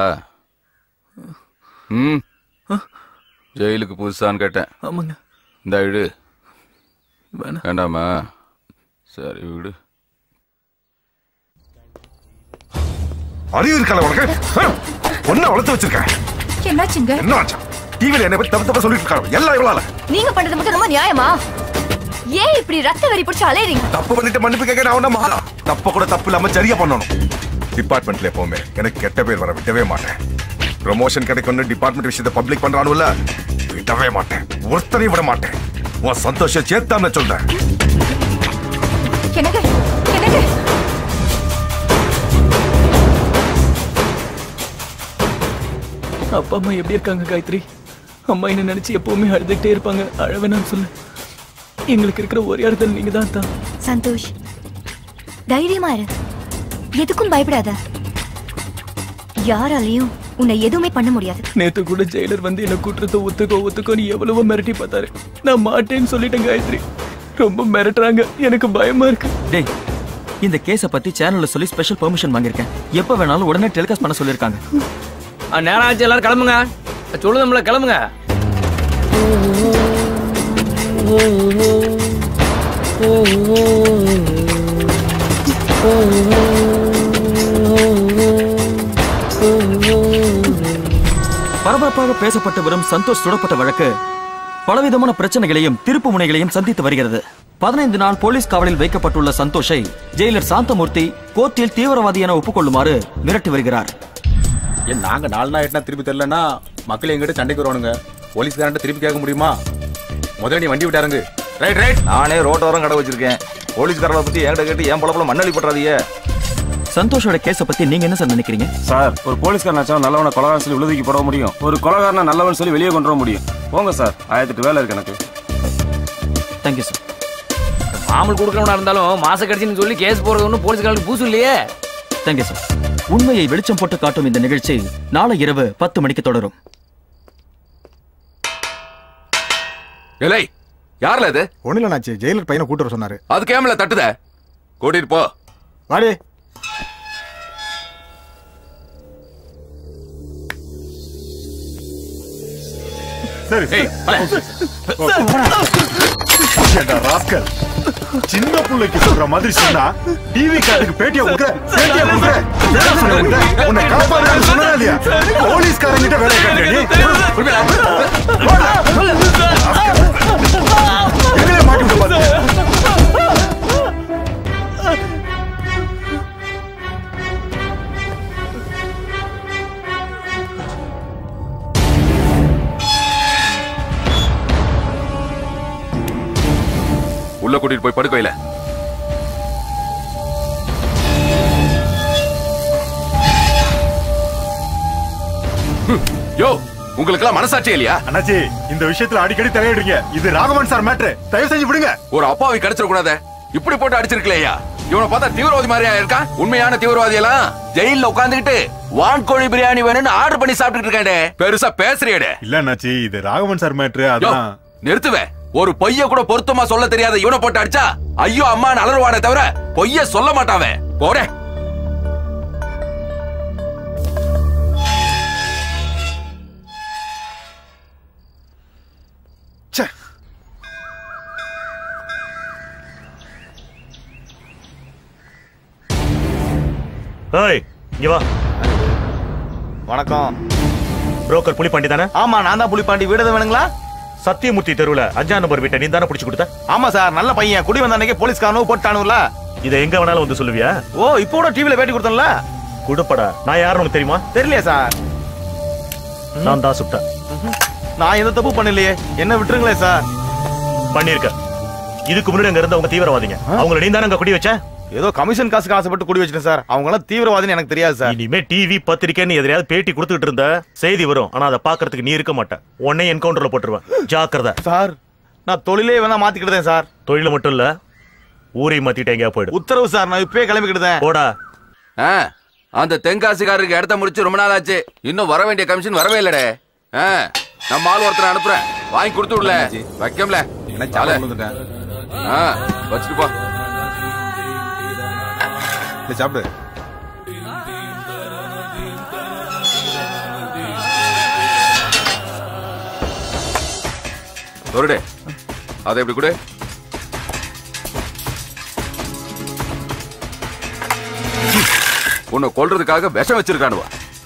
ம் ஜெயிலுக்கு புதுசான்னு கேட்டேன் ஆமாங்க இந்த இடு வேணாம். வேண்டாமா சரி விடு அறிவு இருக்கல உனக்கு ஒன்ன வளர்த்து வச்சிருக்கேன் என்னாச்சுங்க என்ன ஆச்சா டிவில என்ன பத்தி தப்பு தப்பா சொல்லிட்டு இருக்காங்க எல்லாம் இவளால நீங்க பண்றது மட்டும் ரொம்ப நியாயமா ஏன் இப்படி ரத்த வெறி பிடிச்சு அலையறீங்க தப்பு பண்ணிட்டு மன்னிப்பு கேட்க நான் ஒன்னும் மாறா தப்ப கூட தப்பு இல்லாம சரியா பண்ணணும் டிபார்ட்மெண்ட்ல எப்பவுமே எனக்கு கெட்ட பேர் வர விடவே மாட்டேன் ப்ரமோஷன் கிடைக்கும்னு டிபார்ட்மெண்ட் விஷயத்தை பப்ளிக் பண்றானுல விடவே மாட்டேன் ஒருத்தரையும் விட மாட்டேன் உன் சந்தோஷம் சேர்த்தாம சொல்றேன் என்னங்க என்னங்க அப்பா அம்மா எப்படி இருக்காங்க காயத்ரி அம்மா என்ன நினைச்சு எப்பவுமே அழுதுகிட்டே இருப்பாங்க அழ வேணாம்னு சொல்லு எங்களுக்கு இருக்கிற ஒரே இடத்துல நீங்க தான் தான் சந்தோஷ் தைரியமா இரு எதுக்கும் பயப்படாத யாராலையும் உன்னை எதுவுமே பண்ண முடியாது நேத்து கூட ஜெயிலர் வந்து என்ன குற்றத்தை ஒத்துக்கோ ஒத்துக்கோன்னு எவ்வளவோ மிரட்டி பார்த்தாரு நான் மாட்டேன்னு சொல்லிட்டேன் காயத்ரி ரொம்ப மிரட்டுறாங்க எனக்கு பயமா இருக்கு டேய் இந்த கேஸ பத்தி சேனல்ல சொல்லி ஸ்பெஷல் பெர்மிஷன் வாங்கியிருக்கேன் எப்ப வேணாலும் உடனே டெலிகாஸ்ட் பண்ண சொல்லிருக்காங்க நேரம் ஆச்சு எல்லாரும் கிளம்புங்க சொல்லுதம்ல கிளம்புங்க பரபரப்பாக பேசப்பட்டு வரும் சந்தோஷ் சுடப்பட்ட வழக்கு பலவிதமான பிரச்சனைகளையும் திருப்பு முனைகளையும் சந்தித்து வருகிறது பதினைந்து நாள் போலீஸ் காவலில் வைக்கப்பட்டுள்ள சந்தோஷை ஜெயிலர் சாந்தமூர்த்தி கோர்ட்டில் தீவிரவாதி என ஒப்புக்கொள்ளுமாறு மிரட்டி வருகிறார் ஏன் நாங்க நாலு நாள் எட்டுனா திருப்பி தரலன்னா மக்கள் எங்கிட்ட சண்டைக்கு வருவானுங்க போலீஸ்காரன்ட்ட திருப்பி கேட்க முடியுமா முதல்ல நீ வண்டி விட்டாருங்க ரைட் ரைட் நானே ரோட்டோரம் கடை வச்சிருக்கேன் போலீஸ்காரங்களை பத்தி என்கிட்ட கேட்டு ஏன் பொழப்புல மண்ணள்ளி பண்றாதீங்க சந்தோஷோட கேஸ பத்தி நீங்க என்ன சார் நினைக்கிறீங்க சார் ஒரு போலீஸ்காரனாச்சா நல்லவனை கொலகாரன் சொல்லி விழுதுக்கு போட முடியும் ஒரு கொலகாரனை நல்லவன் சொல்லி வெளியே கொண்டு வர முடியும் போங்க சார் ஆயிரத்தெட்டு வேலை இருக்கு எனக்கு தேங்க்யூ சார் மாமூல் கொடுக்கறவனா இருந்தாலும் மாச கடிச்சுன்னு சொல்லி கேஸ் போறது ஒன்றும் போலீஸ்காரங்களுக்கு பூசு இல்லையே தேங்க்யூ சார் உண்மையை வெளிச்சம் போட்டு காட்டும் இந்த நிகழ்ச்சி நாளை இரவு பத்து மணிக்கு தொடரும் இலை யார்ல இது ஒண்ணுல நாச்சு ஜெயிலர் பையனை கூட்டு வர சொன்னாரு அது கேமல தட்டுத கூட்டிட்டு போ வாடி சரி ஏய், ஏண்டா ராஸ்கல் சின்ன பிள்ளைக்கு சொல்ற மாதிரி சொன்னா டிவி காட்டுக்கு பேட்டியா கொடுக்குற பேட்டியா கொடுக்குற என்ன சொன்ன உன்கிட்ட? உன்னை காப்பாடுறேன்னு சொன்னா இல்லையா போலீஸ்காரங்கிட்ட வேலை காட்டுறியா நீ எங்களே மாட்டி விட்டு பாத்து உள்ள கூட்டிட்டு போய் படுக்க வைல ஹம், யோ உங்களுக்கு எல்லாம் மனசாட்சி இல்லையா அண்ணாச்சி இந்த விஷயத்துல அடிக்கடி தலையிடுறீங்க இது ராகவன் சார் மேட்ரு தயவு செஞ்சு விடுங்க ஒரு அப்பாவை கிடைச்சிட கூடாத இப்படி போட்டு அடிச்சிருக்கலையா இவனை பார்த்தா தீவிரவாதி மாதிரியா இருக்கான் உண்மையான தீவிரவாதி எல்லாம் ஜெயில்ல உட்கார்ந்துகிட்டு வான்கோழி பிரியாணி வேணும்னு ஆர்டர் பண்ணி சாப்பிட்டுட்டு இருக்கானே பெருசா பேசுறியடே இல்ல அண்ணாச்சி இது ராகவன் சார் மேட்ரு யோ, அதான் நிறுத்துவே ஒரு பொய்ய கூட பொருத்தமா சொல்ல தெரியாத இவனை போட்டு அடிச்சா ஐயோ அம்மான்னு அலறுவானே தவிர பொய்ய சொல்ல மாட்டாவே போறே ஏய் இங்க வா வணக்கம் புரோக்கர் புலிப்பாண்டி தானே ஆமா நான் தான் புலிப்பாண்டி வீடு எதுவும் வேணுங்களா சத்தியமூர்த்தி தெருவுல அஞ்சாம் நம்பர் வீட்டை நீ தானே பிடிச்சு கொடுத்த ஆமா சார் நல்ல பையன் குடி வந்த அன்னைக்கு போலீஸ்காரனும் போட்டானுல இதை எங்க வேணாலும் வந்து சொல்லுவியா ஓ இப்போ கூட டிவில பேட்டி கொடுத்தேன்ல குடுப்படா நான் யாருன்னு உனக்கு தெரியுமா தெரியலையே சார் நான் தான் சுட்டேன் நான் எந்த தப்பு பண்ணலையே என்ன விட்டுருங்களே சார் பண்ணிருக்க இதுக்கு முன்னாடி அங்க இருந்த அவங்க தீவிரவாதிங்க அவங்கள நீ தானே அங்க குடி வச்ச ஏதோ கமிஷன் காசுக்கு ஆசைப்பட்டு குடி வச்சிட்டேன் சார் அவங்க எல்லாம் தீவிரவாதின்னு எனக்கு தெரியாது சார் இனிமே டிவி பத்திரிக்கைன்னு எதிரையாவது பேட்டி கொடுத்துட்டு இருந்த செய்தி வரும் ஆனா அதை பாக்குறதுக்கு நீ இருக்க மாட்ட உன்னை என்கவுண்டர்ல போட்டுருவேன் ஜாக்கிரதை சார் நான் தொழிலே வேணா மாத்திக்கிட்டேன் சார் தொழில மட்டும் இல்ல ஊரையும் மாத்திட்டு எங்கேயா போயிடு உத்தரவு சார் நான் இப்பயே கிளம்பிக்கிட்டேன் போடா ஆ, அந்த தென்காசிக்காரருக்கு இடத்த முடிச்சு ரொம்ப நாள் ஆச்சு இன்னும் வர வேண்டிய கமிஷன் வரவே இல்லடே ஆ, நம்ம ஆள் ஒருத்தரை அனுப்புறேன் வாங்கி கொடுத்து விடல வைக்கம்ல சாலை விழுந்துட்டேன். ஆ வச்சுட்டு போ இல்ல சாப்பிடு வருடே அதை எப்படி கொடு உன்னை கொல்றதுக்காக விஷம் வச்சிருக்கானுவா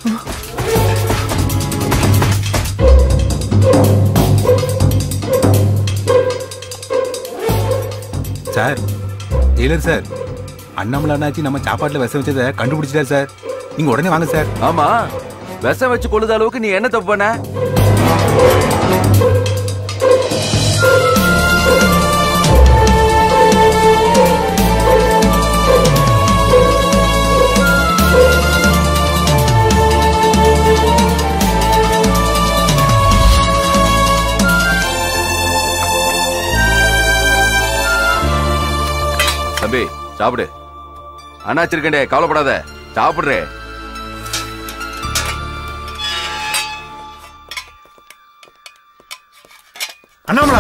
சார் டெய்லர் சார் அண்ணாமலை அண்ணாச்சி நம்ம சாப்பாட்டுல விஷம் வச்சதை கண்டுபிடிச்சிட்டார் சார் நீங்க உடனே வாங்க சார் ஆமா விஷம் வச்சு கொள்ளுத அளவுக்கு நீ என்ன தப்பு பண்ண தம்பி சாப்பிடு அண்ணாச்சி இருக்கண்டே கவலைப்படாத சாப்பிடுறே அண்ணாமலை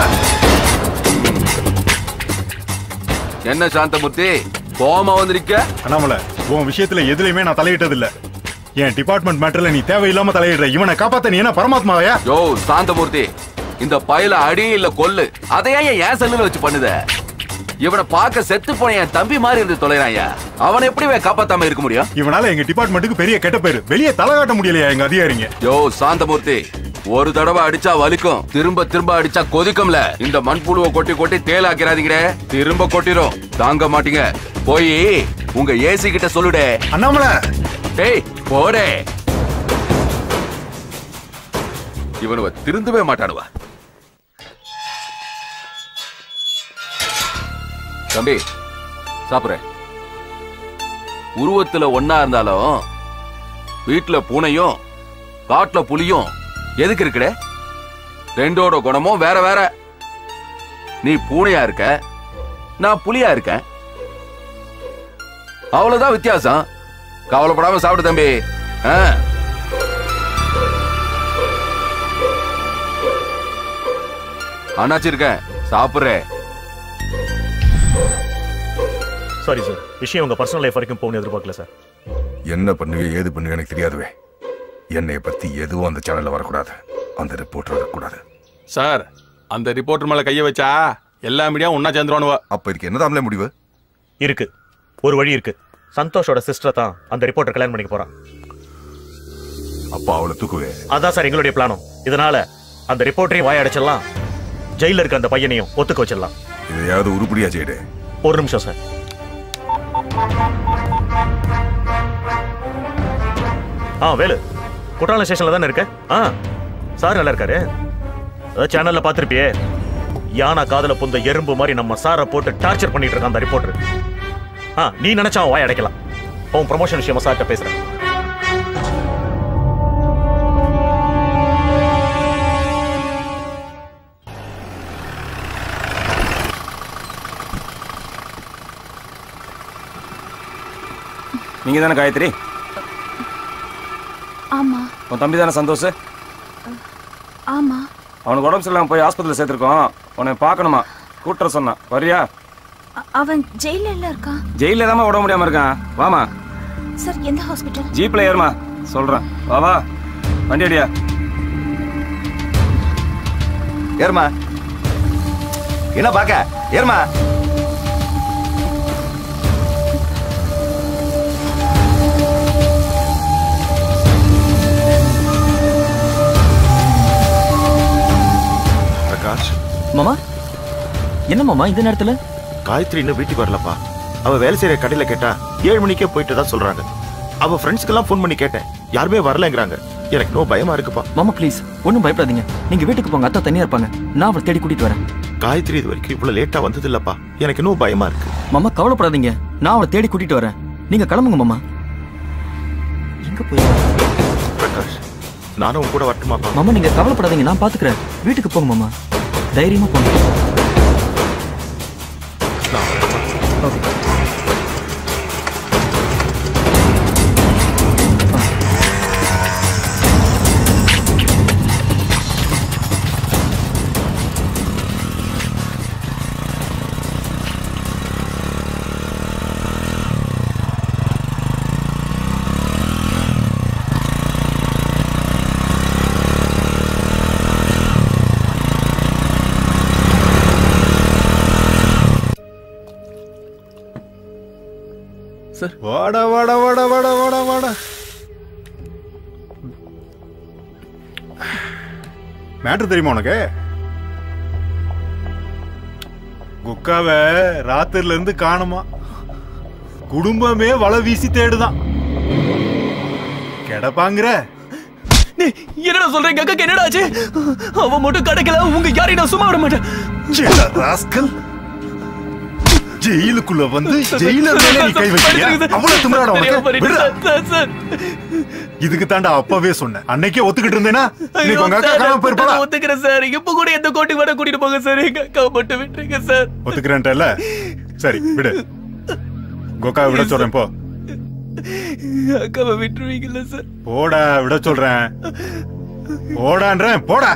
என்ன சாந்தமூர்த்தி கோமா வந்திருக்க அண்ணாமலை உன் விஷயத்துல எதுலயுமே நான் தலையிட்டது இல்ல என் டிபார்ட்மெண்ட் மேட்டர்ல நீ தேவையில்லாம தலையிடுற இவனை காப்பாத்த நீ என்ன பரமாத்மாவையா யோ சாந்தமூர்த்தி இந்த பயல அடி இல்ல கொல்லு அதையா ஏன் என் செல்லுல வச்சு பண்ணுத இவனை பார்க்க செத்து போன என் தம்பி மாதிரி இருந்து தொலைறாயா அவனை எப்படி இவன் காப்பாத்தாம இருக்க முடியும் இவனால எங்க டிபார்ட்மெண்ட்டுக்கு பெரிய கெட்ட பேரு வெளியே தலை காட்ட முடியலையா எங்க அதிகாரிங்க யோ சாந்தமூர்த்தி ஒரு தடவை அடிச்சா வலிக்கும் திரும்ப திரும்ப அடிச்சா கொதிக்கும்ல இந்த மண்புழுவை கொட்டி கொட்டி தேலாக்கிறாதீங்கடே திரும்ப கொட்டிரும் தாங்க மாட்டீங்க போய் உங்க ஏசி கிட்ட சொல்லுடே அண்ணாமலை டேய் போடே இவனுவ திருந்தவே மாட்டானுவ தம்பி சாப்பிடுறேன் உருவத்துல ஒன்னா இருந்தாலும் வீட்டுல பூனையும் காட்டுல புலியும் எதுக்கு இருக்குடே ரெண்டோட குணமும் வேற வேற நீ பூனையா இருக்க நான் புலியா இருக்கேன் அவ்வளவுதான் வித்தியாசம் கவலைப்படாம சாப்பிடு தம்பி ஆ. அண்ணாச்சி இருக்கேன் சாப்பிடுறேன் சாரி சார் விஷயம் உங்க பர்சனல் லைஃப் வரைக்கும் போகணும் எதிர்பார்க்கல சார் என்ன பண்ணுவீங்க ஏது பண்ணுவீங்க எனக்கு தெரியாதுவே என்னை பத்தி எதுவும் அந்த சேனல்ல வரக்கூடாது அந்த ரிப்போர்ட் வரக்கூடாது சார் அந்த ரிப்போர்ட்டர் மேல கைய வச்சா எல்லா மீடியா ஒன்னா சேர்ந்துருவானுவ அப்ப இதுக்கு என்னதாம்ல முடிவு இருக்கு ஒரு வழி இருக்கு சந்தோஷோட சிஸ்டர் தான் அந்த ரிப்போர்ட்டர் கல்யாணம் பண்ணிக்க போறான் அப்பா அவளை தூக்குவே அதான் சார் எங்களுடைய பிளானும் இதனால அந்த ரிப்போர்ட்டரையும் வாய அடைச்சிடலாம் ஜெயில இருக்க அந்த பையனையும் ஒத்துக்க வச்சிடலாம் இதையாவது உருப்படியா செய்யுடு ஒரு நிமிஷம் சார் ஆ வேலு குற்றாலம் ஸ்டேஷன்ல தானே இருக்க ஆ சார் நல்லா இருக்காரு அதான் சேனல்ல பார்த்திருப்பியே யானை காதுல புந்த எறும்பு மாதிரி நம்ம சாரை போட்டு டார்ச்சர் பண்ணிட்டு இருக்கான் அந்த ரிப்போர்ட்டர் ஆ நீ நினைச்சா அவன் வாய் அடைக்கலாம் உன் ப்ரமோஷன் விஷயமா சார்கிட்ட பேசுறேன் நீங்க தானே காயத்ரி ஆமா உன் தம்பி தானே சந்தோஷ் ஆமா அவனுக்கு உடம்பு சரியில்லாம போய் ஆஸ்பத்திரியில் சேர்த்துருக்கோம் உன்னை பார்க்கணுமா கூட்டுற சொன்னான் வரியா அ- அவன் ஜெயில இல்ல இருக்கான் ஜெயில தாம்மா உடம்பு முடியாம இருக்கான் வாமா சார் எந்த ஹாஸ்பிட்டல் ஜீப்ல ஏறுமா சொல்றேன் வா வா வண்டி அடியா ஏறுமா என்ன பாக்க ஏறுமா பிரகாஷ் மாமா என்ன மாமா இந்த நேரத்துல காயத்ரி இன்னும் வீட்டுக்கு வரலப்பா அவ வேலை செய்யற கடையில கேட்டா ஏழு மணிக்கே போயிட்டு தான் சொல்றாங்க அவ ஃப்ரெண்ட்ஸ்க்கெல்லாம் ஃபோன் பண்ணி கேட்டேன் யாருமே வரலங்கிறாங்க எனக்கு நோ பயமா இருக்குப்பா மாமா ப்ளீஸ் ஒன்றும் பயப்படாதீங்க நீங்க வீட்டுக்கு போங்க அத்தா தனியா இருப்பாங்க நான் அவளை தேடி கூட்டிட்டு வரேன் காயத்ரி இது வரைக்கும் இவ்வளவு லேட்டா வந்தது இல்லப்பா எனக்கு இன்னும் பயமா இருக்கு மாமா கவலைப்படாதீங்க நான் அவளை தேடி கூட்டிட்டு வரேன் நீங்க கிளம்புங்க மாமா எங்க போய் பிரகாஷ் நானும் உன் கூட வரட்டுமாப்பா மாமா நீங்க கவலைப்படாதீங்க நான் பாத்துக்கிறேன் வீட்டுக்கு போங்க மாமா தைரியமா போங்க சார் வாடா வாடா வாடா வாடா வாடா வாடா மேட்ரு தெரியுமா உனக்கு குக்காவ ராத்திரில இருந்து காணுமா குடும்பமே வலை வீசி தேடுதான் கிடப்பாங்கிற என்னடா சொல்றீங்க அக்கா என்னடா ஆச்சு அவன் மட்டும் கிடைக்கல உங்க யாரையும் நான் சும்மா விட மாட்டேன் ராஸ்கல் ஜெயிலுக்குள்ள வந்து ஜெயிலர் மேல நீ கை வைக்கிறியா அவ்வளவு திமிராடா உனக்கு விடுடா. இதுக்கு தாண்டா அப்பவே சொன்னேன் அன்னைக்கே ஒத்துக்கிட்டு இருந்தேனா இன்னைக்கு உங்க அக்கா காணாம போயிருப்பாளா ஒத்துக்கிறேன் சார் இப்ப கூட எந்த கோட்டுக்கு வேணா கூட்டிட்டு போங்க சார் எங்க அக்கா மட்டும் விட்டுருங்க சார் ஒத்துக்கிறேன்ட்டல சரி விடு கோகா விட சொல்றேன் போ அக்காவை விட்டுருவீங்கல்ல சார் போடா விட சொல்றேன் போடான்றேன் போடா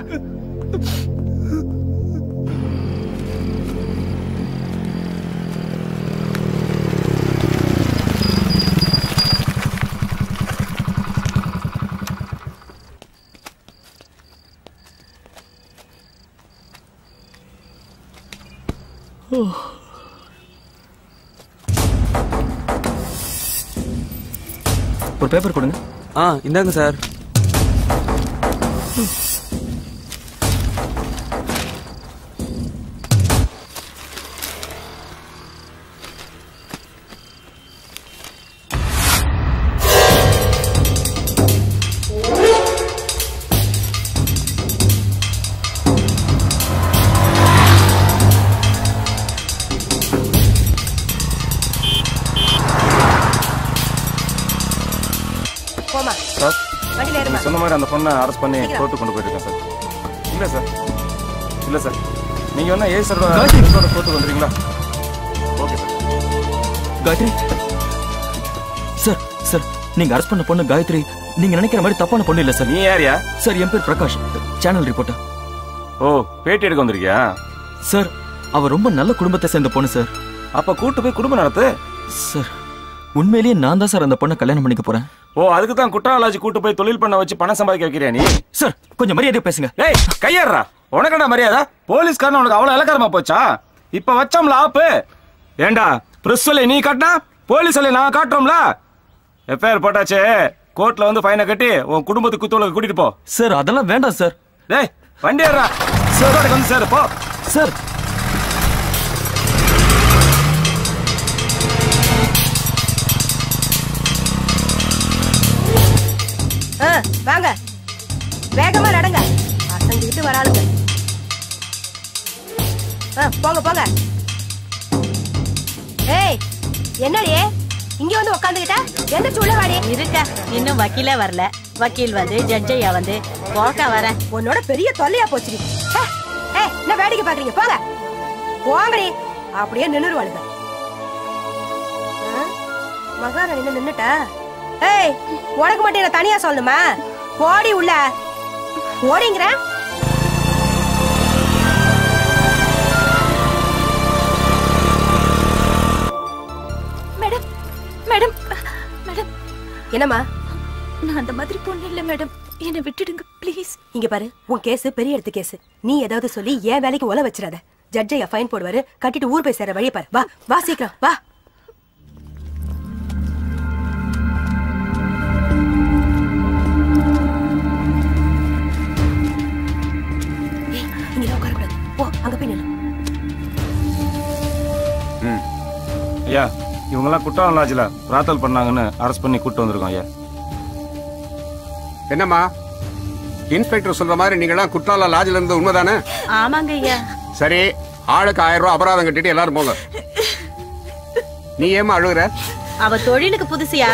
ஒரு பேப்பர் கொடுங்க ஆ இந்தாங்க சார் போமா சார் வண்டியில ஏறுமா நீங்க சொன்ன மாதிரி அந்த பொண்ணை அரெஸ்ட் பண்ணி கோர்ட்டு கொண்டு போயிருக்கேன் சார் இல்ல சார் இல்ல சார் நீங்க வேணா ஏ சாரோட கோர்ட்டுக்கு வந்துறீங்களா okay sir Gayathri sir sir நீங்க அரெஸ்ட் பண்ண பொண்ணு காயத்ரி நீங்க நினைக்கிற மாதிரி தப்பான பொண்ணு இல்ல சார் நீ யாரியா சார் என் பேர் பிரகாஷ் சேனல் ரிப்போர்ட்டர் ஓ பேட்டி எடுக்க வந்திருக்கியா சார் அவ ரொம்ப நல்ல குடும்பத்தை சேர்ந்த பொண்ணு சார் அப்ப கூட்டு போய் குடும்பம் நடத்து சார் உண்மையிலேயே நான் தான் சார் அந்த பொண்ணை கல்யாணம் பண்ணிக்க போறேன் ஓ அதுக்கு தான் குற்றாலாஜி கூட்டு போய் தொழில் பண்ண வச்சு பணம் சம்பாதிக்க வைக்கிறியா நீ சார் கொஞ்சம் மரியாதை பேசுங்க ஏய் கையேறா உனக்கடா மரியாதை போலீஸ்காரன் உனக்கு அவ்வளவு இலக்காரமா போச்சா இப்ப வச்சோம்ல ஆப்பு ஏண்டா பிரஸ் சொல்லி நீ காட்டினா போலீஸ் சொல்லி நான் காட்டுறோம்ல எஃப்ஐஆர் போட்டாச்சே கோர்ட்ல வந்து ஃபைனை கட்டி உன் குடும்பத்துக்கு குத்தோலுக்கு கூட்டிட்டு போ சார் அதெல்லாம் வேண்டாம் சார் டேய் வண்டி ஏறா சார் வந்து சேரு போ சார் ஆ, வாங்க வேகமா நடங்க அசந்துக்கிட்டு வராளுங்க ஆ, போங்க போங்க ஏய் என்னடி இங்க வந்து உட்காந்துக்கிட்ட எந்திரிச்சு உள்ள வாடி இருக்க இன்னும் வக்கீலே வரல வக்கீல் வந்து ஜட்ஜையா வந்து போக்க வரேன் உன்னோட பெரிய தொல்லையா போச்சு ஏய் என்ன வேடிக்கை பாக்குறீங்க போங்க போங்கடி அப்படியே நின்னுருவாளுங்க ஆ, மகாராணி என்ன நின்னுட்டா ஏய் உனக்கு மட்டும் என்ன தனியா சொல்லணுமா போடி உள்ள ஓடிங்கிற மேடம் மேடம் மேடம் என்னம்மா நான் அந்த மாதிரி பொண்ணு இல்ல மேடம் என்னை விட்டுடுங்க ப்ளீஸ் இங்க பாரு உன் கேஸ் பெரிய எடுத்து கேஸ் நீ ஏதாவது சொல்லி ஏன் வேலைக்கு ஒல வச்சிடாத ஜட்ஜையா ஃபைன் போடுவாரு கட்டிட்டு ஊர் போய் சேர வழியை பாரு வா வா சீக்கிரம் வா ஏய், இங்கெல்லாம் உட்காரக்கூடாது போ அங்க போய் நில்லு ம் ஐயா இவங்கெல்லாம் குற்றாலம் லாட்ஜில் பிரார்த்தல் பண்ணாங்கன்னு அரெஸ்ட் பண்ணி கூட்டு வந்திருக்கோம் ஐயா என்னம்மா இன்ஸ்பெக்டர் சொல்ற மாதிரி நீங்களாம் குற்றால லாட்ஜில் இருந்து உண்மைதானே ஆமாங்க ஐயா சரி ஆளுக்கு ஆயிரம் ரூபாய் அபராதம் கட்டிட்டு எல்லாரும் போங்க நீ ஏமா அழுகுற அவ தொழிலுக்கு புதுசியா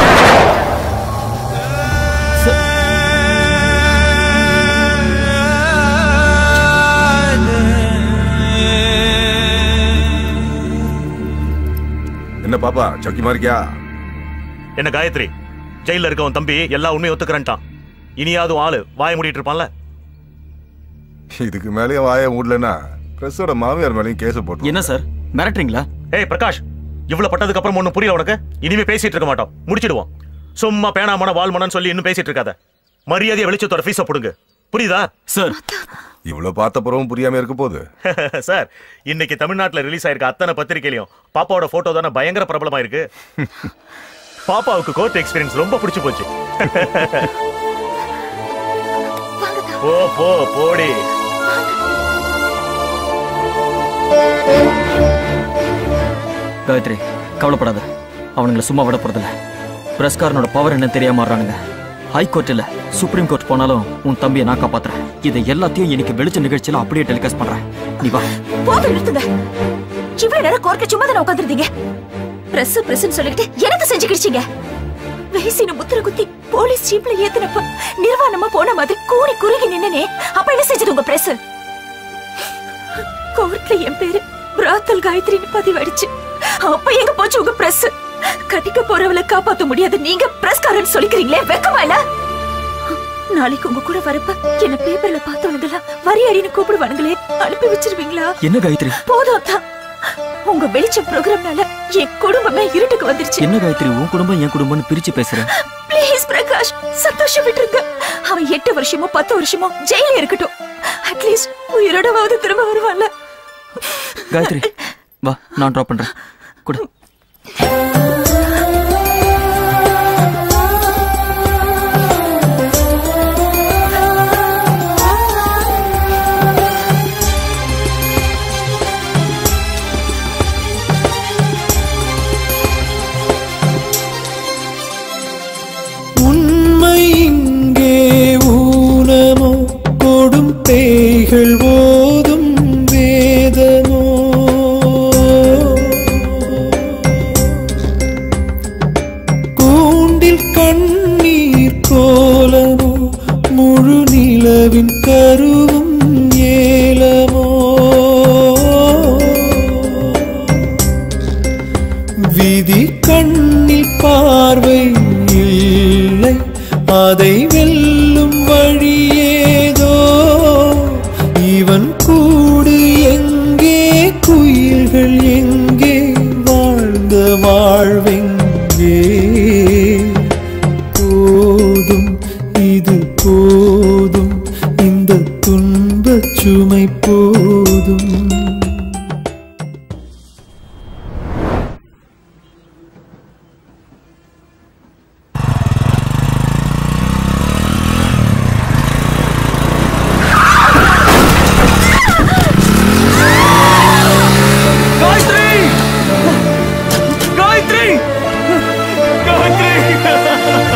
என்ன பாப்பா சௌக்கியமா இருக்கியா என்ன காயத்ரி ஜெயில இருக்கவன் தம்பி எல்லா உண்மையும் ஒத்துக்கிறேன்ட்டான் இனியாவது ஆளு வாய மூடிட்டு இருப்பான்ல இதுக்கு மேலேயே வாய மூடலன்னா பிரஸோட மாமியார் மேலேயும் கேஸ் போட்டு என்ன சார் மிரட்டுறீங்களா ஏய் பிரகாஷ் இவ்வளவு பட்டதுக்கு அப்புறம் ஒண்ணு புரியல உனக்கு இனிமே பேசிட்டு இருக்க மாட்டோம் முடிச்சிடுவோம் சும்மா பேனாமன வால்மனன்னு சொல்லி இன்னும் பேசிட்டு இருக்காத மரியாதையை வெளிச்சத்தோட ஃபீஸ புடுங்க புரியுதா சார் இவ்வளவு பார்த்த பிறகும் புரியாம இருக்க போகுது சார் இன்னைக்கு தமிழ்நாட்டுல ரிலீஸ் ஆயிருக்க அத்தனை பத்திரிக்கையிலையும் பாப்பாவோட போட்டோ தானே பயங்கர பிரபலமா இருக்கு பாப்பாவுக்கு கோர்ட் எக்ஸ்பீரியன்ஸ் ரொம்ப பிடிச்சு போச்சு போ போ போடி காயத்ரி கவலைப்படாத அவனுங்களை சும்மா விட போறதில்ல பிரஸ்காரனோட பவர் என்ன தெரியாம மாறுறானுங்க ஹைகோர்ட் இல்ல சுப்ரீம் கோர்ட் போனாலும் உன் தம்பியை நான் காப்பாத்துறேன் இதை எல்லாத்தையும் இன்னைக்கு வெளிச்ச நிகழ்ச்சியில அப்படியே டெலிகாஸ்ட் பண்றேன் நீ வா போதும் நிறுத்துங்க இவ்வளவு நேரம் கோர்க்க சும்மா தானே உட்காந்துருந்தீங்க பிரஸ் பிரஸ்ன்னு சொல்லிட்டு எனக்கு செஞ்சு கிடிச்சீங்க வேசின முத்திர குத்தி போலீஸ் ஜீப்ல ஏத்துனப்ப நிர்வாணமா போன மாதிரி கூடி குறுகி நின்னனே அப்ப என்ன செஞ்சது உங்க பிரஸ் கோர்ட்ல என் பேரு பிராத்தல் காயத்ரின்னு பதிவாயிடுச்சு அப்ப எங்க போச்சு உங்க பிரஸ் கட்டிக்க போறவளை காப்பாத்த முடியாது நீங்க பிரஸ்காரன் சொல்லிக்கிறீங்களே வெக்கமா இல்ல நாளைக்கு உங்க கூட வரப்ப என்ன பேப்பர்ல பார்த்தவனுங்களா வரி அடின்னு கூப்பிடுவானுங்களே அனுப்பி வச்சிருவீங்களா என்ன காயத்ரி போதும் தான் உங்க வெளிச்சம் ப்ரோக்ராம்னால என் குடும்பமே இருட்டுக்கு வந்துருச்சு என்ன காயத்ரி உன் குடும்பம் என் குடும்பம்னு பிரிச்சு பேசுற ப்ளீஸ் பிரகாஷ் சந்தோஷம் விட்டுருங்க அவன் எட்டு வருஷமோ பத்து வருஷமோ ஜெயில இருக்கட்டும் அட்லீஸ்ட் உயிரோடவாவது திரும்ப வருவான்ல காயத்ரி வா நான் ட்ராப் பண்றேன் கொடு உண்மை இங்கே ஊனமோ கொடும் பேய்கள் ஓதும் வேதமோ கூண்டில் கண்ணீர் கோலமோ முழு நிலவின் கருவும் ஏலமோ விதி கண்ணில் பார்வை இல்லை அதை வெல்லும் வழியேதோ இவன் கூடு எங்கே குயில்கள் எங்கே வாழ்ந்த வாழ்வெங்கே போதும் இது போதும் இந்த துன்பச் சுமை போதும் காயத்ரி காயத்ரி காயத்ரி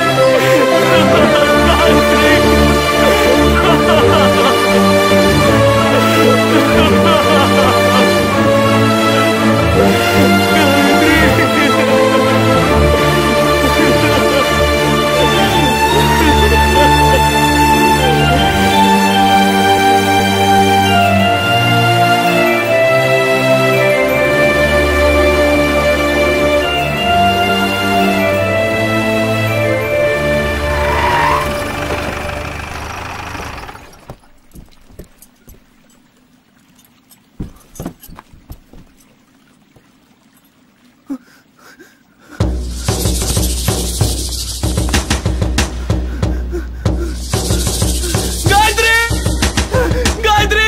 காயத்ரி காயத்ரி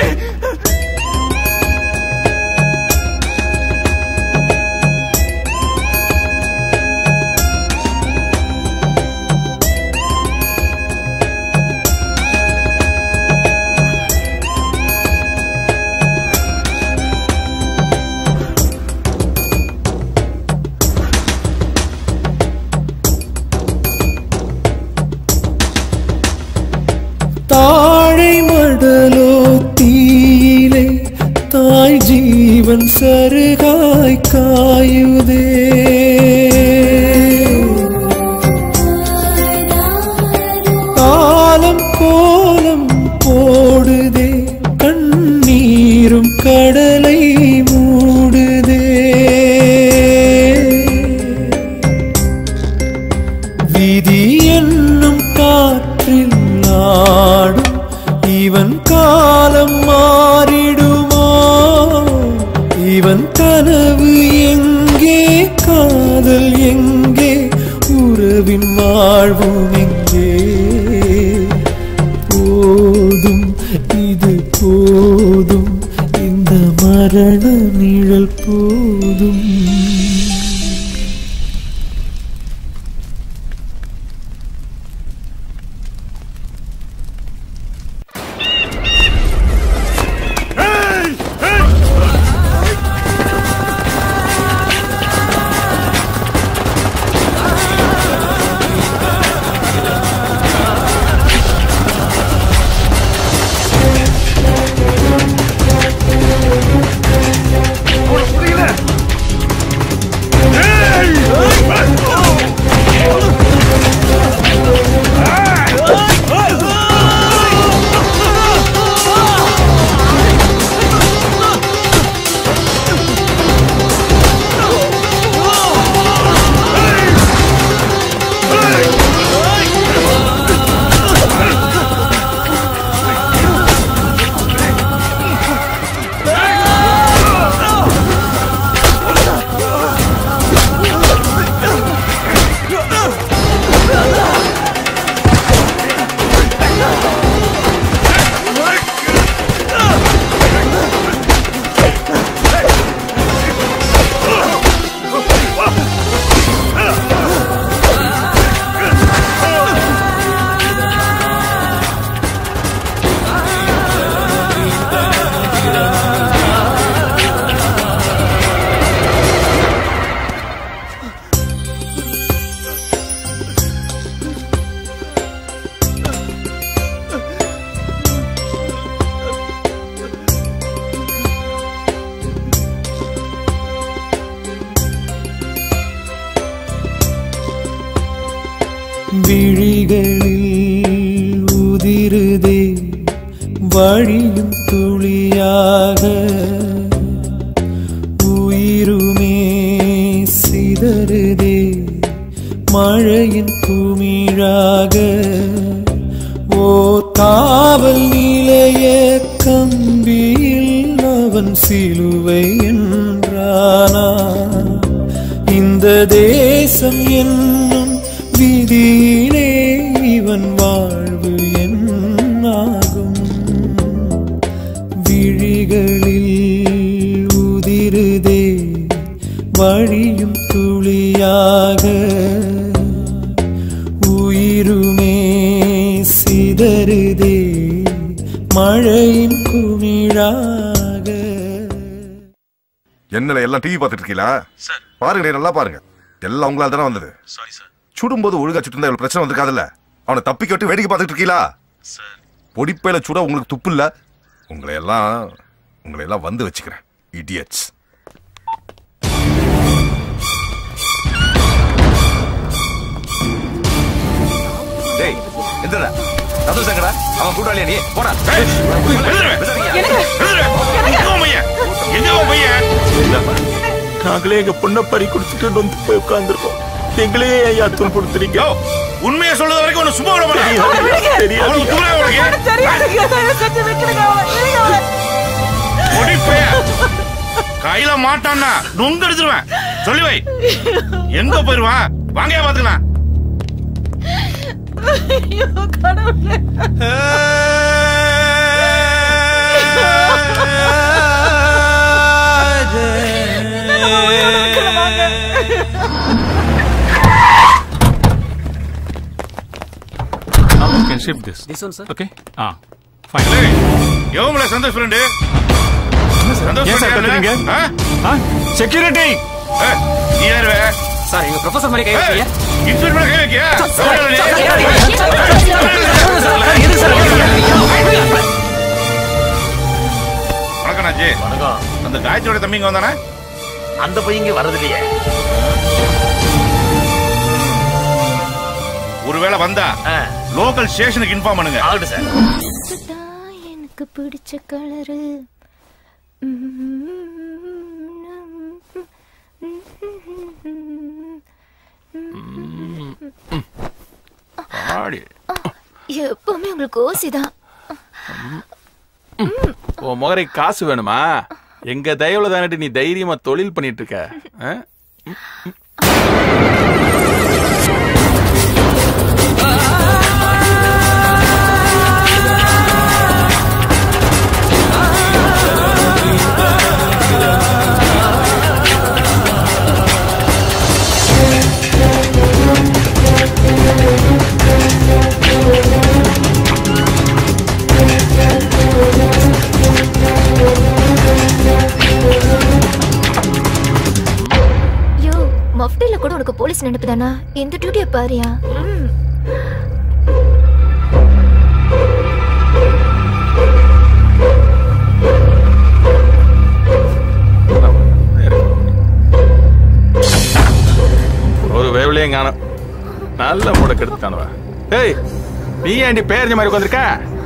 தாழை மடலோ தீயிலே தாய் ஜீவன் சருகாய் காயுதே காலம் கோலம் போடுதே கண்ணீரும் கடலை மூடுதே விதி என்னும் காற்றில் ஆடும் இவன் காலம் மாறிடுமோ இவன் கனவு எங்கே காதல் எங்கே உறவின் வாழ்வும் எங்கே போதும் இது போதும் இந்த மரண நிழல் போதும் புரியல விழிகளில் உதிருதே வழியும் துளியாக உயிருமே சிதறுதே மழையின் குமிழாக ஓர் காவல் நிலைய கம்பியில் அவன் சிலுவை என்றானா இந்த தேசம் என்னும் விதியிலே இவன் வாழ்வு என்னாகும் விழிகளில் உதிருதே வழியும் துளியாக உயிருமே சிதறுதே மழையின் குமிழாக என்னல எல்லாம் டிவி பார்த்துட்டு இருக்கீங்களா பாருங்க நல்லா பாருங்க எல்லாம் உங்களால தானே வந்தது சுடும்போது ஒழுங்கா சுட்டு இவ்வளவு பிரச்சனை வந்திருக்காதுல்ல அவனை தப்பிக்க விட்டு வேடிக்கை பார்த்துட்டு இருக்கீங்களா பொடிப்பையில சுட உங்களுக்கு துப்பு இல்ல உங்களை எல்லாம் உங்களை எல்லாம் வந்து வச்சுக்கிறேன் இடியட்ஸ் டேய் எந்தடா சந்தோஷங்கடா அவன் கூட்டாளியா நீ போடா நாங்களே எங்க பொண்ணை பறி குடிச்சிட்டு வந்து போய் உட்கார்ந்துருக்கோம் எங்களே ஐயா துன்புறுத்துறீங்க உண்மையை சொல்றது வரைக்கும் உன்னை சும்மா விட மாட்டேன் தெரியாது. அவனுக்கு துணை உனக்கு? பொடிப்பைய. கையில மாட்டான்னா நொங்க எடுத்துருவேன் சொல்லி வை எங்க போயிருவான் வாங்க பாத்துக்கலாம் Now you can shift this. This one, sir. Okay. Ah, fine. எவங்கள சந்தோஷ் ஃப்ரெண்டு சந்தோஷ் ஏன் சார் friend கத்துறீங்க? யாருன்னு? ஆ? செக்யூரிட்டி ஏய், நீ யாரு வே? சார் எங்க ப்ரொஃபசர் மாதிரி கை ஏய், வைக்கிறீங்க இன்ஸ்பெக்டர் மேல கை வைக்கியா? சார், எவ்வளவு நீ? சார், எது சார் வணக்கம் நாஜி வணக்கம் அந்த காயத்ரியோட தம்பி இங்க வந்தானே அந்த பையன் இங்க வரதில்லையே ஒருவேளை வந்தா லோக்கல் ஸ்டேஷனுக்கு இன்ஃபார்ம் பண்ணுங்க ஆகட்டும் சார் எனக்கு பிடிச்ச கலரு ஆடி எப்பவுமே உங்களுக்கு ஓசிதான் உன் முகரை காசு வேணுமா எங்க தயவுல தானே நீ தைரியமா தொழில் பண்ணிட்டு இருக்க ஆ? யோ மஃப்டில கூட உனக்கு போலீஸ் நினைப்பு தானா இந்த டியூட்டியை பாரியா ம். ஒரு வேவலையும் காணும் நல்ல முடக்கு எடுத்து காணுவா ஏய் நீ ஏண்டி பேரஞ்ச மாதிரி உட்காந்துருக்க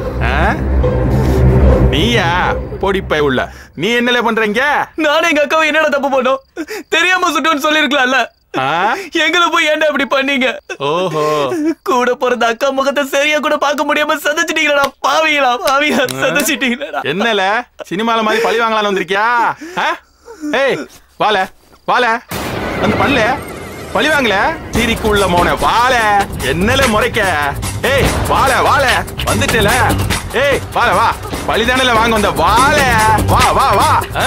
நீயா பொடிப்பை உள்ள நீ என்னல பண்றீங்க நானும் எங்க அக்காவை என்னடா தப்பு பண்ணோம் தெரியாம சுட்டோன்னு சொல்லிருக்கலாம்ல எங்களை போய் ஏன்டா இப்படி பண்ணீங்க ஓஹோ கூட பிறந்த அக்கா முகத்தை சரியா கூட பார்க்க முடியாம சதைச்சிட்டீங்களா பாவீங்களா பாவியா சதைச்சிட்டீங்களா என்னல சினிமால மாதிரி பழி வாங்கலாம்னு வந்திருக்கியா ஆ? ஏய் வால வால வந்து பண்ணல பழி வாங்கல சீரிக்குள்ள மோன வால என்னல முறைக்க ஏய் வால வால வந்துட்டல ஏய் வால வா பழிதானல வாங்க வந்த வால வா வா வா ஆ.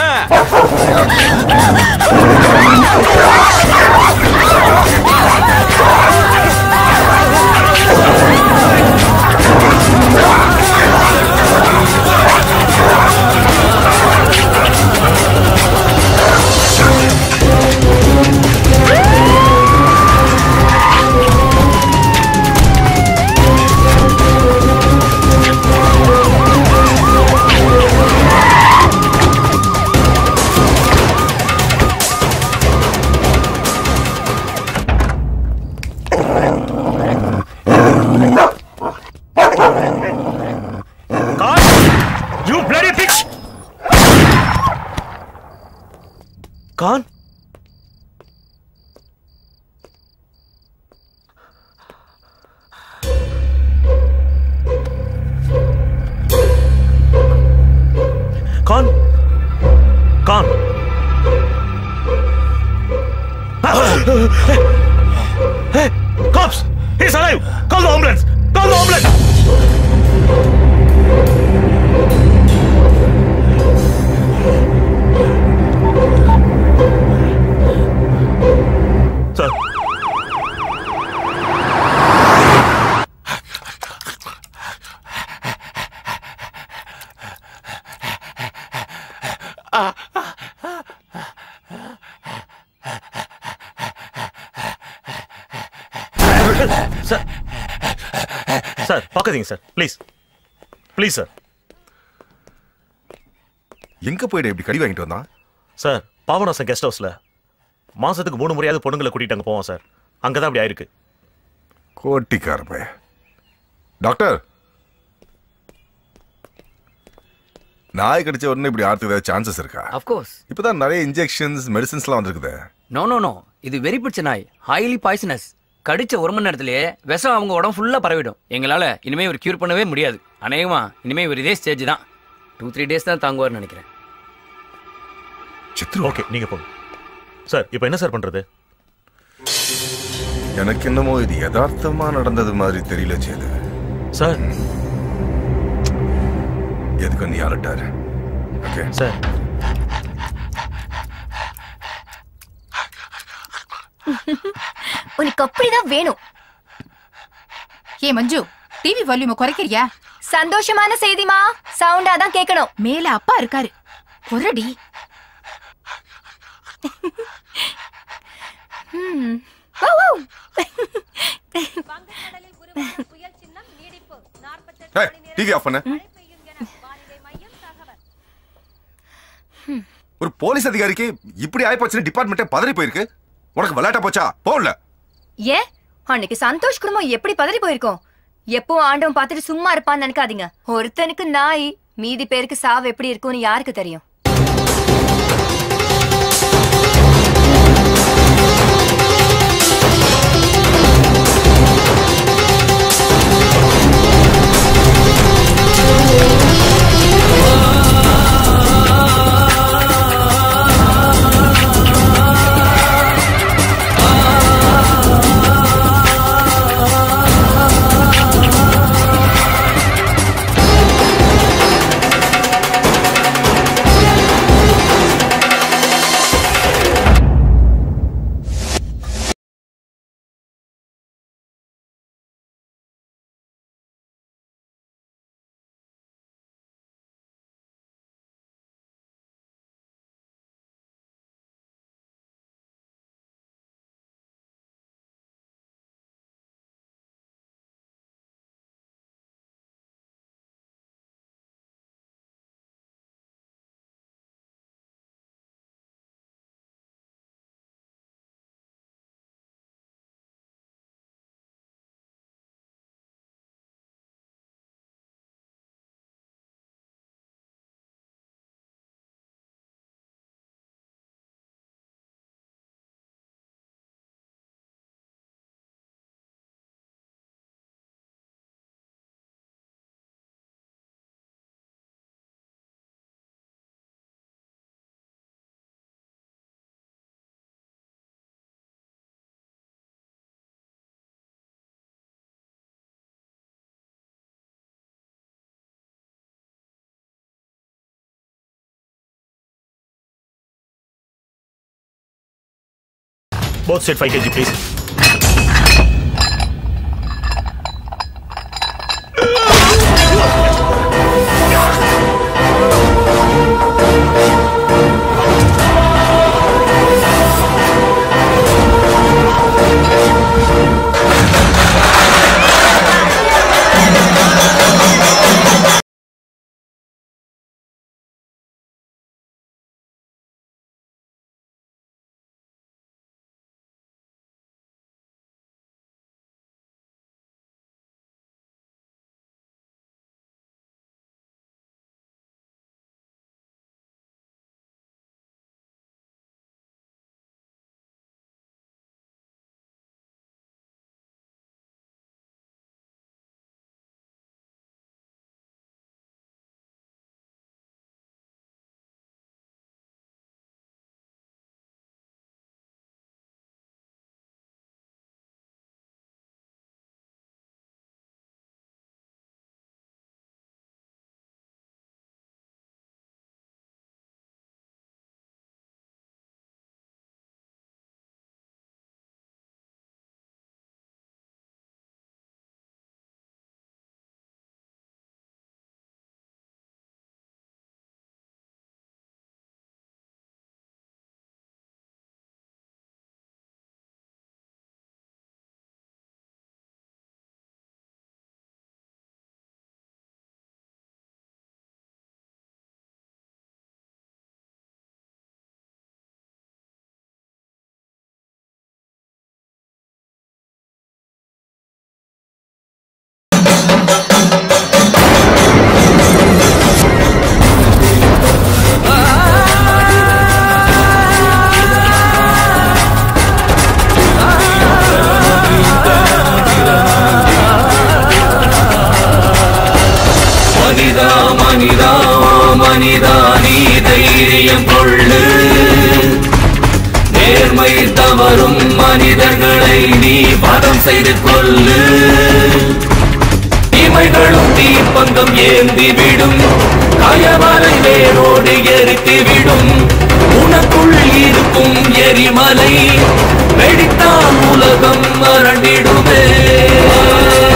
Khan Khan Khan Hey, cops! He's alive! Call the ambulance! Call the ambulance! Sir. Sir sir பார்க்காதீங்க சார் ப்ளீஸ் ப்ளீஸ் சார் எங்க போயிட இப்படி கடி வாங்கிட்டு வந்தான் சார் பாவனாசன் கெஸ்ட் ஹவுஸ்ல மாசத்துக்கு மூணு முறையாவது பொண்ணுங்களை கூட்டிட்டு அங்க போவோம் சார் அங்கதான் அப்படி ஆயிருக்கு கோட்டிக்கார பைய டாக்டர் நாய் கடிச்ச உடனே இப்படி ஆறதுக்கு ஏதாவது சான்சஸ் இருக்கா அஃப்கோர்ஸ் இப்பதான் நிறைய இன்ஜெக்ஷன்ஸ் மெடிசின்ஸ்லாம் வந்திருக்குது நோ நோ நோ இது வெறி பிடிச்ச நாய் ஹைலி பாய்சனஸ் கடிச்ச ஒரு மணி நேரத்திலேயே விஷம் அவங்க உடம்பு ஃபுல்லா பரவிடும் எங்களால இனிமே ஒரு கியூர் பண்ணவே முடியாது அநேகமா இனிமே ஒரு இதே ஸ்டேஜ் தான் டூ த்ரீ டேஸ் தான் தாங்குவார்னு நினைக்கிறேன் ஓகே நீங்க போங்க சார் இப்போ என்ன சார் பண்றது எனக்கு என்னமோ இது யதார்த்தமா நடந்தது மாதிரி தெரியல சேது சார் எதுக்கு நீ அலட்டாரு ஓகே சார் உனக்கு அப்படிதான் வேணும் ஏ மஞ்சு டிவி வால்யூம குறைக்கிறியா சந்தோஷமான செய்திமா சவுண்டா தான் கேட்கணும் மேல அப்பா இருக்காரு குரடி ம். வௌ, வௌ. டிவி ஆஃப் பண்ண ஒரு போலீஸ் அதிகாரிக்கு இப்படி ஆயிப்போச்சுன்னு டிபார்ட்மெண்ட்டே பதறி போயிருக்கு உனக்கு விளையாட்ட போச்சா போகல ஏன் அன்னைக்கு சந்தோஷ் குடும்பம் எப்படி பதறி போயிருக்கோம் எப்போ ஆண்டவன் பார்த்துட்டு சும்மா இருப்பான்னு நினைக்காதீங்க ஒருத்தனுக்கு நாய் மீதி பேருக்கு சாவு எப்படி இருக்கும்னு யாருக்கு தெரியும் both set 5 kg please நேர்மை தவறும் மனிதர்களை நீ வதம் செய்து கொள்ளு இமைகளும் தீப்பந்தம் ஏந்தி விடும் கயவரை வேரோடு எரித்து விடும் உனக்குள் இருக்கும் எரிமலை வெடித்தான் உலகம் மறந்திடுமே